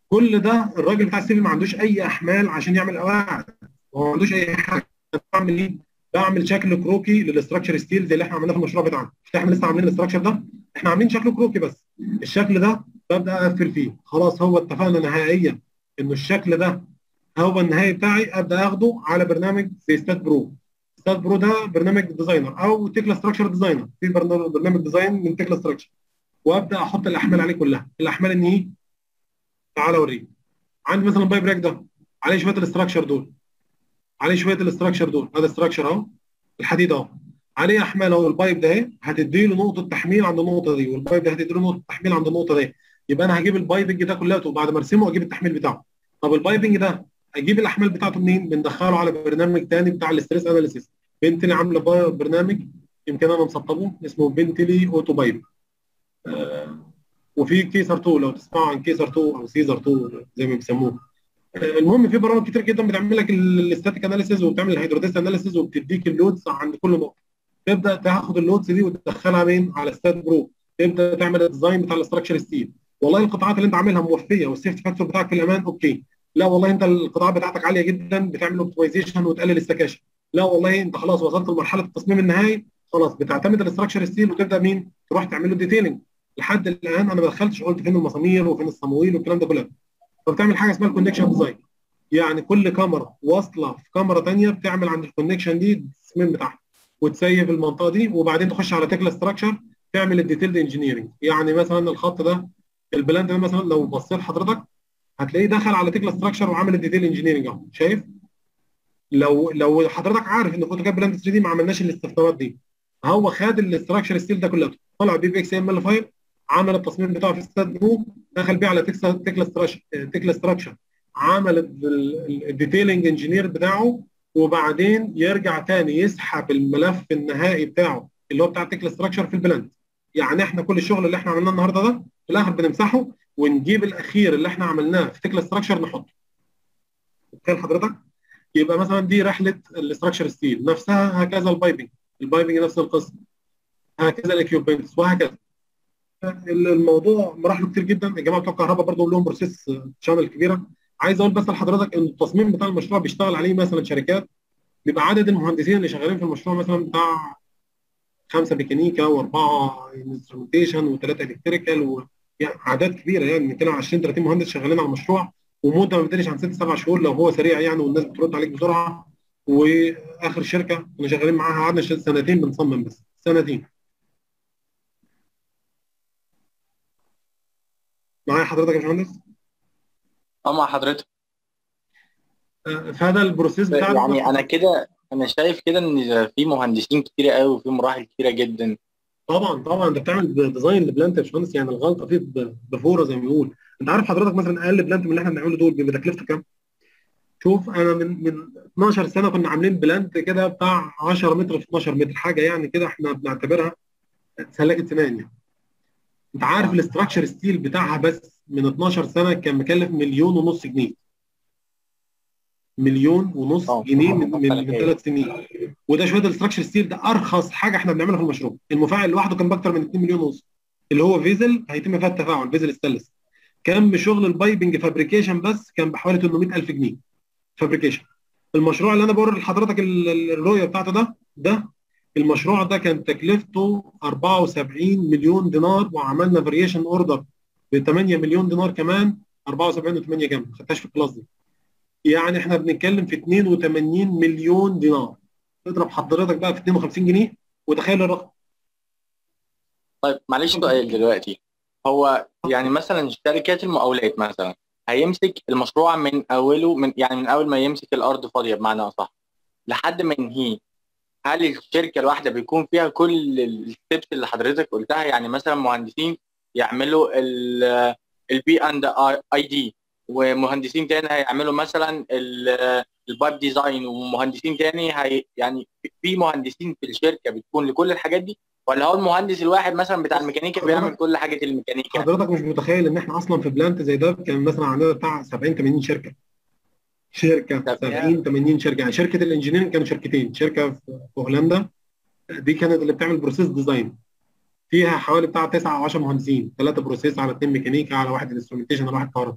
كل ده الراجل بتاع السيفل ما عندوش اي احمال عشان يعمل قواعد هو ما عندوش اي حاجه بعمل ايه؟ بعمل شكل كروكي للاستراكشر ستيل زي اللي احنا عملناه في المشروع بتاعنا مش احنا لسه عاملين الاستراكشر ده احنا عاملين شكله كروكي بس الشكل ده ببدا اقفل فيه خلاص هو اتفقنا نهائيا انه الشكل ده هو النهائي بتاعي ابدا اخده على برنامج زي ستات برو ستات برو ده برنامج ديزاينر او تكلا ستراكشر ديزاينر في برنامج ديزاين من تكلا ستراكشر وابدا احط الاحمال عليه كلها الاحمال ان ايه تعال اوريك عندي مثلا البايب راك ده عليه شويه الاستراكشر دول عليه شويه الاستراكشر دول هذا استراكشر اهو الحديد اهو عليه احمال اهو البايب ده اهي هتدي له نقطه تحميل عند النقطه دي والبايب ده هتدي له نقطه تحميل عند النقطه دي يبقى انا هجيب البايبنج ده كلها وبعد ما ارسمه اجيب التحميل بتاعه طب البايبنج ده اجيب الاحمال بتاعته منين؟ بندخله على برنامج ثاني بتاع الاستريس اناليسيس بنتلي عامله برنامج يمكن انا مسطبه اسمه بنتلي اوتو بايب آه وفي كيسر 2 لو تسمعوا عن كيسر 2 او سيزر 2 زي ما بيسموه آه المهم في برامج كتير جدا بتعمل لك الاستاتيك اناليسيز وبتعمل الهيدروديس اناليسيز وبتديك اللودز عند كل نقطه تبدا تاخد اللودز دي وتدخلها مين على ستات برو تبدا تعمل الديزاين بتاع الاستراكشر ستيل والله القطاعات اللي انت عاملها موفيه والسيفتي فاكتور بتاعك في الامان اوكي لا والله انت القطاعات بتاعتك عاليه جدا بتعمل اوبتمايزيشن وتقلل السكاشن لا والله انت خلاص وصلت لمرحله التصميم النهائي خلاص بتعتمد الاستراكشر ستيل وتبدا مين تروح تعمل له ديتيلنج لحد الان انا ما دخلتش قلت فين المسامير وفين الصمويل والكلام ده كله فبتعمل حاجه اسمها الكونكشن ديزاين يعني كل كاميرا واصله في كاميرا ثانيه بتعمل عند الكونكشن دي التصميم بتاعها وتسيف المنطقه دي وبعدين تخش على تكلا ستراكشر تعمل الديتيلد انجينيرنج يعني مثلا الخط ده البلاند ده مثلا لو بصيت حضرتك هتلاقيه دخل على تكلا ستراكشر وعمل الديتيل انجينيرنج اهو شايف لو لو حضرتك عارف ان فوتوكاد بلاند 3 دي ما عملناش الاستخدامات دي هو خد الاستراكشر ستيل ده كله طلع بي بي اكس ام ال فايل عمل التصميم بتاعه في ستات برو دخل بيه على تكلا ستراكشر تكلا ستراكشر عمل الديتيلنج انجينير بتاعه وبعدين يرجع تاني يسحب الملف النهائي بتاعه اللي هو بتاع تكلا ستراكشر في البلاند يعني احنا كل الشغل اللي احنا عملناه النهارده ده في الاخر بنمسحه ونجيب الاخير اللي احنا عملناه في تكلا ستراكشر نحطه تخيل حضرتك يبقى مثلا دي رحله الاستراكشر ستيل نفسها هكذا البايبنج البايبنج نفس القصه هكذا الاكيوبمنتس وهكذا الموضوع مراحله كتير جدا يا جماعه بتوع الكهرباء برضه لهم بروسيس شامل كبيره عايز اقول بس لحضرتك ان التصميم بتاع المشروع بيشتغل عليه مثلا شركات بيبقى عدد المهندسين اللي شغالين في المشروع مثلا بتاع خمسه ميكانيكا واربعه انسترومنتيشن وثلاثه الكتريكال و... يعني اعداد كبيره يعني 220 30 مهندس شغالين على المشروع ومده ما بتقلش عن ست سبع شهور لو هو سريع يعني والناس بترد عليك بسرعه واخر شركه كنا شغالين معاها قعدنا سنتين بنصمم بس سنتين معايا حضرتك يا باشمهندس؟ اه مع حضرتك فهذا البروسيس بتاع يعني انا كده انا شايف كده ان في مهندسين كتيره قوي وفي مراحل كتيره جدا طبعا طبعا انت بتعمل ديزاين لبلانت يا باشمهندس يعني الغلطه فيه بفوره زي ما بيقول انت عارف حضرتك مثلا اقل بلانت من اللي احنا بنعمله دول بيبقى تكلفته كام؟ شوف انا من من 12 سنه كنا عاملين بلانت كده بتاع 10 متر في 12 متر حاجه يعني كده احنا بنعتبرها سلاكه سنان يعني انت عارف الاستراكشر ستيل بتاعها بس من 12 سنه كان مكلف مليون ونص جنيه مليون ونص جنيه من من, من ثلاث سنين وده شويه الاستراكشر ستيل ده ارخص حاجه احنا بنعملها في المشروع المفاعل لوحده كان باكتر من 2 مليون ونص اللي هو فيزل هيتم فيها التفاعل فيزل ستانلس كان بشغل البايبنج فابريكيشن بس كان بحوالي 800000 جنيه فابريكيشن المشروع اللي انا بوري لحضرتك الرؤيه بتاعته ده ده المشروع ده كان تكلفته 74 مليون دينار وعملنا فاريشن اوردر ب 8 مليون دينار كمان 74 و8 كام ما خدتهاش في الكلاس دي يعني احنا بنتكلم في 82 مليون دينار اضرب حضرتك بقى في 52 جنيه وتخيل الرقم طيب معلش سؤال دلوقتي هو يعني مثلا شركات المقاولات مثلا هيمسك المشروع من اوله من يعني من اول ما يمسك الارض فاضيه بمعنى اصح لحد ما ينهيه هل الشركه الواحده بيكون فيها كل الستبس اللي حضرتك قلتها يعني مثلا مهندسين يعملوا البي اند اي دي ومهندسين تاني هيعملوا مثلا البايب ديزاين ومهندسين تاني هي يعني في مهندسين في الشركه بتكون لكل الحاجات دي ولا هو المهندس الواحد مثلا بتاع الميكانيكا بيعمل كل حاجه الميكانيكا حضرتك مش متخيل ان احنا اصلا في بلانت زي ده كان مثلا عندنا بتاع 70 80 شركه شركه 70 80 شركه يعني شركه الانجينيرنج كانوا شركتين شركه في هولندا دي كانت اللي بتعمل بروسيس ديزاين فيها حوالي بتاع 9 او 10 مهندسين ثلاثه بروسيس على اثنين ميكانيكا على واحد انسترومنتيشن على واحد كهرباء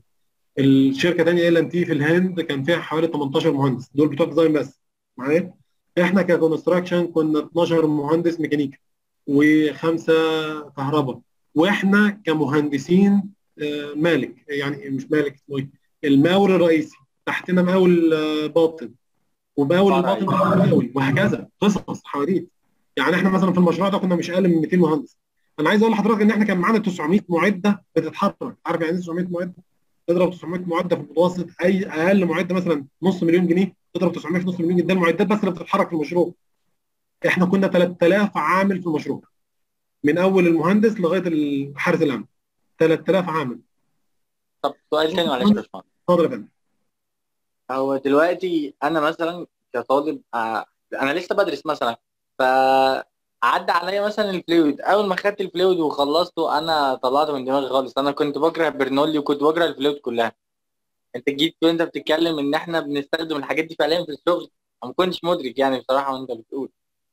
الشركه ثانيه ال ان تي في الهند كان فيها حوالي 18 مهندس دول بتوع ديزاين بس معايا احنا ككونستراكشن كنا 12 مهندس ميكانيكا وخمسه كهرباء واحنا كمهندسين آه، مالك يعني مش مالك اسمه ايه المقاول الرئيسي تحتنا مقاول آه، باطن ومقاول فرعي. الباطن تحت مقاول وهكذا قصص حواديت يعني احنا مثلا في المشروع ده كنا مش اقل من 200 مهندس انا عايز اقول لحضرتك ان احنا كان معانا 900 معده بتتحرك عارف يعني ايه 900 معده تضرب 900 معده في المتوسط اي اقل معده مثلا نص مليون جنيه تضرب 900 في نص مليون جنيه ده المعدات بس اللي بتتحرك في المشروع احنا كنا 3000 عامل في المشروع من اول المهندس لغايه حارس الامن 3000 عامل طب سؤال تاني معلش يا باشمهندس اتفضل يا فندم هو دلوقتي انا مثلا كطالب آه، انا لسه بدرس مثلا فعدى عليا مثلا الفلويد اول ما خدت الفلويد وخلصته انا طلعت من دماغي خالص انا كنت بكره برنولي وكنت بكره الفلويد كلها انت جيت وانت بتتكلم ان احنا بنستخدم الحاجات دي فعليا في الشغل أنا ما كنتش مدرك يعني بصراحه وانت بتقول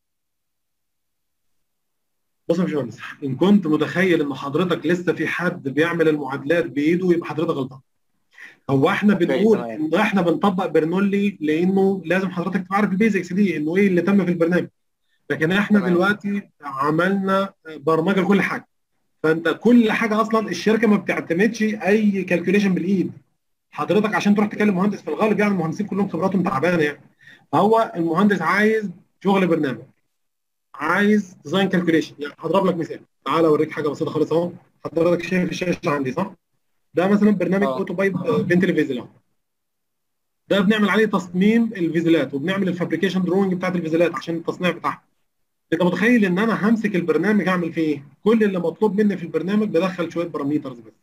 بص يا باشمهندس ان كنت متخيل ان حضرتك لسه في حد بيعمل المعادلات بايده يبقى حضرتك غلطان هو احنا بنقول تمام. ان احنا بنطبق برنولي لانه لازم حضرتك تبقى عارف البيزكس دي انه ايه اللي تم في البرنامج لكن احنا تمام. دلوقتي عملنا برمجه لكل حاجه فانت كل حاجه اصلا الشركه ما بتعتمدش اي كالكوليشن بالايد حضرتك عشان تروح تكلم مهندس في الغالب يعني المهندسين كلهم خبراتهم تعبانه يعني فهو المهندس عايز شغل برنامج عايز ديزاين كالكوليشن يعني هضرب لك مثال تعال اوريك حاجه بسيطه خالص اهو حضرتك شايف الشاشه عندي صح؟ ده مثلا برنامج آه. اوتو بايب بنتلي فيزل اهو ده بنعمل عليه تصميم الفيزلات وبنعمل الفابريكيشن دروينج بتاعت الفيزلات عشان التصنيع بتاعها انت متخيل ان انا همسك البرنامج اعمل فيه ايه؟ كل اللي مطلوب مني في البرنامج بدخل شويه باراميترز بس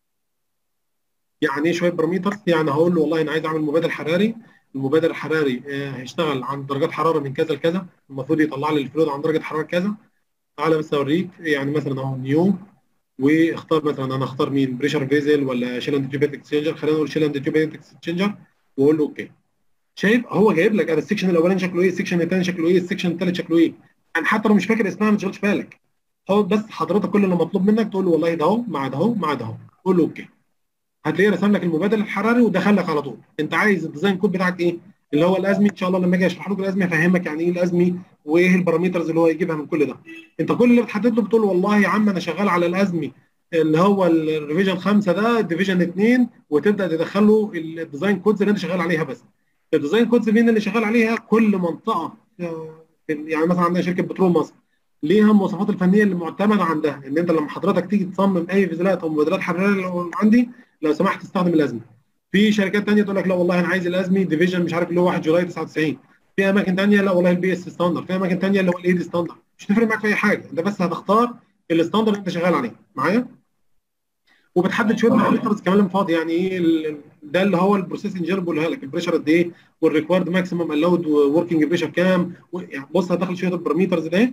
يعني ايه شويه باراميترز؟ يعني هقول له والله انا عايز اعمل مبادل حراري المبادل الحراري آه، هيشتغل عند درجات حراره من كذا لكذا المفروض يطلع لي الفلويد عند درجه حراره كذا تعالى بس اوريك يعني مثلا اهو نيو واختار مثلا انا اختار مين بريشر فيزل ولا شيل اند تيوبيت اكسشينجر خلينا نقول شيل اند تيوبيت اكسشينجر واقول له اوكي شايف هو جايب لك انا السكشن الاولاني شكله ايه السكشن الثاني شكله ايه السكشن الثالث شكله ايه يعني حتى لو مش فاكر اسمها ما تشغلش بالك هو بس حضرتك كل اللي مطلوب منك تقول له والله ده اهو مع ده اهو مع ده اهو قول له اوكي هتلاقيه رسم لك المبادل الحراري ودخل لك على طول انت عايز الديزاين كود بتاعك ايه اللي هو الازمي ان شاء الله لما اجي اشرح لكم الازمي افهمك يعني ايه الازمي وايه البارامترز اللي هو يجيبها من كل ده انت كل اللي بتحدد له بتقول له والله يا عم انا شغال على الازمي اللي هو الريفيجن 5 ده الديفيجن 2 وتبدا تدخل له الديزاين كودز اللي انت شغال عليها بس الديزاين كودز مين اللي شغال عليها كل منطقه آه، يعني مثلا عندنا شركه بترول مصر ليها المواصفات الفنيه اللي معتمده عندها ان انت لما حضرتك تيجي تصمم اي فيزلات او مبادرات حراريه اللي عندي لو سمحت استخدم الازمي في شركات ثانيه تقول لك لا والله انا عايز الازمي ديفيجن مش عارف اللي هو 1 جولاي 99 في اماكن ثانيه لا والله البي اس ستاندرد في اماكن ثانيه اللي هو الايد ستاندرد مش هتفرق معاك في اي حاجه انت بس هتختار الستاندرد اللي انت شغال عليه معايا وبتحدد شويه بارامترز كمان من فاضي يعني ايه ال- ده اللي هو البروسيس انجينير بيقولها لك البريشر قد ايه والريكوايرد ماكسيمم الاود وركينج بريشر كام و- يعني بص هتدخل شويه البارامترز ده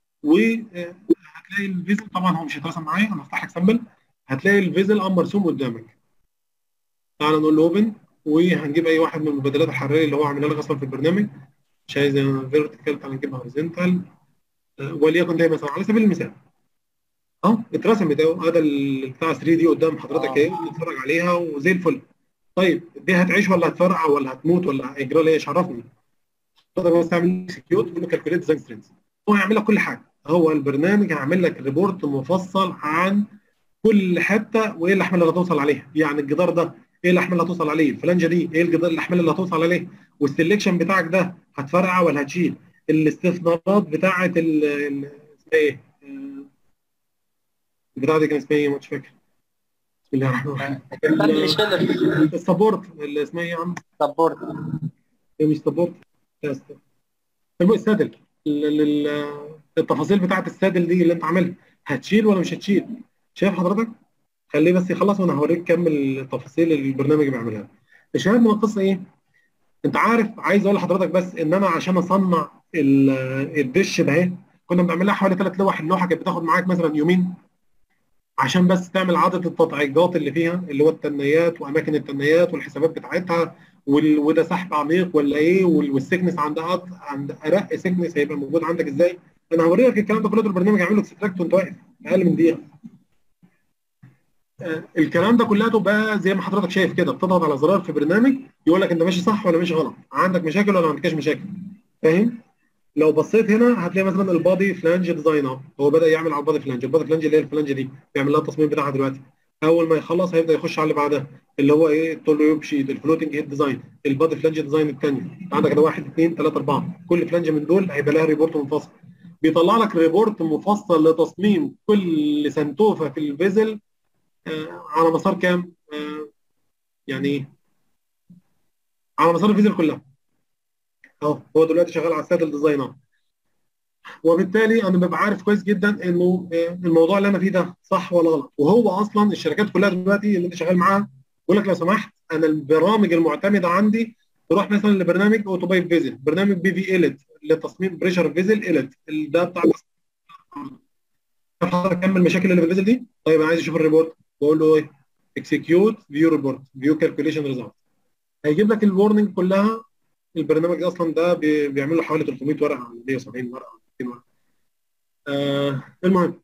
وهتلاقي الفيزل طبعا هو مش هيترسم معايا انا هفتح لك سامبل هتلاقي الفيزل ام مرسوم قدامك تعال نقول له اوبن وهنجيب اي واحد من المبادلات الحراريه اللي هو عاملها لك اصلا في البرنامج مش عايز فيرتيكال تعال نجيبها هوريزونتال وليكن ده مثلا على سبيل المثال اه اترسمت اهو هذا ال- بتاع 3 دي قدام حضرتك آه. اهي نتفرج عليها وزي الفل طيب دي هتعيش ولا هتفرقع ولا هتموت ولا هيجرى لها ايش عرفني تقدر بس تعمل اكسكيوت تقول له كالكوليت ديزاين سترينز هو هيعمل لك كل حاجه هو البرنامج هيعمل لك ريبورت مفصل عن كل حته وايه الاحمال اللي هتوصل عليها يعني الجدار ده ايه الاحمال اللي هتوصل عليه الفلانجه دي ايه الجدار الاحمال اللي هتوصل عليه والسلكشن بتاعك ده هتفرقع ولا هتشيل الاستثمارات بتاعه ال ال- اسمها ايه آه، البتاعه دي كان اسمها ايه مش فاكر بسم الله الرحمن الرحيم فرق شيلر السبورت اللي اسمها ايه يا عم سبورت هي مش سبورت لا سبورت. المهم السادل ال- ال- ال- التفاصيل بتاعت السادل دي اللي انت عاملها هتشيل ولا مش هتشيل شايف حضرتك خليه بس يخلص وانا هوريك كم التفاصيل اللي البرنامج بيعملها الشاهد من القصه ايه انت عارف عايز اقول لحضرتك بس ان انا عشان اصنع ال- الدش ده اهي كنا بنعملها حوالي ثلاث لوح اللوحه كانت بتاخد معاك مثلا يومين عشان بس تعمل عدد التطعيجات اللي فيها اللي هو التنيات واماكن التنيات والحسابات بتاعتها وال... وده سحب عميق ولا ايه وال... والسكنس عند أط... عند ارق سكنس هيبقى موجود عندك ازاي انا هوريك الكلام ده كله البرنامج هيعمل لك اكستراكت وانت واقف اقل من دقيقه آه، الكلام ده كلها بقى زي ما حضرتك شايف كده بتضغط على زرار في برنامج يقول لك انت ماشي صح ولا ماشي غلط عندك مشاكل ولا ما عندكش مشاكل فاهم لو بصيت هنا هتلاقي مثلا البادي فلانج ديزاين اهو هو بدا يعمل على البادي فلانج البادي فلانج اللي هي الفلانج دي بيعمل لها التصميم بتاعها دلوقتي اول ما يخلص هيبدا يخش على اللي بعدها اللي هو ايه التوليوب شيت الفلوتنج هيد ديزاين البادي فلانج ديزاين الثانيه عندك ده واحد اثنين ثلاثه اربعه كل فلانج من دول هيبقى لها ريبورت منفصل بيطلع لك ريبورت مفصل لتصميم كل سنتوفه في الفيزل آه على مسار كام؟ آه يعني ايه؟ على مسار الفيزل كلها اهو هو دلوقتي شغال على السادل ديزاين اهو وبالتالي انا ببقى عارف كويس جدا انه آه، الموضوع اللي انا فيه ده صح ولا غلط وهو اصلا الشركات كلها دلوقتي اللي انت شغال معاها بيقول لك لو سمحت انا البرامج المعتمده عندي تروح مثلا لبرنامج اوتوبايب فيزل برنامج بي في ايلت لتصميم بريشر فيزل ايلت ده بتاع حضرتك كم المشاكل اللي في الفيزل دي طيب انا عايز اشوف الريبورت بقول له ايه اكسكيوت فيو ريبورت فيو كالكوليشن ريزلت هيجيب لك الورنينج كلها البرنامج اصلا ده بي- بيعمل له حوالي 300 ورقه 170 ورقه 200 ورقه آه المهم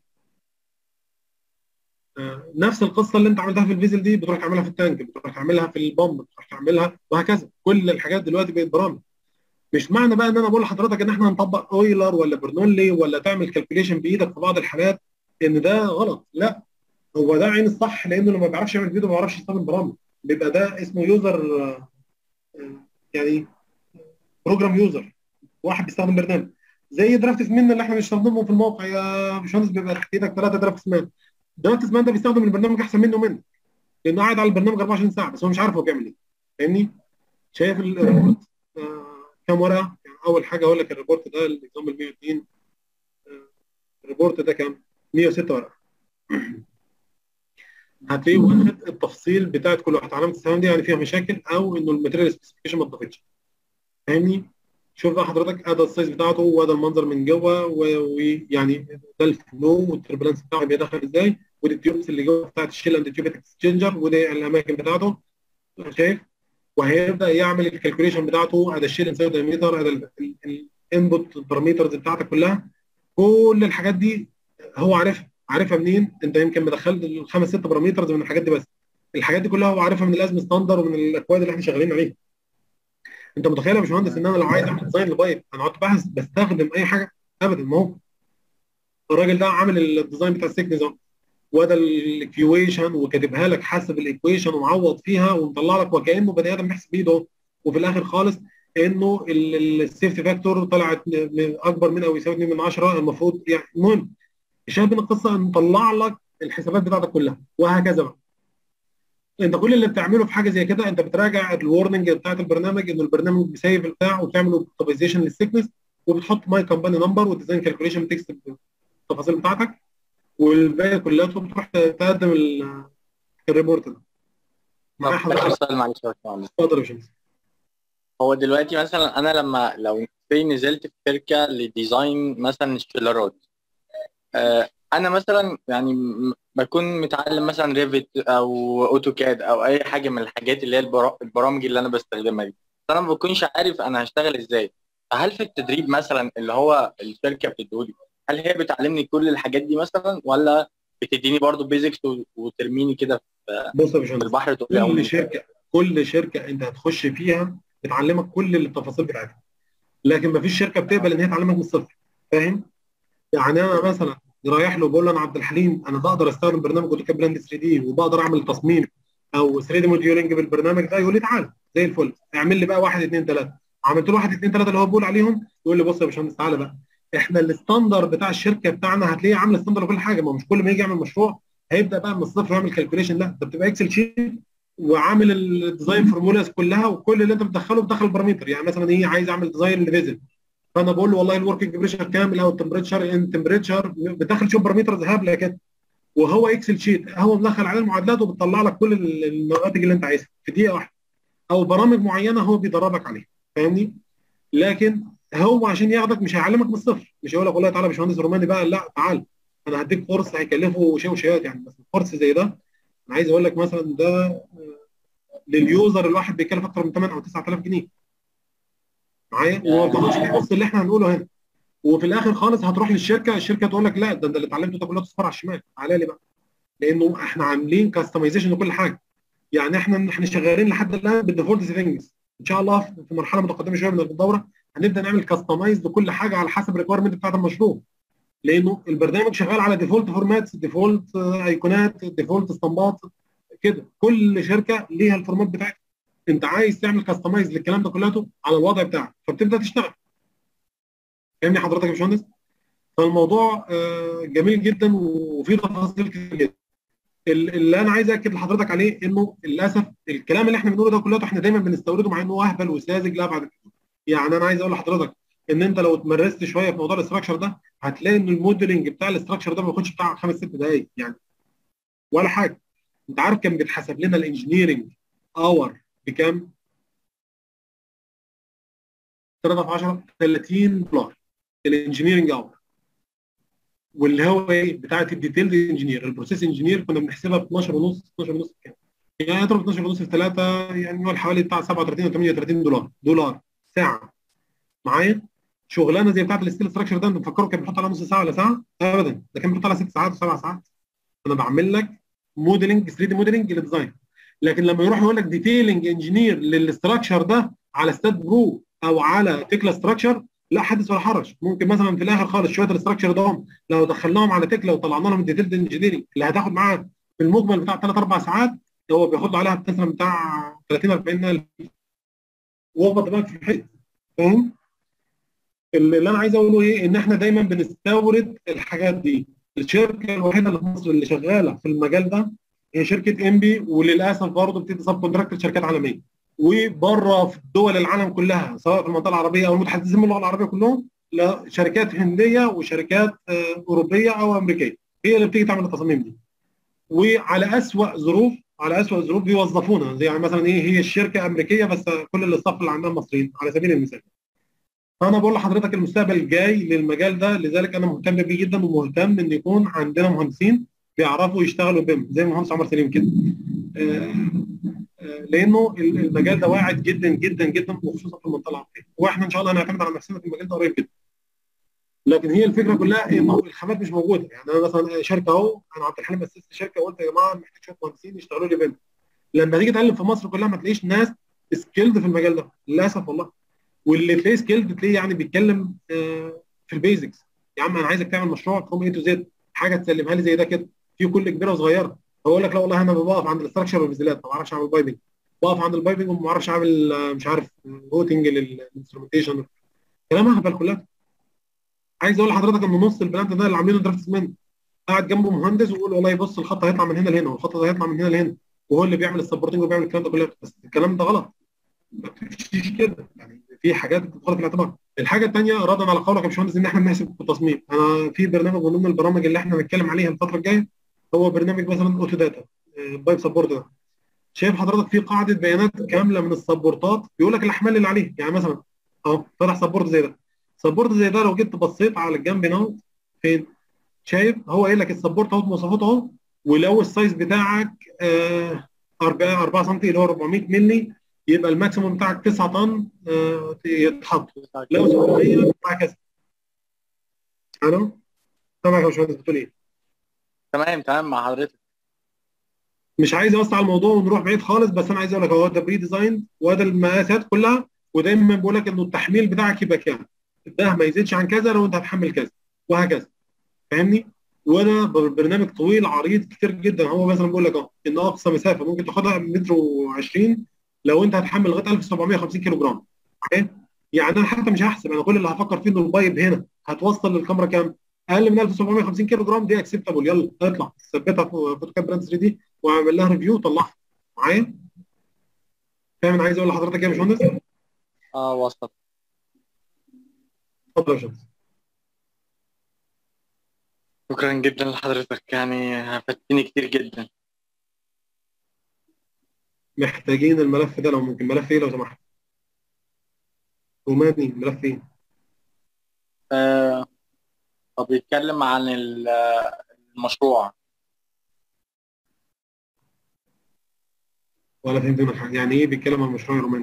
آه نفس القصه اللي انت عملتها في الفيزل دي بتروح تعملها في التانك بتروح تعملها في البامب بتروح تعملها وهكذا كل الحاجات دلوقتي بقت برامج مش معنى بقى ان انا بقول لحضرتك ان احنا هنطبق اويلر ولا برنولي ولا تعمل كالكوليشن بايدك في بعض الحالات ان ده غلط لا هو ده عين الصح لانه اللي ما بيعرفش يعمل فيديو ما بيعرفش يستخدم برامج بيبقى ده اسمه يوزر آه، آه، يعني بروجرام يوزر واحد بيستخدم برنامج زي درافت سمان اللي احنا بنستخدمه في الموقع يا باشمهندس بيبقى تحت ايدك ثلاثه درافت سمان درافت سمان ده بيستخدم البرنامج احسن منه ومنك لانه قاعد على البرنامج 24 ساعه بس هو مش عارف هو بيعمل ايه فاهمني؟ شايف الريبورت آه كام ورقه؟ يعني اول حاجه اقول لك الريبورت ده الاكزامبل 102 آه الريبورت ده كام؟ 106 ورقه هتلاقيه واخد التفصيل بتاعت كل واحد علامه السلام دي يعني فيها مشاكل او انه الماتيريال سبيسيفيكيشن ما اتضافتش فاهمني؟ شوف بقى حضرتك ادى السايز بتاعته وادى المنظر من جوه ويعني ده الفلو والتربلنس بتاعه بيدخل ازاي ودي التيوبس اللي جوه بتاعت الشيل اند تيوب اكسشينجر ودي الاماكن بتاعته شايف وهيبدا يعمل الكالكوليشن بتاعته ادى الشيل انسايد دايمتر ادى الانبوت بارامترز بتاعتك كلها كل الحاجات دي هو عارفها عارفها منين؟ انت يمكن مدخلت الخمس ست بارامترز من الحاجات دي بس الحاجات دي كلها هو عارفها من الازم ستاندر ومن الاكواد اللي احنا شغالين عليها انت متخيل يا باشمهندس ان انا لو عايز اعمل ديزاين لبايب انا قعدت بحث بستخدم اي حاجه ابدا ما هو الراجل ده عامل الديزاين بتاع السيكنس اهو وده الاكيويشن وكاتبها لك حسب الايكويشن ومعوض فيها ومطلع لك وكانه بني ادم بيحسب بايده اهو وفي الاخر خالص انه السيفتي فاكتور طلعت من اكبر من او يساوي 2 من 10 المفروض يعني المهم شايف ان القصه مطلع لك الحسابات بتاعتك كلها وهكذا بقى انت كل اللي بتعمله في حاجه زي كده انت بتراجع الورنينج بتاعت البرنامج انه البرنامج بيسيف بتاعه وبتعمل اوبتمايزيشن للسيكنس وبتحط ماي كمباني نمبر والديزاين كالكوليشن بتكتب التفاصيل بتاعتك والباقي كلياته بتروح تقدم الريبورت ده معايا حضرتك سؤال معلش يا باشمهندس اتفضل يا باشمهندس هو دلوقتي مثلا انا لما لو في نزلت في شركه لديزاين مثلا الشيلرات آه انا مثلا يعني م- بكون متعلم مثلا ريفت او اوتوكاد او اي حاجه من الحاجات اللي هي البرا- البرامج اللي انا بستخدمها دي فانا ما بكونش عارف انا هشتغل ازاي فهل في التدريب مثلا اللي هو الشركه بتديهولي هل هي بتعلمني كل الحاجات دي مثلا ولا بتديني برضو بيزكس وترميني كده بص يا في باشمهندس البحر تقول لي كل أعوم؟ شركه كل شركه انت هتخش فيها بتعلمك كل التفاصيل بتاعتها لكن ما فيش شركه بتقبل ان هي تعلمك من الصفر فاهم يعني انا مثلا رايح له بقول له انا عبد الحليم انا بقدر استخدم برنامج اوتوكاد بلاند 3 دي وبقدر اعمل تصميم او 3 دي موديولنج بالبرنامج ده يقول لي تعالى زي الفل اعمل لي بقى واحد اثنين ثلاثه عملت له واحد اثنين ثلاثه اللي هو بيقول عليهم يقول لي بص يا باشمهندس تعالى بقى احنا الستاندر بتاع الشركه بتاعنا هتلاقيه عامل ستاندر لكل حاجه ما هو مش كل ما يجي يعمل مشروع هيبدا بقى من الصفر ويعمل كالكوليشن لا ده بتبقى اكسل شيت وعامل الديزاين فورمولاز كلها وكل اللي انت بتدخله بتدخل بارامتر يعني مثلا ايه عايز اعمل ديزاين لفيزل فانا بقول له والله الوركينج بريشر كام او التمبريتشر ان تمبريتشر بتدخل شوف بارامترز هبله كده وهو اكسل شيت هو مدخل عليه المعادلات وبتطلع لك كل ال- النواتج اللي انت عايزها في دقيقه واحده او برامج معينه هو بيدربك عليها فاهمني لكن هو عشان ياخدك مش هيعلمك من الصفر مش هيقول لك والله تعالى يا باشمهندس روماني بقى لا تعال انا هديك كورس هيكلفه شيء وشيات يعني بس كورس زي ده انا عايز اقول لك مثلا ده آه، لليوزر الواحد بيكلف اكتر من 8 او 9000 جنيه معايا وما بتاخدش فيه نص اللي احنا هنقوله هنا وفي الاخر خالص هتروح للشركه الشركه تقول لك لا ده انت اللي اتعلمته ده كله تصفر على الشمال تعالى لي بقى لانه احنا عاملين كاستمايزيشن لكل حاجه يعني احنا احنا شغالين لحد الان بالديفولت سيتنجز ان شاء الله في مرحله متقدمه شويه من الدوره هنبدا نعمل كاستمايز لكل حاجه على حسب الريكويرمنت بتاعت المشروع لانه البرنامج شغال على ديفولت فورمات ديفولت ايقونات ديفولت اسطمبات كده كل شركه ليها الفورمات بتاعتها انت عايز تعمل كاستمايز للكلام ده كله على الوضع بتاعك فبتبدا تشتغل فاهمني حضرتك يا باشمهندس فالموضوع جميل جدا وفيه تفاصيل كتير جدا اللي انا عايز اكد لحضرتك عليه انه للاسف الكلام اللي احنا بنقوله ده كله احنا دايما بنستورده مع انه اهبل وساذج لابعد يعني انا عايز اقول لحضرتك ان انت لو اتمرست شويه في موضوع الاستراكشر ده هتلاقي ان الموديلنج بتاع الاستراكشر ده ما بياخدش بتاع خمس ست دقائق يعني ولا حاجه انت عارف كان بيتحسب لنا الانجنييرنج اور بكام؟ 3 في 10 30 دولار الانجنييرنج اور واللي هو ايه بتاعه الديتيلد انجينير البروسيس انجينير كنا بنحسبها ب 12 ونص 12 ونص كام يعني اضرب 12 ونص في 3 يعني هو حوالي بتاع 37 او 38 دولار دولار ساعه معايا شغلانه زي بتاعه الستيل ستراكشر ده انت مفكره كان بيحط عليها نص ساعه ولا ساعه ابدا ده كان بيحط عليها ست ساعات وسبع ساعات انا بعمل لك موديلنج 3 دي موديلنج للديزاين لكن لما يروح يقول لك ديتيلنج انجينير للاستراكشر ده على ستات برو او على تكلا ستراكشر لا حدث ولا حرج ممكن مثلا في الاخر خالص شويه الاستراكشر ده لو دخلناهم على تكلا وطلعنا لهم الديتيلد انجينيرنج اللي هتاخد معاه في المجمل بتاع 3 4 ساعات هو بياخد له عليها مثلا بتاع 30 40 الف واخبط دماغك في الحيط فاهم؟ اللي انا عايز اقوله ايه ان احنا دايما بنستورد الحاجات دي الشركه الوحيده اللي في مصر اللي شغاله في المجال ده هي شركه انبي وللاسف برضه بتدي سب كونتراكتور شركات عالميه وبره في دول العالم كلها سواء في المنطقه العربيه او المتحدثين باللغه العربيه كلهم لشركات هنديه وشركات اوروبيه او امريكيه هي اللي بتيجي تعمل التصاميم دي وعلى اسوأ ظروف على اسوأ ظروف بيوظفونا زي يعني مثلا ايه هي الشركه امريكيه بس كل الاستاف اللي عندها مصريين على سبيل المثال فانا بقول لحضرتك المستقبل جاي للمجال ده لذلك انا مهتم بيه جدا ومهتم ان يكون عندنا مهندسين بيعرفوا يشتغلوا بيم زي المهندس عمر سليم كده آه آه لانه المجال ده واعد جدا جدا جدا وخصوصا في المنطقه العربيه واحنا ان شاء الله هنعتمد على نفسنا في المجال ده قريب جدا لكن هي الفكره كلها انه الخامات مش موجوده يعني انا مثلا شركه اهو انا عبد الحليم اسست شركه وقلت يا جماعه محتاج شويه مهندسين يشتغلوا لي بيم لما تيجي تقلب في مصر كلها ما تلاقيش ناس سكيلد في المجال ده للاسف والله واللي تلاقيه سكيلد تلاقيه يعني بيتكلم آه في البيزكس يا عم انا عايزك تعمل مشروع فروم اي تو زد حاجه تسلمها لي زي ده كده في كل كبيره وصغيره بقول لك لا والله انا بقف عند الاستراكشر والفيزيلات ما بعرفش اعمل بايبنج بقف عند البايبنج وما بعرفش اعمل مش عارف روتنج للانسترومنتيشن كلام اهبل كلها عايز اقول لحضرتك ان نص البلانت ده اللي عاملينه درافت سمنت قاعد جنبه مهندس ويقول والله بص الخط هيطلع من هنا لهنا والخط ده هيطلع من هنا لهنا وهو اللي بيعمل السبورتنج وبيعمل الكلام ده كله بس الكلام ده غلط ما بتمشيش كده يعني في حاجات بتدخل في الاعتبار الحاجه الثانيه ردا على قولك يا باشمهندس ان احنا بنحسب التصميم انا في برنامج من ضمن البرامج اللي احنا هنتكلم عليها الفتره الجايه هو برنامج مثلا اوتو داتا بايب سبورت ده شايف حضرتك في قاعده بيانات كامله من السبورتات بيقول لك الاحمال اللي عليه يعني مثلا اهو فتح سبورت زي ده سبورت زي ده لو جيت بصيت على الجنب هنا فين شايف هو قايل لك السبورت اهو مواصفاته اهو ولو السايز بتاعك 4 4 سم اللي هو 400 مللي يبقى الماكسيموم بتاعك 9 طن آه يتحط لو 700 بتاع كذا الو سامعك يا باشمهندس بتقول ايه؟ تمام تمام مع حضرتك مش عايز اوسع على الموضوع ونروح بعيد خالص بس انا عايز اقول لك هو ده بري ديزاين وده المقاسات كلها ودايما بقول لك انه التحميل بتاعك يبقى كام ده ما يزيدش عن كذا لو انت هتحمل كذا وهكذا فاهمني وده برنامج طويل عريض كتير جدا هو مثلا بيقول لك اهو ان اقصى مسافه ممكن تاخدها متر و20 لو انت هتحمل لغايه 1750 كيلو جرام يعني انا حتى مش هحسب انا كل اللي هفكر فيه انه البايب هنا هتوصل للكاميرا كام؟ اقل من 1750 كيلو جرام دي اكسبتابل يلا اطلع ثبتها في فوتوكاب براند 3 دي واعمل لها ريفيو وطلعها معايا فاهم انا عايز اقول لحضرتك ايه يا باشمهندس؟ اه وصلت اتفضل يا باشمهندس شكرا جدا لحضرتك يعني فدتني كتير جدا محتاجين الملف ده لو ممكن ملف ايه لو سمحت روماني ملف ايه آه طب بيتكلم عن المشروع ولا فهمت منك حاجه يعني ايه بيتكلم عن المشروع الروماني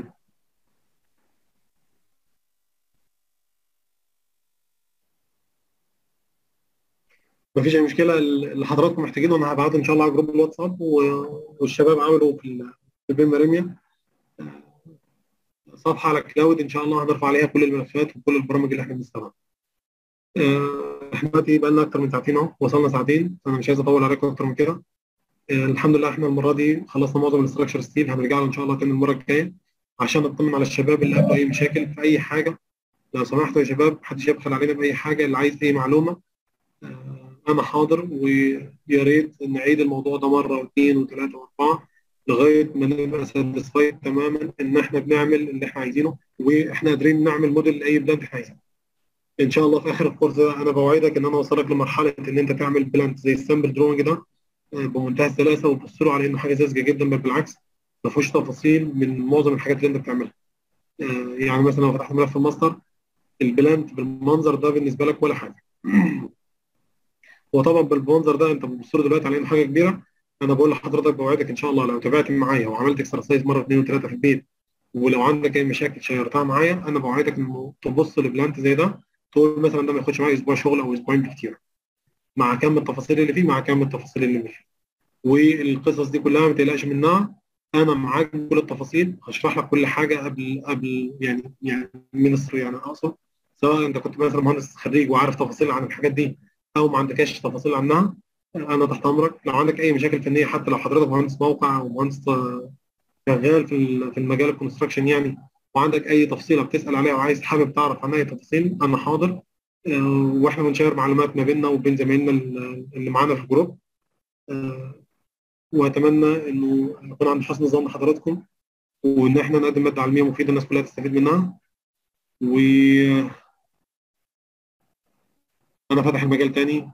مفيش اي مشكله اللي حضراتكم محتاجينه انا هبعته ان شاء الله على جروب الواتساب والشباب عملوا في في البيم ريميا صفحه على كلاود ان شاء الله هنرفع عليها كل الملفات وكل البرامج اللي احنا بنستخدمها. احنا دلوقتي بقى لنا اكتر من ساعتين اهو وصلنا ساعتين فانا مش عايز اطول عليكم اكتر من كده. الحمد لله احنا المره دي خلصنا معظم الاستراكشر ستيل هنرجع له ان شاء الله تاني المره الجايه عشان نطمن على الشباب اللي قابلوا اي مشاكل في اي حاجه لو سمحتوا يا شباب محدش يبخل علينا باي حاجه اللي عايز اي معلومه انا حاضر ويا ريت نعيد الموضوع ده مره واثنين وثلاثه واربعه لغايه ما نبقى ساتسفايد تماما ان احنا بنعمل اللي احنا عايزينه واحنا قادرين نعمل موديل لاي بلانت احنا عايزينه. ان شاء الله في اخر الكورس ده انا بوعدك ان انا اوصلك لمرحله ان انت تعمل بلانت زي السامبل دروينج ده بمنتهى السلاسه وتبص له على انه حاجه ساذجه جدا بل بالعكس ما فيهوش تفاصيل من معظم الحاجات اللي انت بتعملها. يعني مثلا لو فتحت ملف الماستر البلانت بالمنظر ده بالنسبه لك ولا حاجه. وطبعا بالمنظر ده انت بتبص له دلوقتي على انه حاجه كبيره انا بقول لحضرتك بوعدك ان شاء الله لو تابعت معايا وعملت اكسرسايز مره اثنين وثلاثه في البيت ولو عندك اي مشاكل شيرتها معايا انا بوعدك انه تبص لبلانت زي ده تقول مثلا ده ما ياخدش معايا اسبوع شغل او اسبوعين بكتير مع كم التفاصيل اللي فيه مع كم التفاصيل اللي مش فيه والقصص دي كلها ما تقلقش منها انا معاك كل التفاصيل هشرح لك كل حاجه قبل قبل يعني يعني من الصغر يعني اقصد سواء انت كنت مثلا مهندس خريج وعارف تفاصيل عن الحاجات دي او ما عندكش تفاصيل عنها انا تحت امرك لو عندك اي مشاكل فنيه حتى لو حضرتك مهندس موقع او مهندس شغال في في المجال الكونستراكشن يعني وعندك اي تفصيله بتسال عليها وعايز حابب تعرف عنها اي تفاصيل انا حاضر واحنا بنشير معلومات ما بيننا وبين زمايلنا اللي معانا في الجروب واتمنى انه يكون عند حسن ظن حضراتكم وان احنا نقدم ماده علميه مفيده الناس كلها تستفيد منها و انا فاتح المجال تاني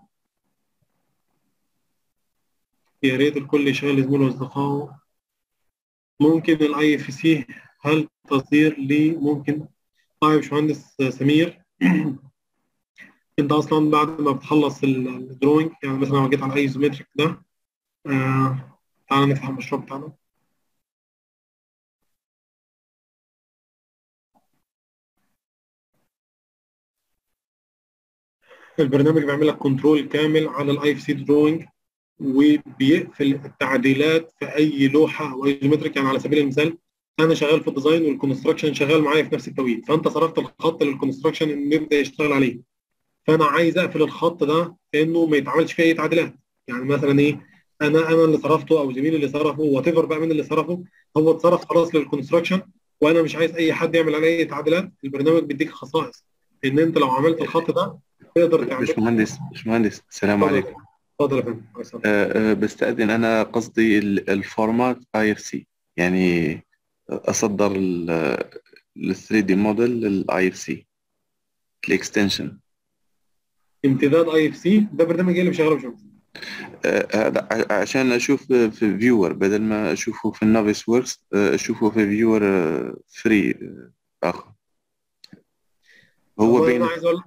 يا ريت الكل يشغل زميله واصدقائه ممكن الاي اف سي هل تصدير لي ممكن طيب يا باشمهندس سمير انت اصلا بعد ما بتخلص الدروينج يعني مثلا لو جيت على اي ايزومتريك ده آه تعالى نفتح المشروع بتاعنا البرنامج بيعمل لك كنترول كامل على الاي اف سي دروينج وبيقفل التعديلات في اي لوحه او ايزومتريك يعني على سبيل المثال انا شغال في الديزاين والكونستراكشن شغال معايا في نفس التوقيت فانت صرفت الخط للكونستراكشن انه يبدا يشتغل عليه فانا عايز اقفل الخط ده انه ما يتعملش فيه اي تعديلات يعني مثلا ايه انا انا اللي صرفته او زميلي اللي صرفه وات ايفر بقى مين اللي صرفه هو اتصرف خلاص للكونستراكشن وانا مش عايز اي حد يعمل عليه اي تعديلات البرنامج بيديك خصائص ان انت لو عملت الخط ده تقدر تعمل باشمهندس باشمهندس السلام عليكم اتفضل يا فندم أه بستأذن انا قصدي الفورمات اي اف سي يعني اصدر ال 3 دي موديل للاي اف سي الاكستنشن امتداد اي اف سي ده برنامج ايه اللي بيشغله باشمهندس؟ هذا عشان اشوف في فيور بدل ما اشوفه في النوفيس وركس اشوفه في فيور فري اخر هو بين عايز اقول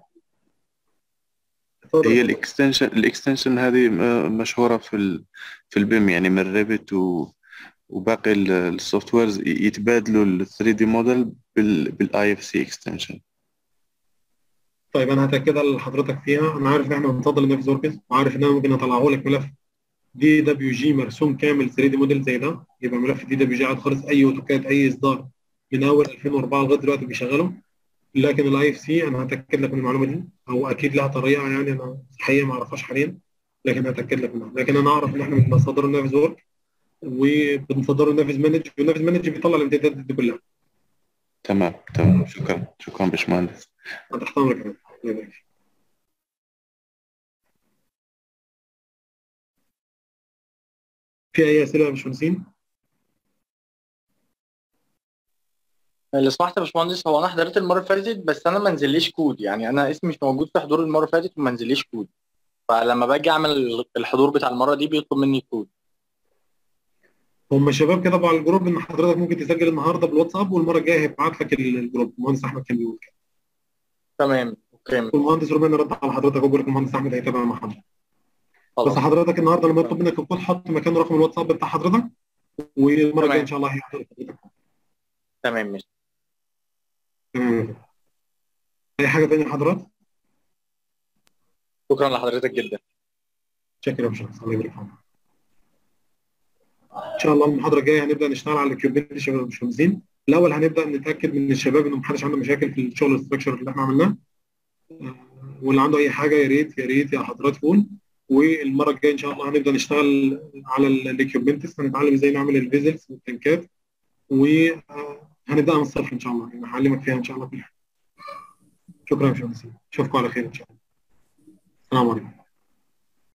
هي الاكستنشن الاكستنشن هذه مشهوره في ال في البيم يعني من ريبت و وباقي السوفت ويرز يتبادلوا ال 3 دي موديل بالاي اف سي اكستنشن طيب انا هتاكدها لحضرتك فيها انا عارف ان احنا بنفضل النافذ وركس وعارف ان انا ممكن اطلعه لك ملف دي دبليو جي مرسوم كامل 3 دي موديل زي ده يبقى ملف دي دبليو جي عاد خالص اي اوتوكاد اي اصدار من اول 2004 لغايه دلوقتي بيشغله لكن الاي اف سي انا هتاكد لك من المعلومه دي او اكيد لها طريقه يعني انا الحقيقه ما اعرفهاش حاليا لكن هتاكد لك منها لكن انا اعرف ان احنا بنصدر النافذ ورك وبنصدر النافذ مانج والنافذ مانج بيطلع الامتدادات دي كلها تمام تمام شكرا شكرا باشمهندس تحت امرك يا فندم في اي اسئله يا باشمهندسين؟ اللي سمحت يا باشمهندس هو انا حضرت المره اللي فاتت بس انا ما نزليش كود يعني انا اسمي مش موجود في حضور المره اللي فاتت وما نزليش كود فلما باجي اعمل الحضور بتاع المره دي بيطلب مني كود هم الشباب كتبوا على الجروب ان حضرتك ممكن تسجل النهارده بالواتساب والمره الجايه هيبعت لك الجروب المهندس احمد كان بيقول كده تمام اوكي والمهندس رومان رد على حضرتك وبيقول لك المهندس احمد هيتابع مع حضرتك بس حضرتك النهارده لما يطلب منك الكود حط مكانه رقم الواتساب بتاع حضرتك والمره الجايه ان شاء الله هيحضر حضرتك تمام ماشي تمام اي حاجه ثانيه حضرتك؟ شكرا لحضرتك جدا شكرا يا باشمهندس الله يبارك فيك ان شاء الله المحاضره الجايه هنبدا نشتغل على الكيوبرنيتس شباب المشمسين الاول هنبدا نتاكد من الشباب ان محدش عنده مشاكل في الشغل الاستراكشر اللي احنا عملناه واللي عنده اي حاجه يا ريت يا ريت يا حضرات يقول والمره الجايه ان شاء الله هنبدا نشتغل على الاكيوبمنتس هنتعلم ازاي نعمل الفيزلز والتنكات وهنبدا من الصفر ان شاء الله يعني هعلمك فيها ان شاء الله كل حاجه شكرا يا باشمهندس اشوفكم على خير ان شاء الله السلام عليكم